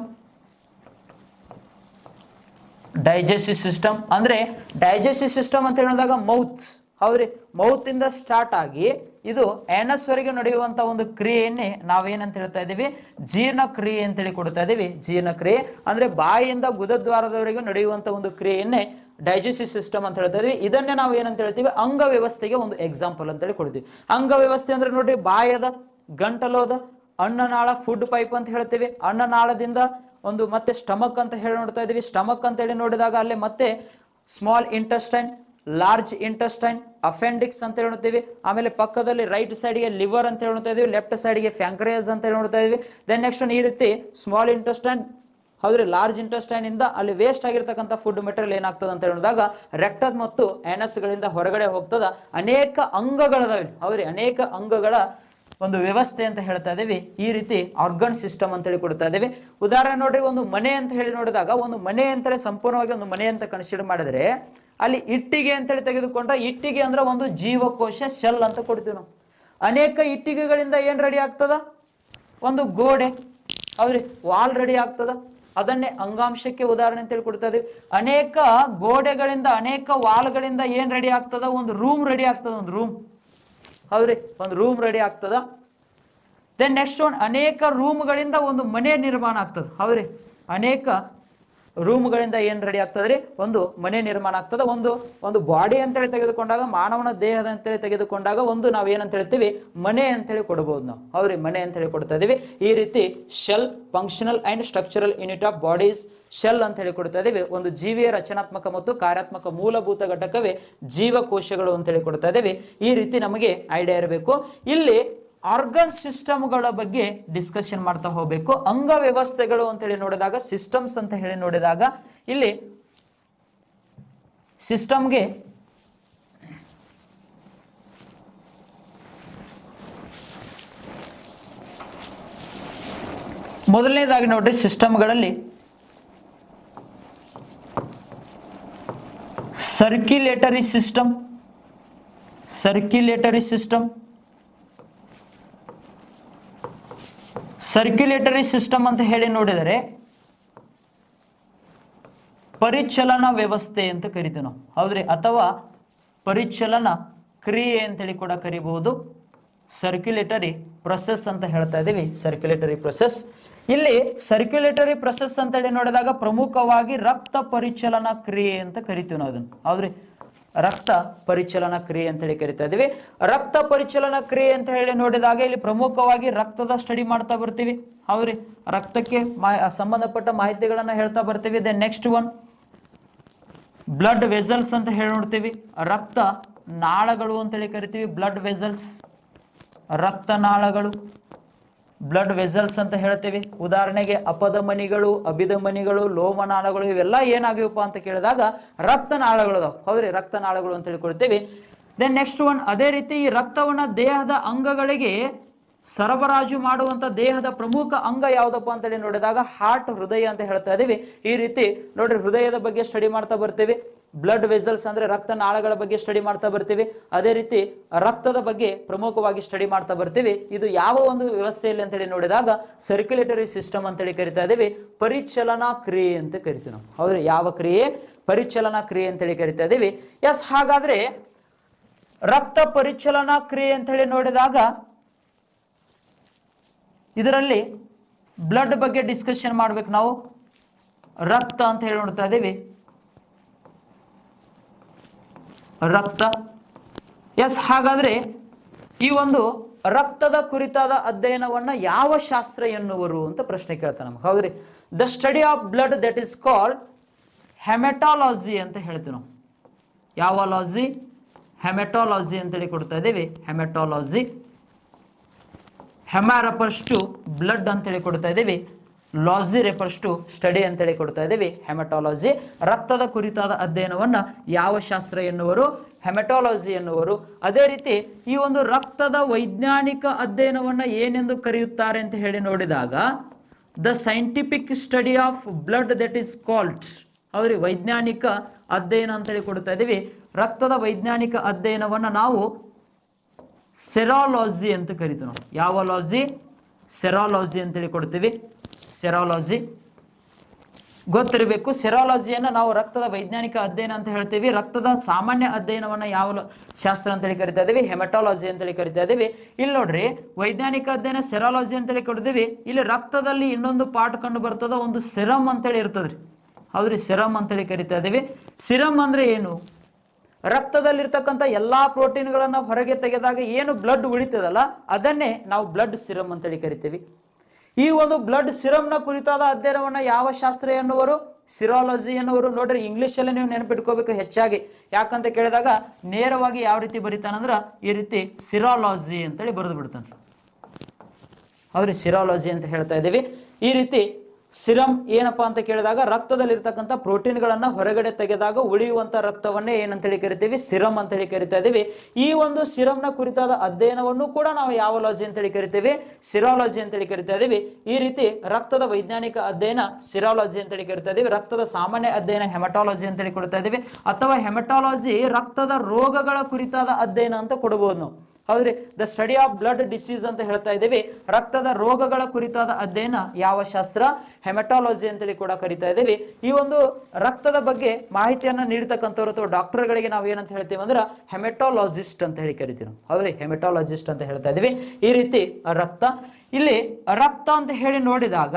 ಡೈಜೆಸ್ಟಿವ್ ಸಿಸ್ಟಮ್ ಅಂದ್ರೆ ಡೈಜೆಸ್ಟಿವ್ ಸಿಸ್ಟಮ್ ಅಂತ ಹೇಳಿದಾಗ ಮೌತ್ ಹೌದ್ರಿ ಮೌತ್ ಇಂದ ಸ್ಟಾರ್ಟ್ ಆಗಿ ಇದು ಆನಸ್ ವರೆಗೆ ನಡೆಯುವಂತ ಒಂದು ಕ್ರಿಯೆಯನ್ನೇ ನಾವೇನಂತ ಹೇಳ್ತಾ ಇದೀವಿ ಜೀರ್ಣಕ್ರಿಯೆ ಅಂತೇಳಿ ಕೊಡ್ತಾ ಇದೀವಿ ಜೀರ್ಣಕ್ರಿಯೆ ಅಂದ್ರೆ ಬಾಯಿಯಿಂದ ಗುದದ್ವಾರದವರೆಗೂ ನಡೆಯುವಂತ ಒಂದು ಕ್ರಿಯೆಯನ್ನೇ ಡೈಜೆಸ್ಟಿವ್ ಸಿಸ್ಟಮ್ ಅಂತ ಹೇಳ್ತಾ ಇದೀವಿ ಇದನ್ನೇ ನಾವು ಏನಂತ ಹೇಳ್ತೀವಿ ಅಂಗ ವ್ಯವಸ್ಥೆಗೆ ಒಂದು ಎಕ್ಸಾಂಪಲ್ ಅಂತೇಳಿ ಕೊಡ್ತೀವಿ ಅಂಗ ವ್ಯವಸ್ಥೆ ಅಂದ್ರೆ ನೋಡ್ರಿ ಬಾಯದ ಗಂಟಲೋದ ಅನ್ನನಾಳ ಫುಡ್ ಪೈಪ್ ಅಂತ ಹೇಳ್ತೀವಿ ಅನ್ನನಾಳದಿಂದ ಒಂದು ಮತ್ತೆ ಸ್ಟಮಕ್ ಅಂತ ಹೇಳಿ ನೋಡ್ತಾ ಇದೀವಿ ಸ್ಟಮಕ್ ಅಂತ ಹೇಳಿ ನೋಡಿದಾಗ ಅಲ್ಲಿ ಮತ್ತೆ small intestine large intestine appendix ಅಂತ ಹೇಳಿ ನೋಡ್ತೀವಿ ಆಮೇಲೆ ಪಕ್ಕದಲ್ಲಿ ರೈಟ್ ಸೈಡ್ಗೆ ಲಿವರ್ ಅಂತ ಹೇಳಿ ನೋಡ್ತಾ ಇದೀವಿ ಲೆಫ್ಟ್ ಸೈಡ್ಗೆ ಫ್ಯಾಂಕ್ರಿಯಸ್ ಅಂತ ಹೇಳಿ ನೋಡ್ತಾ ಇದೀವಿ ದೆನ್ ನೆಕ್ಸ್ಟ್ ಈ ರೀತಿ ಸ್ಮಾಲ್ ಇಂಟೆಸ್ಟೈನ್ ಹೌದ್ರಿ ಲಾರ್ಜ್ ಇಂಟೆಸ್ಟೈನ್ ಇಂದ ಅಲ್ಲಿ ವೇಸ್ಟ್ ಆಗಿರ್ತಕ್ಕಂಥ ಫುಡ್ ಮೆಟೀರಿಯಲ್ ಏನಾಗ್ತದೆ ಅಂತ ಹೇಳಿದಾಗ ರೆಕ್ಟರ್ ಮತ್ತು anus ಗಳಿಂದ ಹೊರಗಡೆ ಹೋಗ್ತದ ಅನೇಕ ಅಂಗಗಳದಾವೆ ಹೌದ್ರಿ ಅನೇಕ ಅಂಗಗಳ ಒಂದು ವ್ಯವಸ್ಥೆ ಅಂತ ಹೇಳ್ತಾ ಇದೀವಿ ಈ ರೀತಿ ಆರ್ಗನ್ ಸಿಸ್ಟಮ್ ಅಂತ ಹೇಳಿ ಕೊಡ್ತಾ ಇದೀವಿ ಉದಾಹರಣೆ ನೋಡ್ರಿ ಒಂದು ಮನೆ ಅಂತ ಹೇಳಿ ನೋಡಿದಾಗ ಒಂದು ಮನೆ ಅಂತೇಳಿ ಸಂಪೂರ್ಣವಾಗಿ ಒಂದು ಮನೆ ಅಂತ ಕನ್ಸಿಡರ್ ಮಾಡಿದ್ರೆ ಅಲ್ಲಿ ಇಟ್ಟಿಗೆ ಅಂತೇಳಿ ತೆಗೆದುಕೊಂಡ್ರೆ ಇಟ್ಟಿಗೆ ಅಂದ್ರೆ ಒಂದು ಜೀವಕೋಶ ಶೆಲ್ ಅಂತ ಕೊಡ್ತೀವಿ ನಾವು ಅನೇಕ ಇಟ್ಟಿಗೆಗಳಿಂದ ಏನ್ ರೆಡಿ ಆಗ್ತದ ಒಂದು ಗೋಡೆ ಹೌದ್ರಿ ವಾಲ್ ರೆಡಿ ಆಗ್ತದ ಅದನ್ನೇ ಅಂಗಾಂಶಕ್ಕೆ ಉದಾಹರಣೆ ಅಂತ ಹೇಳಿ ಕೊಡ್ತಾ ಇದೀವಿ ಅನೇಕ ಗೋಡೆಗಳಿಂದ ಅನೇಕ ವಾಲ್ಗಳಿಂದ ಏನ್ ರೆಡಿ ಆಗ್ತದ ಒಂದು ರೂಮ್ ರೆಡಿ ಆಗ್ತದ ಒಂದು ರೂಮ್ ಹೌದ್ರಿ ಒಂದು ರೂಮ್ ರೆಡಿ ಆಗ್ತದ ದೆನ್ ನೆಕ್ಸ್ಟ್ ಒಂದು ಅನೇಕ ರೂಮ್ಗಳಿಂದ ಒಂದು ಮನೆ ನಿರ್ಮಾಣ ಆಗ್ತದೆ ಹೌದ್ರಿ ಅನೇಕ ರೂಮ್ಗಳಿಂದ ಏನ್ ರೆಡಿ ಆಗ್ತದ್ರಿ ಒಂದು ಮನೆ ನಿರ್ಮಾಣ ಆಗ್ತದೆ ಒಂದು ಒಂದು ಬಾಡಿ ಅಂತೇಳಿ ತೆಗೆದುಕೊಂಡಾಗ ಮಾನವನ ದೇಹದ ಅಂತೇಳಿ ತೆಗೆದುಕೊಂಡಾಗ ಒಂದು ನಾವು ಏನಂತ ಹೇಳ್ತೀವಿ ಮನೆ ಅಂತೇಳಿ ಕೊಡಬಹುದು ನಾವು ಹೌದ್ರಿ ಮನೆ ಅಂತೇಳಿ ಕೊಡ್ತಾ ಇದೀವಿ ಈ ರೀತಿ cell functional and structural unit of bodies cell ಅಂತ ಹೇಳಿ ಕೊಡ್ತಾ ಇದೀವಿ ಒಂದು ಜೀವಿಯ ರಚನಾತ್ಮಕ ಮತ್ತು ಕಾರ್ಯಾತ್ಮಕ ಮೂಲಭೂತ ಘಟಕವೇ ಜೀವಕೋಶಗಳು ಅಂತ ಹೇಳಿ ಕೊಡ್ತಾ ಇದೀವಿ ಈ ರೀತಿ ನಮಗೆ ಐಡಿಯಾ ಇರಬೇಕು ಇಲ್ಲಿ ಆರ್ಗನ್ ಸಿಸ್ಟಮ್ಗಳ ಬಗ್ಗೆ ಡಿಸ್ಕಷನ್ ಮಾಡ್ತಾ ಹೋಗ್ಬೇಕು ಅಂಗ ವ್ಯವಸ್ಥೆಗಳು ಅಂತ ಹೇಳಿ ನೋಡಿದಾಗ ಸಿಸ್ಟಮ್ಸ್ ಅಂತ ಹೇಳಿ ನೋಡಿದಾಗ ಇಲ್ಲಿ ಸಿಸ್ಟಮ್ಗೆ ಮೊದಲನೇದಾಗಿ ನೋಡ್ರಿ ಸಿಸ್ಟಮ್ಗಳಲ್ಲಿ circulatory system circulatory system circulatory system ಅಂತ ಹೇಳಿ ನೋಡಿದರೆ ಪರಿಚಲನ ವ್ಯವಸ್ಥೆ ಅಂತ ಕರಿತೀವಿ ನಾವು ಹೌದ್ರಿ ಅಥವಾ ಪರಿಚಲನ ಕ್ರಿಯೆ ಅಂತೇಳಿ ಕೂಡ ಕರಿಬಹುದು ಸರ್ಕ್ಯುಲೇಟರಿ ಪ್ರೊಸೆಸ್ ಅಂತ ಹೇಳ್ತಾ ಇದೀವಿ ಸರ್ಕ್ಯುಲೇಟರಿ ಪ್ರೊಸೆಸ್ ಇಲ್ಲಿ ಸರ್ಕ್ಯುಲೇಟರಿ ಪ್ರೊಸೆಸ್ ಅಂತೇಳಿ ನೋಡಿದಾಗ ಪ್ರಮುಖವಾಗಿ ರಕ್ತ ಪರಿಚಲನ ಕ್ರಿಯೆ ಅಂತ ಕರಿತೀವಿ ನಾವು ಅದನ್ನು ಹೌದ್ರಿ ರಕ್ತ ಪರಿಚಲನ ಕ್ರಿಯೆ ಅಂತ ಹೇಳಿ ಕರಿತಾ ಇದೀವಿ ರಕ್ತ ಪರಿಚಲನ ಕ್ರಿಯೆ ಅಂತ ಹೇಳಿ ನೋಡಿದಾಗ ಇಲ್ಲಿ ಪ್ರಮುಖವಾಗಿ ರಕ್ತದ ಸ್ಟಡಿ ಮಾಡ್ತಾ ಬರ್ತೀವಿ ಹೌದ್ರಿ ರಕ್ತಕ್ಕೆ ಮಾ- ಸಂಬಂಧಪಟ್ಟ ಮಾಹಿತಿಗಳನ್ನ ಹೇಳ್ತಾ ಬರ್ತೀವಿ then next one blood vessels ಅಂತ ಹೇಳಿ ನೋಡ್ತೀವಿ ರಕ್ತ ನಾಳಗಳು ಅಂತೇಳಿ ಕರಿತೀವಿ ಬ್ಲಡ್ ವೆಸಲ್ಸ್ ರಕ್ತನಾಳಗಳು ಬ್ಲಡ್ ವೆಸಲ್ಸ್ ಅಂತ ಹೇಳ್ತೀವಿ ಉದಾಹರಣೆಗೆ ಅಪಧಮನಿಗಳು ಅಭಿಧಮನಿಗಳು ಲೋಮನಾಳಗಳು ಇವೆಲ್ಲ ಏನಾಗಿವಪ್ಪ ಅಂತ ಕೇಳಿದಾಗ ರಕ್ತನಾಳಗಳು ಅದಾವ ಹೌದ್ರಿ ರಕ್ತನಾಳಗಳು ಅಂತ ಹೇಳ್ಕೊಳ್ತೀವಿ ದೆನ್ ನೆಕ್ಸ್ಟ್ ಒನ್ ಅದೇ ರೀತಿ ಈ ರಕ್ತವನ್ನ ದೇಹದ ಅಂಗಗಳಿಗೆ ಸರಬರಾಜು ಮಾಡುವಂತ ದೇಹದ ಪ್ರಮುಖ ಅಂಗ ಯಾವ್ದಪ್ಪ ಅಂತೇಳಿ ನೋಡಿದಾಗ ಹಾರ್ಟ್ ಹೃದಯ ಅಂತ ಹೇಳ್ತಾ ಇದೀವಿ ಈ ರೀತಿ ನೋಡ್ರಿ ಹೃದಯದ ಬಗ್ಗೆ ಸ್ಟಡಿ ಮಾಡ್ತಾ ಬರ್ತೀವಿ ಬ್ಲಡ್ ವೆಸಲ್ಸ್ ಅಂದ್ರೆ ರಕ್ತನಾಳಗಳ ಬಗ್ಗೆ ಸ್ಟಡಿ ಮಾಡ್ತಾ ಬರ್ತೀವಿ ಅದೇ ರೀತಿ ರಕ್ತದ ಬಗ್ಗೆ ಪ್ರಮುಖವಾಗಿ ಸ್ಟಡಿ ಮಾಡ್ತಾ ಬರ್ತೀವಿ ಇದು ಯಾವ ಒಂದು ವ್ಯವಸ್ಥೆಯಲ್ಲಿ ಅಂತೇಳಿ ನೋಡಿದಾಗ ಸರ್ಕ್ಯುಲೇಟರಿ ಸಿಸ್ಟಮ್ ಅಂತೇಳಿ ಕರಿತಾ ಇದೀವಿ ಪರಿಚಲನಾ ಕ್ರಿಯೆ ಅಂತ ಕರಿತೀವಿ ನಾವು ಹೌದು ಯಾವ ಕ್ರಿಯೆ ಪರಿಚಲನಾ ಕ್ರಿಯೆ ಅಂತೇಳಿ ಕರಿತಾ ಇದೀವಿ ಎಸ್ ಹಾಗಾದ್ರೆ ರಕ್ತ ಪರಿಚಲನಾ ಕ್ರಿಯೆ ಅಂತೇಳಿ ನೋಡಿದಾಗ ಇದರಲ್ಲಿ ಬ್ಲಡ್ ಬಗ್ಗೆ ಡಿಸ್ಕಷನ್ ಮಾಡ್ಬೇಕು ನಾವು ರಕ್ತ ಅಂತ ಹೇಳಿ ನೋಡ್ತಾ ಇದ್ದೀವಿ ರಕ್ತ ಎಸ್ ಹಾಗಾದ್ರೆ ಈ ಒಂದು ರಕ್ತದ ಕುರಿತಾದ ಅಧ್ಯಯನವನ್ನ ಯಾವ ಶಾಸ್ತ್ರ ಎನ್ನುವರು ಅಂತ ಪ್ರಶ್ನೆ ಕೇಳ್ತಾನೆ ನಮ್ಗೆ ಹೌದ್ರಿ the study of blood that is called haematology ಅಂತ ಹೇಳ್ತೀವಿ ನಾವು ಯಾವ ಲಾಜಿ ಹೆಮೆಟಾಲಜಿ ಅಂತೇಳಿ ಕೊಡ್ತಾ ಇದ್ದೀವಿ haematology haema refers to blood ಅಂತೇಳಿ ಕೊಡ್ತಾ ಇದ್ದೀವಿ ಲಾಜಿ ರೆಫರ್ಸ್ ಟು ಸ್ಟಡಿ ಅಂತೇಳಿ ಕೊಡ್ತಾ ಇದ್ದೀವಿ ಹೆಮಟಾಲಜಿ ರಕ್ತದ ಕುರಿತಾದ ಅಧ್ಯಯನವನ್ನ ಯಾವ ಶಾಸ್ತ್ರ ಎನ್ನುವರು ಹೆಮಟಾಲಜಿ ಎನ್ನುವರು ಅದೇ ರೀತಿ ಈ ಒಂದು ರಕ್ತದ ವೈಜ್ಞಾನಿಕ ಅಧ್ಯಯನವನ್ನ ಏನೆಂದು ಕರೆಯುತ್ತಾರೆ ಅಂತ ಹೇಳಿ ನೋಡಿದಾಗ the scientific study of blood that is called ಅವ್ರಿ ವೈಜ್ಞಾನಿಕ ಅಧ್ಯಯನ ಅಂತೇಳಿ ಕೊಡ್ತಾ ಇದ್ದೀವಿ ರಕ್ತದ ವೈಜ್ಞಾನಿಕ ಅಧ್ಯಯನವನ್ನ ನಾವು ಸೆರಾಲಜಿ ಅಂತ ಕರಿತೀವಿ ನಾವು ಯಾವ ಲಾಜಿ ಸೆರಾಲಜಿ ಅಂತೇಳಿ ಕೊಡ್ತೀವಿ ಸೆರಾಲಜಿ ಗೊತ್ತಿರಬೇಕು ಸೆರಾಲಜಿಯನ್ನು ನಾವು ರಕ್ತದ ವೈಜ್ಞಾನಿಕ ಅಧ್ಯಯನ ಅಂತ ಹೇಳ್ತೀವಿ ರಕ್ತದ ಸಾಮಾನ್ಯ ಅಧ್ಯಯನವನ್ನ ಯಾವ ಲ- ಶಾಸ್ತ್ರ ಅಂತೇಳಿ ಕರಿತಾ ಇದೀವಿ ಹೆಮಟಾಲಜಿ ಅಂತೇಳಿ ಕರಿತಾ ಇದೀವಿ ಇಲ್ಲಿ ನೋಡ್ರಿ ವೈಜ್ಞಾನಿಕ ಅಧ್ಯಯನ ಸೆರಾಲಜಿ ಅಂತೇಳಿ ಕೊಡ್ತೀವಿ ಇಲ್ಲಿ ರಕ್ತದಲ್ಲಿ ಇನ್ನೊಂದು ಪಾರ್ಟ್ ಕಂಡು ಬರ್ತದ ಒಂದು ಸಿರಮ್ ಅಂತೇಳಿ ಇರ್ತದ್ರಿ ಹೌದ್ರಿ ಸಿರಮ್ ಅಂತೇಳಿ ಕರಿತಾ ಇದೀವಿ ಸಿರಮ್ ಅಂದ್ರೆ ಏನು ರಕ್ತದಲ್ಲಿರ್ತಕ್ಕಂಥ ಎಲ್ಲಾ ಪ್ರೋಟೀನ್ಗಳನ್ನ ಹೊರಗೆ ತೆಗೆದಾಗ ಏನು ಬ್ಲಡ್ ಉಳಿತದಲ್ಲ ಅದನ್ನೇ ನಾವು ಬ್ಲಡ್ ಸಿರಮ್ ಅಂತೇಳಿ ಕರಿತೀವಿ ಈ ಒಂದು ಬ್ಲಡ್ ಸಿರಮ್ನ ಕುರಿತಾದ ಅಧ್ಯಯನವನ್ನ ಯಾವ ಶಾಸ್ತ್ರ ಎನ್ನುವರು ಸಿರಾಲಜಿ ಎನ್ನುವರು ನೋಡ್ರಿ ಇಂಗ್ಲಿಷಲ್ಲಿ ನೀವು ನೆನಪಿಟ್ಕೋಬೇಕು ಹೆಚ್ಚಾಗಿ ಯಾಕಂತ ಕೇಳಿದಾಗ ನೇರವಾಗಿ ಯಾವ ರೀತಿ ಬರೀತಾನಂದ್ರ ಈ ರೀತಿ ಸಿರಾಲಜಿ ಅಂತೇಳಿ ಬರೆದು ಬಿಡ್ತಾನೆ ಹೌದ್ರಿ ಸಿರಾಲಜಿ ಅಂತ ಹೇಳ್ತಾ ಇದ್ದೀವಿ ಈ ರೀತಿ ಸಿರಮ್ ಏನಪ್ಪಾ ಅಂತ ಕೇಳಿದಾಗ ರಕ್ತದಲ್ಲಿರ್ತಕ್ಕಂಥ ಪ್ರೋಟೀನ್ಗಳನ್ನ ಹೊರಗಡೆ ತೆಗೆದಾಗ ಉಳಿಯುವಂತ ರಕ್ತವನ್ನೇ ಏನಂತೇಳಿ ಕರಿತೀವಿ ಸಿರಮ್ ಅಂತೇಳಿ ಕರಿತಾ ಇದೀವಿ ಈ ಒಂದು ಸಿರಮ್ನ ಕುರಿತಾದ ಅಧ್ಯಯನವನ್ನು ಕೂಡ ನಾವು ಯಾವ ಲಾಜಿ ಅಂತೇಳಿ ಕರಿತೀವಿ ಸಿರಾಲಜಿ ಅಂತೇಳಿ ಕರಿತಾ ಇದೀವಿ ಈ ರೀತಿ ರಕ್ತದ ವೈಜ್ಞಾನಿಕ ಅಧ್ಯಯನ ಸಿರಾಲಜಿ ಅಂತೇಳಿ ಕರಿತಾ ಇದೀವಿ ರಕ್ತದ ಸಾಮಾನ್ಯ ಅಧ್ಯಯನ ಹೆಮಟಾಲಜಿ ಅಂತೇಳಿ ಕೊಡ್ತಾ ಇದೀವಿ ಅಥವಾ ಹೆಮಟಾಲಜಿ ರಕ್ತದ ರೋಗಗಳ ಕುರಿತಾದ ಅಧ್ಯಯನ ಅಂತ ಕೊಡಬಹುದು ನಾವು ಹೌದ್ರಿ the study of blood disease ಅಂತ ಹೇಳ್ತಾ ಇದ್ದೀವಿ ರಕ್ತದ ರೋಗಗಳ ಕುರಿತಾದ ಅಧ್ಯಯನ ಯಾವ ಶಾಸ್ತ್ರ ಹೆಮಟಾಲಜಿ ಅಂತೇಳಿ ಕೂಡ ಕರಿತಾ ಇದ್ದೀವಿ ಈ ಒಂದು ರಕ್ತದ ಬಗ್ಗೆ ಮಾಹಿತಿಯನ್ನ ನೀಡ್ತಕ್ಕಂಥವ್ರು ಅಥವಾ ಡಾಕ್ಟರ್ಗಳಿಗೆ ನಾವು ಏನಂತ ಹೇಳ್ತೀವಿ ಅಂದ್ರೆ ಹೆಮೆಟಾಲಜಿಸ್ಟ್ ಅಂತ ಹೇಳಿ ಕರಿತೀವಿ ನಾವು ಹೌದ್ರಿ ಹೆಮೆಟಾಲಜಿಸ್ಟ್ ಅಂತ ಹೇಳ್ತಾ ಇದೀವಿ ಈ ರೀತಿ ರಕ್ತ ಇಲ್ಲಿ ರಕ್ತ ಅಂತ ಹೇಳಿ ನೋಡಿದಾಗ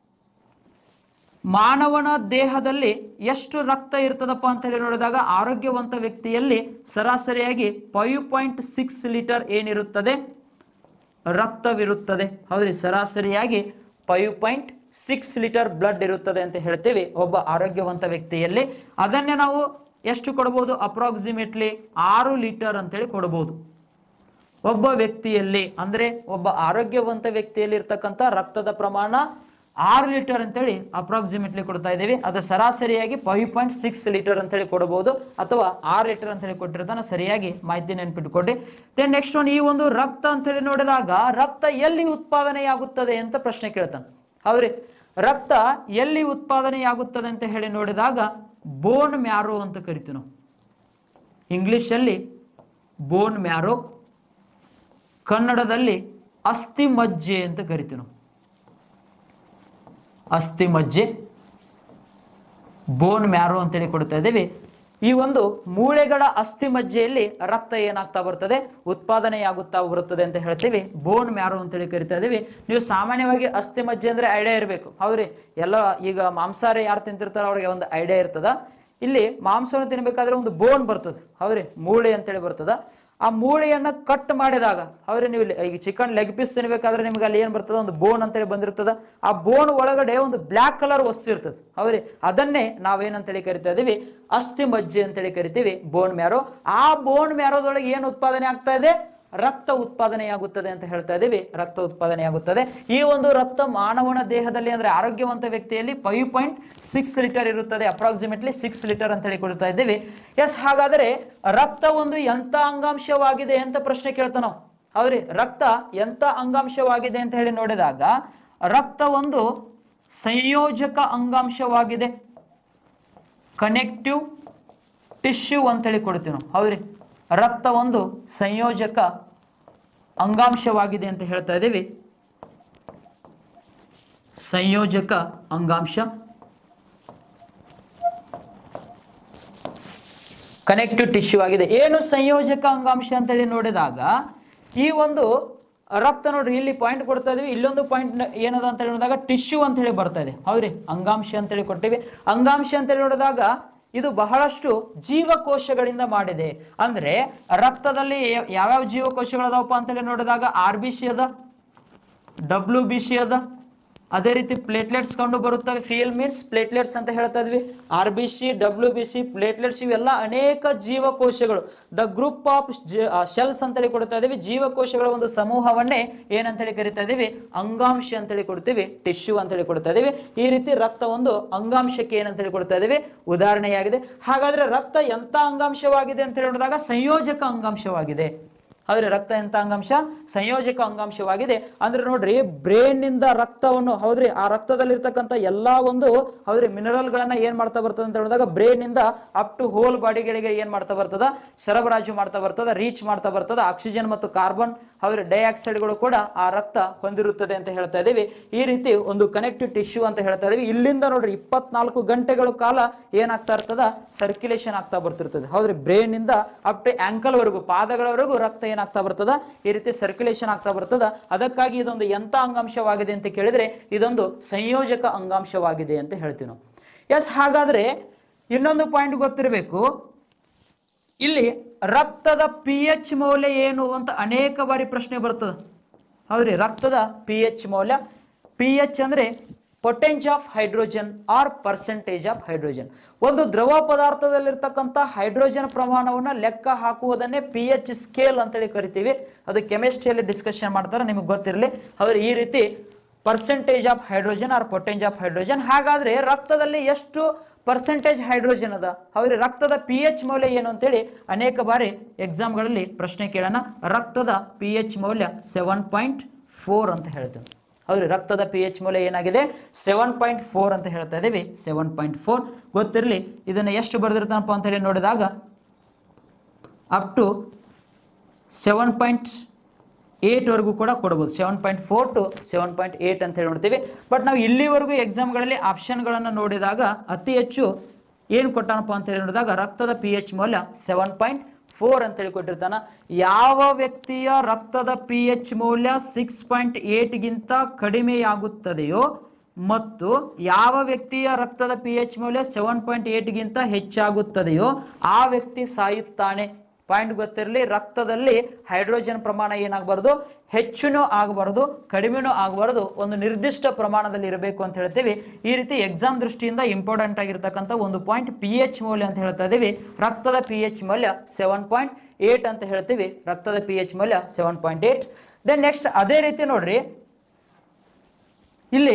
ಮಾನವನ ದೇಹದಲ್ಲಿ ಎಷ್ಟು ರಕ್ತ ಇರ್ತದಪ್ಪ ಅಂತ ಹೇಳಿ ನೋಡಿದಾಗ ಆರೋಗ್ಯವಂತ ವ್ಯಕ್ತಿಯಲ್ಲಿ ಸರಾಸರಿಯಾಗಿ ಫೈವ್ ಪಾಯಿಂಟ್ ಸಿಕ್ಸ್ ಲೀಟರ್ ಏನಿರುತ್ತದೆ ರಕ್ತವಿರುತ್ತದೆ ಹೌದ್ರಿ ಸರಾಸರಿಯಾಗಿ five point six litre blood ಇರುತ್ತದೆ ಅಂತ ಹೇಳ್ತೀವಿ ಒಬ್ಬ ಆರೋಗ್ಯವಂತ ವ್ಯಕ್ತಿಯಲ್ಲಿ ಅದನ್ನೇ ನಾವು ಎಷ್ಟು ಕೊಡ್ಬೋದು ಅಪ್ರಾಕ್ಸಿಮೇಟ್ಲಿ ಆರು ಲೀಟರ್ ಅಂತೇಳಿ ಕೊಡ್ಬೋದು ಒಬ್ಬ ವ್ಯಕ್ತಿಯಲ್ಲಿ ಅಂದ್ರೆ ಒಬ್ಬ ಆರೋಗ್ಯವಂತ ವ್ಯಕ್ತಿಯಲ್ಲಿ ಇರ್ತಕ್ಕಂಥ ರಕ್ತದ ಪ್ರಮಾಣ ಆರು ಲೀಟರ್ ಅಂತೇಳಿ ಅಪ್ರಾಕ್ಸಿಮೇಟ್ಲಿ ಕೊಡ್ತಾ ಇದ್ದೀವಿ ಅದು ಸರಾಸರಿಯಾಗಿ ಫೈವ್ ಪಾಯಿಂಟ್ ಸಿಕ್ಸ್ ಲೀಟರ್ ಅಂತೇಳಿ ಕೊಡಬಹುದು ಅಥವಾ ಆರು ಲೀಟರ್ ಅಂತೇಳಿ ಕೊಟ್ಟಿರ್ತಾನೆ ಸರಿಯಾಗಿ ಮಾಹಿತಿ ನೆನ್ಪಿಟ್ಕೊಡಿ ದೆನ್ ನೆಕ್ಸ್ಟ್ ಒನ್ ಈ ಒಂದು ರಕ್ತ ಅಂತೇಳಿ ನೋಡಿದಾಗ ರಕ್ತ ಎಲ್ಲಿ ಉತ್ಪಾದನೆಯಾಗುತ್ತದೆ ಅಂತ ಪ್ರಶ್ನೆ ಕೇಳ್ತಾನೆ ಹೌದ್ರಿ ರಕ್ತ ಎಲ್ಲಿ ಉತ್ಪಾದನೆಯಾಗುತ್ತದೆ ಅಂತ ಹೇಳಿ ನೋಡಿದಾಗ ಬೋನ್ ಮ್ಯಾರೋ ಅಂತ ಕರಿತೀವಿ ನಾವು ಇಂಗ್ಲಿಷಲ್ಲಿ ಬೋನ್ ಮ್ಯಾರೋ ಕನ್ನಡದಲ್ಲಿ ಅಸ್ಥಿ ಮಜ್ಜೆ ಅಂತ ಕರಿತೀವಿ ನಾವು ಅಸ್ಥಿ ಮಜ್ಜೆ ಬೋನ್ ಮ್ಯಾರೋ ಅಂತೇಳಿ ಕೊಡ್ತಾ ಇದ್ದೀವಿ ಈ ಒಂದು ಮೂಳೆಗಳ ಅಸ್ಥಿ ಮಜ್ಜೆಯಲ್ಲಿ ರಕ್ತ ಏನಾಗ್ತಾ ಬರ್ತದೆ ಉತ್ಪಾದನೆಯಾಗುತ್ತಾ ಬರುತ್ತದೆ ಅಂತ ಹೇಳ್ತೀವಿ ಬೋನ್ ಮ್ಯಾರೋ ಅಂತೇಳಿ ಕರಿತಾ ಇದೀವಿ ನೀವು ಸಾಮಾನ್ಯವಾಗಿ ಅಸ್ಥಿ ಮಜ್ಜೆ ಅಂದ್ರೆ ಐಡಿಯಾ ಇರಬೇಕು ಹೌದ್ರಿ ಎಲ್ಲ ಈಗ ಮಾಂಸಾಹಾರಿ ಯಾರು ತಿಂತಿರ್ತಾರ ಅವ್ರಿಗೆ ಒಂದು ಐಡಿಯಾ ಇರ್ತದ ಇಲ್ಲಿ ಮಾಂಸವನ್ನು ತಿನ್ಬೇಕಾದ್ರೆ ಒಂದು ಬೋನ್ ಬರ್ತದೆ ಹೌದ್ರಿ ಮೂಳೆ ಅಂತೇಳಿ ಬರ್ತದ ಆ ಮೂಳೆಯನ್ನ ಕಟ್ ಮಾಡಿದಾಗ ಅವ್ರೆ ನೀವು ಇಲ್ಲಿ- ಈಗ ಚಿಕನ್ ಲೆಗ್ ಪೀಸ್ ತಿನ್ಬೇಕಾದ್ರೆ ನಿಮ್ಗೆ ಅಲ್ಲಿ ಏನ್ ಬರ್ತದ ಒಂದು ಬೋನ್ ಅಂತೇಳಿ ಬಂದಿರ್ತದ ಆ ಬೋನ್ ಒಳಗಡೆ ಒಂದು ಬ್ಲ್ಯಾಕ್ ಕಲರ್ ವಸ್ತು ಇರ್ತದೆ ಹೌದ್ರಿ ಅದನ್ನೇ ನಾವೇನಂತೇಳಿ ಕರಿತಾ ಇದೀವಿ ಅಸ್ಥಿ ಮಜ್ಜೆ ಅಂತೇಳಿ ಕರಿತೀವಿ ಬೋನ್ ಮ್ಯಾರೋ ಆ ಬೋನ್ ಮ್ಯಾರೋದೊಳಗೆ ಏನು ಉತ್ಪಾದನೆ ಆಗ್ತಾ ಇದೆ ರಕ್ತ ಉತ್ಪಾದನೆಯಾಗುತ್ತದೆ ಅಂತ ಹೇಳ್ತಾ ಇದೀವಿ ರಕ್ತ ಉತ್ಪಾದನೆಯಾಗುತ್ತದೆ ಈ ಒಂದು ರಕ್ತ ಮಾನವನ ದೇಹದಲ್ಲಿ ಅಂದ್ರೆ ಆರೋಗ್ಯವಂತ ವ್ಯಕ್ತಿಯಲ್ಲಿ ಫೈವ್ ಪಾಯಿಂಟ್ ಸಿಕ್ಸ್ ಲೀಟರ್ ಇರುತ್ತದೆ ಅಪ್ರಾಕ್ಸಿಮೇಟ್ಲಿ ಸಿಕ್ಸ್ ಲೀಟರ್ ಅಂತ ಹೇಳಿ ಕೊಡ್ತಾ ಇದ್ದೀವಿ ಎಸ್ ಹಾಗಾದರೆ ರಕ್ತ ಒಂದು ಎಂತ ಅಂಗಾಂಶವಾಗಿದೆ ಅಂತ ಪ್ರಶ್ನೆ ಕೇಳ್ತಾ ನಾವು ಹೌದ್ರಿ ರಕ್ತ ಎಂತ ಅಂಗಾಂಶವಾಗಿದೆ ಅಂತ ಹೇಳಿ ನೋಡಿದಾಗ ರಕ್ತ ಒಂದು ಸಂಯೋಜಕ ಅಂಗಾಂಶವಾಗಿದೆ ಕನೆಕ್ಟಿವ್ ಟಿಶ್ಯೂ ಅಂತೇಳಿ ಕೊಡ್ತೀವಿ ನಾವು ಹೌದ್ರಿ ರಕ್ತ ಒಂದು ಸಂಯೋಜಕ ಅಂಗಾಂಶವಾಗಿದೆ ಅಂತ ಹೇಳ್ತಾ ಇದ್ದೀವಿ ಸಂಯೋಜಕ ಅಂಗಾಂಶ ಕನೆಕ್ಟಿವ್ ಟಿಶ್ಯೂ ಆಗಿದೆ ಏನು ಸಂಯೋಜಕ ಅಂಗಾಂಶ ಅಂತೇಳಿ ನೋಡಿದಾಗ ಈ ಒಂದು ರಕ್ತ ನೋಡ್ರಿ ಇಲ್ಲಿ ಪಾಯಿಂಟ್ ಕೊಡ್ತಾ ಇದೀವಿ ಇಲ್ಲೊಂದು ಪಾಯಿಂಟ್ ಏನದ ಅಂತ ಹೇಳಿ ನೋಡಿದಾಗ ಟಿಶ್ಯೂ ಅಂತ ಹೇಳಿ ಬರ್ತಾ ಇದೆ ಹೌದ್ರಿ ಅಂಗಾಂಶ ಅಂತೇಳಿ ಕೊಟ್ಟಿವಿ ಅಂಗಾಂಶ ಅಂತೇಳಿ ನೋಡಿದಾಗ ಇದು ಬಹಳಷ್ಟು ಜೀವಕೋಶಗಳಿಂದ ಮಾಡಿದೆ ಅಂದ್ರೆ ರಕ್ತದಲ್ಲಿ ಯಾವ- ಯಾವ್ಯಾವ ಜೀವಕೋಶಗಳದಾವಪ್ಪ ಅಂತೇಳಿ ನೋಡಿದಾಗ ಆರ್ ಬಿ ಸಿ ಅದ ಡಬ್ಲ್ಯೂ ಬಿ ಸಿ ಅದ ಅದೇ ರೀತಿ ಪ್ಲೇಟ್ಲೆಟ್ಸ್ ಕಂಡು ಬರುತ್ತವೆ ಫಿಯಲ್ ಮೀನ್ಸ್ ಪ್ಲೇಟ್ಲೆಟ್ಸ್ ಅಂತ ಹೇಳ್ತಾ ಇದ್ವಿ R B C W B C platelets ಇವೆಲ್ಲ ಅನೇಕ ಜೀವಕೋಶಗಳು ದ ಗ್ರೂಪ್ ಆಫ್ ಶೆಲ್ಸ್ ಅಂತೇಳಿ ಕೊಡ್ತಾ ಇದೀವಿ ಜೀವಕೋಶಗಳ ಒಂದು ಸಮೂಹವನ್ನೇ ಏನಂತೇಳಿ ಕರಿತಾ ಇದೀವಿ ಅಂಗಾಂಶ ಅಂತೇಳಿ ಕೊಡ್ತೀವಿ ಟಿಶ್ಯೂ ಅಂತೇಳಿ ಕೊಡ್ತಾ ಇದೀವಿ ಈ ರೀತಿ ರಕ್ತ ಒಂದು ಅಂಗಾಂಶಕ್ಕೆ ಏನಂತೇಳಿ ಕೊಡ್ತಾ ಇದೀವಿ ಉದಾಹರಣೆಯಾಗಿದೆ ಹಾಗಾದ್ರೆ ರಕ್ತ ಎಂತ ಅಂಗಾಂಶವಾಗಿದೆ ಅಂತ ಹೇಳಿದಾಗ ಸಂಯೋಜಕ ಅಂಗಾಂಶವಾಗಿದೆ ಹೌದ್ರಿ ರಕ್ತ ಎಂತ ಅಂಗಾಂಶ ಸಂಯೋಜಕ ಅಂಗಾಂಶವಾಗಿದೆ ಅಂದ್ರೆ ನೋಡ್ರಿ ಬ್ರೇನ್ ನಿಂದ ರಕ್ತವನ್ನು ಹೌದ್ರಿ ಆ ರಕ್ತದಲ್ಲಿರ್ತಕ್ಕಂಥ ಎಲ್ಲಾ ಒಂದು ಹೌದ್ರಿ ಮಿನರಲ್ ಗಳನ್ನ ಏನ್ ಮಾಡ್ತಾ ಬರ್ತದೆ ಅಂತ ಹೇಳಿದಾಗ ಬ್ರೇನ್ ನಿಂದ ಅಪ್ ಟು ಹೋಲ್ ಬಾಡಿಗಳಿಗೆ ಏನ್ ಮಾಡ್ತಾ ಬರ್ತದ ಸರಬರಾಜು ಮಾಡ್ತಾ ಬರ್ತದ ರೀಚ್ ಮಾಡ್ತಾ ಬರ್ತದ ಆಕ್ಸಿಜನ್ ಮತ್ತು ಕಾರ್ಬನ್ ಹೌದ್ರಿ ಡೈಆಕ್ಸೈಡ್ಗಳು ಕೂಡ ಆ ರಕ್ತ ಹೊಂದಿರುತ್ತದೆ ಅಂತ ಹೇಳ್ತಾ ಇದೀವಿ ಈ ರೀತಿ ಒಂದು ಕನೆಕ್ಟಿವ್ ಟಿಶ್ಯೂ ಅಂತ ಹೇಳ್ತಾ ಇದೀವಿ ಇಲ್ಲಿಂದ ನೋಡ್ರಿ ಇಪ್ಪತ್ನಾಲ್ಕು ಗಂಟೆಗಳ ಕಾಲ ಏನಾಗ್ತಾ ಇರ್ತದ ಸರ್ಕ್ಯುಲೇಷನ್ ಆಗ್ತಾ ಬರ್ತಿರ್ತದೆ ಹೌದ್ರಿ ಬ್ರೇನ್ ಇಂದ ಅಪ್ ಟು ಆಂಕಲ್ ವರೆಗೂ ಪಾದಗಳವರೆಗೂ ರಕ್ತ ಏನಾಗ್ತಾ ಬರ್ತದ ಈ ರೀತಿ ಸರ್ಕ್ಯುಲೇಷನ್ ಆಗ್ತಾ ಬರ್ತದ ಅದಕ್ಕಾಗಿ ಇದೊಂದು ಎಂತ ಅಂಗಾಂಶವಾಗಿದೆ ಅಂತ ಕೇಳಿದ್ರೆ ಇದೊಂದು ಸಂಯೋಜಕ ಅಂಗಾಂಶವಾಗಿದೆ ಅಂತ ಹೇಳ್ತೀವಿ ನಾವು ಎಸ್ ಹಾಗಾದ್ರೆ ಇನ್ನೊಂದು ಪಾಯಿಂಟ್ ಗೊತ್ತಿರಬೇಕು ಇಲ್ಲಿ ರಕ್ತದ ಪಿ ಎಚ್ ಮೌಲ್ಯ ಏನು ಅಂತ ಅನೇಕ ಬಾರಿ ಪ್ರಶ್ನೆ ಬರ್ತದೆ ಹೌದ್ರಿ ರಕ್ತದ ಪಿ ಎಚ್ ಮೌಲ್ಯ ಪಿ ಎಚ್ ಅಂದ್ರೆ potence of hydrogen or percentage of hydrogen ಒಂದು ದ್ರವ ಪದಾರ್ಥದಲ್ಲಿರ್ತಕ್ಕಂಥ ಹೈಡ್ರೋಜನ್ ಪ್ರಮಾಣವನ್ನು ಲೆಕ್ಕ ಹಾಕುವುದನ್ನೇ ಪಿ ಎಚ್ ಸ್ಕೇಲ್ ಅಂತೇಳಿ ಕರಿತೀವಿ ಅದು ಕೆಮಿಸ್ಟ್ರಿಯಲ್ಲಿ ಡಿಸ್ಕಷನ್ ಮಾಡ್ತಾರೆ ನಿಮಗೆ ಗೊತ್ತಿರಲಿ ಅವ್ರು ಈ ರೀತಿ percentage of hydrogen or potence of hydrogen ಹಾಗಾದ್ರೆ ರಕ್ತದಲ್ಲಿ ಎಷ್ಟು ಪರ್ಸೆಂಟೇಜ್ ಹೈಡ್ರೋಜನ್ ಅದ ಹೌದ್ರಿ ರಕ್ತದ ಪಿ ಎಚ್ ಮೌಲ್ಯ ಏನು ಅಂತೇಳಿ ಅನೇಕ ಬಾರಿ ಎಕ್ಸಾಮ್ಗಳಲ್ಲಿ ಪ್ರಶ್ನೆ ಕೇಳೋಣ ರಕ್ತದ ಪಿ ಎಚ್ ಮೌಲ್ಯ ಸೆವೆನ್ ಪಾಯಿಂಟ್ ಫೋರ್ ಅಂತ ಹೇಳ್ತೇವೆ ಹೌದ್ರಿ ರಕ್ತದ ಪಿ ಎಚ್ ಮೌಲ್ಯ ಏನಾಗಿದೆ ಸೆವೆನ್ ಪಾಯಿಂಟ್ ಫೋರ್ ಅಂತ ಹೇಳ್ತಾ ಇದ್ದೀವಿ ಸೆವೆನ್ ಪಾಯಿಂಟ್ ಫೋರ್ ಗೊತ್ತಿರಲಿ ಇದನ್ನು ಎಷ್ಟು ಬರೆದಿರ್ತಾನಪ್ಪ ಅಂತ ಹೇಳಿ ನೋಡಿದಾಗ ಅಪ್ ಟು ಸೆವೆನ್ ಪಾಯಿಂಟ್ ಏಟ್ವರೆಗೂ ಕೂಡ ಕೊಡ್ಬೋದು seven point four to seven point eight ಅಂತ ಹೇಳಿ ನೋಡ್ತೀವಿ ಬಟ್ ನಾವು ಇಲ್ಲಿವರೆಗೂ ಎಕ್ಸಾಮ್ಗಳಲ್ಲಿ ಆಪ್ಷನ್ಗಳನ್ನು ನೋಡಿದಾಗ ಅತಿ ಹೆಚ್ಚು ಏನು ಕೊಟ್ಟಾನಪ್ಪ ಅಂತ ಹೇಳಿ ನೋಡಿದಾಗ ರಕ್ತದ ಪಿ ಎಚ್ ಮೌಲ್ಯ ಸೆವೆನ್ ಪಾಯಿಂಟ್ ಫೋರ್ ಅಂತೇಳಿ ಕೊಟ್ಟಿರ್ತಾನ ಯಾವ ವ್ಯಕ್ತಿಯ ರಕ್ತದ ಪಿ ಎಚ್ ಮೌಲ್ಯ ಸಿಕ್ಸ್ ಪಾಯಿಂಟ್ ಏಟ್ಗಿಂತ ಕಡಿಮೆಯಾಗುತ್ತದೆಯೋ ಮತ್ತು ಯಾವ ವ್ಯಕ್ತಿಯ ರಕ್ತದ ಪಿ ಎಚ್ ಮೌಲ್ಯ ಸೆವೆನ್ ಪಾಯಿಂಟ್ ಏಟ್ಗಿಂತ ಹೆಚ್ಚಾಗುತ್ತದೆಯೋ ಆ ವ್ಯಕ್ತಿ ಸಾಯುತ್ತಾನೆ ಪಾಯಿಂಟ್ ಗೊತ್ತಿರಲಿ ರಕ್ತದಲ್ಲಿ ಹೈಡ್ರೋಜನ್ ಪ್ರಮಾಣ ಏನಾಗಬಾರ್ದು ಹೆಚ್ಚುನೂ ಆಗಬಾರ್ದು ಕಡಿಮೆನೂ ಆಗಬಾರ್ದು ಒಂದು ನಿರ್ದಿಷ್ಟ ಪ್ರಮಾಣದಲ್ಲಿ ಇರಬೇಕು ಅಂತ ಹೇಳ್ತೀವಿ ಈ ರೀತಿ ಎಕ್ಸಾಮ್ ದೃಷ್ಟಿಯಿಂದ ಇಂಪಾರ್ಟೆಂಟ್ ಆಗಿರ್ತಕ್ಕಂಥ ಒಂದು ಪಾಯಿಂಟ್ ಪಿ ಎಚ್ ಮೌಲ್ಯ ಅಂತ ಹೇಳ್ತಾ ಇದೀವಿ ರಕ್ತದ ಪಿ ಎಚ್ ಮೌಲ್ಯ ಸೆವೆನ್ ಪಾಯಿಂಟ್ ಏಟ್ ಅಂತ ಹೇಳ್ತೀವಿ ರಕ್ತದ ಪಿ ಎಚ್ ಮೌಲ್ಯ seven point eight then next ಅದೇ ರೀತಿ ನೋಡ್ರಿ ಇಲ್ಲಿ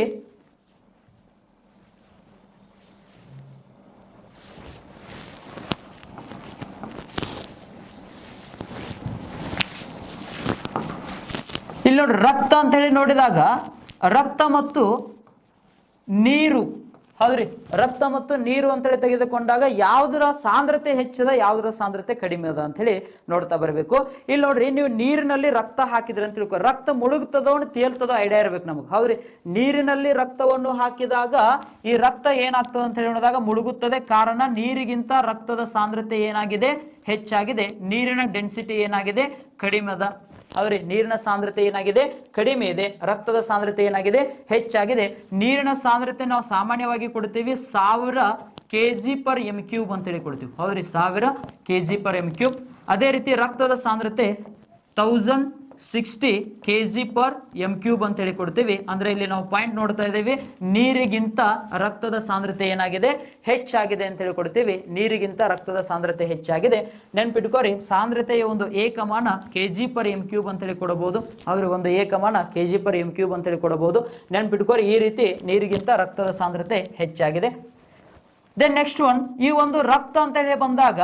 ಇಲ್ಲಿ ನೋಡ್ರಿ ರಕ್ತ ಅಂತ ಹೇಳಿ ನೋಡಿದಾಗ ರಕ್ತ ಮತ್ತು ನೀರು ಹೌದ್ರಿ ರಕ್ತ ಮತ್ತು ನೀರು ಅಂತೇಳಿ ತೆಗೆದುಕೊಂಡಾಗ ಯಾವುದರ ಸಾಂದ್ರತೆ ಹೆಚ್ಚದ ಯಾವುದರ ಸಾಂದ್ರತೆ ಕಡಿಮೆ ಅದ ಅಂತ ಹೇಳಿ ನೋಡ್ತಾ ಬರಬೇಕು ಇಲ್ಲಿ ನೋಡ್ರಿ ನೀವು ನೀರಿನಲ್ಲಿ ರಕ್ತ ಹಾಕಿದ್ರಿ ಅಂತ ತಿಳ್ಕೊ ರಕ್ತ ಮುಳುಗ್ತದೋ ತೇಲ್ತದೋ ಐಡಿಯಾ ಇರ್ಬೇಕು ನಮಗೆ ಹೌದ್ರಿ ನೀರಿನಲ್ಲಿ ರಕ್ತವನ್ನು ಹಾಕಿದಾಗ ಈ ರಕ್ತ ಏನಾಗ್ತದೆ ಅಂತ ಹೇಳಿ ನೋಡಿದಾಗ ಮುಳುಗುತ್ತದೆ ಕಾರಣ ನೀರಿಗಿಂತ ರಕ್ತದ ಸಾಂದ್ರತೆ ಏನಾಗಿದೆ ಹೆಚ್ಚಾಗಿದೆ ನೀರಿನ ಡೆನ್ಸಿಟಿ ಏನಾಗಿದೆ ಕಡಿಮೆ ಅದ ಹೌದ್ರಿ ನೀರಿನ ಸಾಂದ್ರತೆ ಏನಾಗಿದೆ ಕಡಿಮೆ ಇದೆ ರಕ್ತದ ಸಾಂದ್ರತೆ ಏನಾಗಿದೆ ಹೆಚ್ಚಾಗಿದೆ ನೀರಿನ ಸಾಂದ್ರತೆ ನಾವು ಸಾಮಾನ್ಯವಾಗಿ ಕೊಡ್ತೀವಿ ಸಾವಿರ K G per M cube ಅಂತೇಳಿ ಕೊಡ್ತೀವಿ ಹೌದ್ರಿ ಸಾವಿರ K G per M cube ಅದೇ ರೀತಿ ರಕ್ತದ ಸಾಂದ್ರತೆ thousand sixty K G per M cube ಅಂತೇಳಿ ಕೊಡ್ತೀವಿ ಅಂದ್ರೆ ಇಲ್ಲಿ ನಾವು ಪಾಯಿಂಟ್ ನೋಡ್ತಾ ಇದ್ದೀವಿ ನೀರಿಗಿಂತ ರಕ್ತದ ಸಾಂದ್ರತೆ ಏನಾಗಿದೆ ಹೆಚ್ಚಾಗಿದೆ ಅಂತೇಳಿ ಕೊಡ್ತೀವಿ ನೀರಿಗಿಂತ ರಕ್ತದ ಸಾಂದ್ರತೆ ಹೆಚ್ಚಾಗಿದೆ ನೆನ್ಪಿಟ್ಕೋರಿ ಸಾಂದ್ರತೆಯ ಒಂದು ಏಕಮಾನ K G per M cube ಅಂತೇಳಿ ಕೊಡಬಹುದು ಅವ್ರಿಗೆ ಒಂದು ಏಕಮಾನ K G per M cube ಅಂತೇಳಿ ಕೊಡಬಹುದು ನೆನ್ಪಿಟ್ಕೋರಿ ಈ ರೀತಿ ನೀರಿಗಿಂತ ರಕ್ತದ ಸಾಂದ್ರತೆ ಹೆಚ್ಚಾಗಿದೆ ದೆನ್ ನೆಕ್ಸ್ಟ್ ಒನ್ ಈ ಒಂದು ರಕ್ತ ಅಂತೇಳಿ ಬಂದಾಗ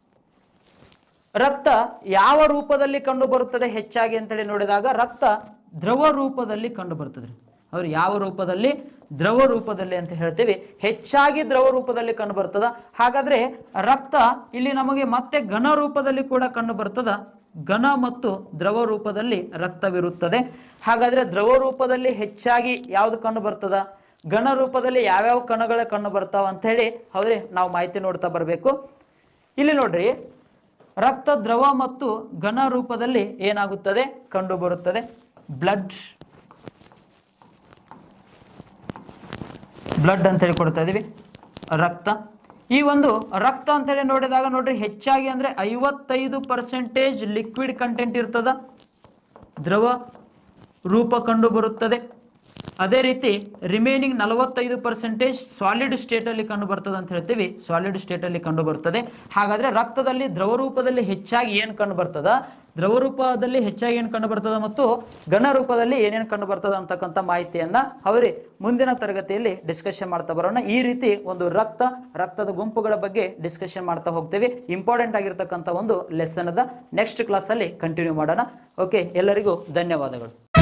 ರಕ್ತ ಯಾವ ರೂಪದಲ್ಲಿ ಕಂಡು ಬರುತ್ತದೆ ಹೆಚ್ಚಾಗಿ ಅಂತೇಳಿ ನೋಡಿದಾಗ ರಕ್ತ ದ್ರವ ರೂಪದಲ್ಲಿ ಕಂಡು ಬರ್ತದೆ ಅವ್ರು ಯಾವ ರೂಪದಲ್ಲಿ ದ್ರವ ರೂಪದಲ್ಲಿ ಅಂತ ಹೇಳ್ತೀವಿ ಹೆಚ್ಚಾಗಿ ದ್ರವ ರೂಪದಲ್ಲಿ ಕಂಡು ಬರ್ತದ ಹಾಗಾದ್ರೆ ರಕ್ತ ಇಲ್ಲಿ ನಮಗೆ ಮತ್ತೆ ಘನ ರೂಪದಲ್ಲಿ ಕೂಡ ಕಂಡು ಬರ್ತದ ಘನ ಮತ್ತು ದ್ರವ ರೂಪದಲ್ಲಿ ರಕ್ತವಿರುತ್ತದೆ ಹಾಗಾದ್ರೆ ದ್ರವ ರೂಪದಲ್ಲಿ ಹೆಚ್ಚಾಗಿ ಯಾವ್ದು ಕಂಡು ಬರ್ತದ ಘನ ರೂಪದಲ್ಲಿ ಯಾವ್ಯಾವ ಕಣಗಳ ಕಂಡು ಬರ್ತಾವ ಅಂತ ಹೇಳಿ ಹೌದ್ರಿ ನಾವು ಮಾಹಿತಿ ನೋಡ್ತಾ ಬರಬೇಕು ಇಲ್ಲಿ ನೋಡ್ರಿ ರಕ್ತ ದ್ರವ ಮತ್ತು ಘನ ರೂಪದಲ್ಲಿ ಏನಾಗುತ್ತದೆ ಕಂಡು ಬರುತ್ತದೆ ಬ್ಲಡ್ ಬ್ಲಡ್ ಅಂತೇಳಿ ಕೊಡ್ತಾ ಇದೀವಿ ರಕ್ತ ಈ ಒಂದು ರಕ್ತ ಅಂತೇಳಿ ನೋಡಿದಾಗ ನೋಡ್ರಿ ಹೆಚ್ಚಾಗಿ ಅಂದ್ರೆ ಐವತ್ತೈದು ಪರ್ಸೆಂಟೇಜ್ ಲಿಕ್ವಿಡ್ ಕಂಟೆಂಟ್ ಇರ್ತದ ದ್ರವ ರೂಪ ಕಂಡು ಬರುತ್ತದೆ ಅದೇ ರೀತಿ ರಿಮೈನಿಂಗ್ ನಲವತ್ತೈದು ಪರ್ಸೆಂಟೇಜ್ ಸಾಲಿಡ್ ಸ್ಟೇಟಲ್ಲಿ ಕಂಡು ಬರ್ತದೆ ಅಂತ ಹೇಳ್ತೀವಿ ಸಾಲಿಡ್ ಸ್ಟೇಟಲ್ಲಿ ಕಂಡು ಬರ್ತದೆ ಹಾಗಾದ್ರೆ ರಕ್ತದಲ್ಲಿ ದ್ರವ ರೂಪದಲ್ಲಿ ಹೆಚ್ಚಾಗಿ ಏನು ಕಂಡು ಬರ್ತದ ದ್ರವ ರೂಪದಲ್ಲಿ ಹೆಚ್ಚಾಗಿ ಏನು ಕಂಡು ಬರ್ತದ ಮತ್ತು ಘನ ರೂಪದಲ್ಲಿ ಏನೇನು ಕಂಡು ಬರ್ತದ ಅಂತಕ್ಕಂಥ ಮಾಹಿತಿಯನ್ನ ಅವರೇ ಮುಂದಿನ ತರಗತಿಯಲ್ಲಿ ಡಿಸ್ಕಷನ್ ಮಾಡ್ತಾ ಬರೋಣ ಈ ರೀತಿ ಒಂದು ರಕ್ತ ರಕ್ತದ ಗುಂಪುಗಳ ಬಗ್ಗೆ ಡಿಸ್ಕಷನ್ ಮಾಡ್ತಾ ಹೋಗ್ತೇವೆ ಇಂಪಾರ್ಟೆಂಟ್ ಆಗಿರ್ತಕ್ಕಂಥ ಒಂದು ಲೆಸನ್ ಅದ ನೆಕ್ಸ್ಟ್ ಕ್ಲಾಸಲ್ಲಿ ಕಂಟಿನ್ಯೂ ಮಾಡೋಣ ಓಕೆ ಎಲ್ಲರಿಗೂ ಧನ್ಯವಾದಗಳು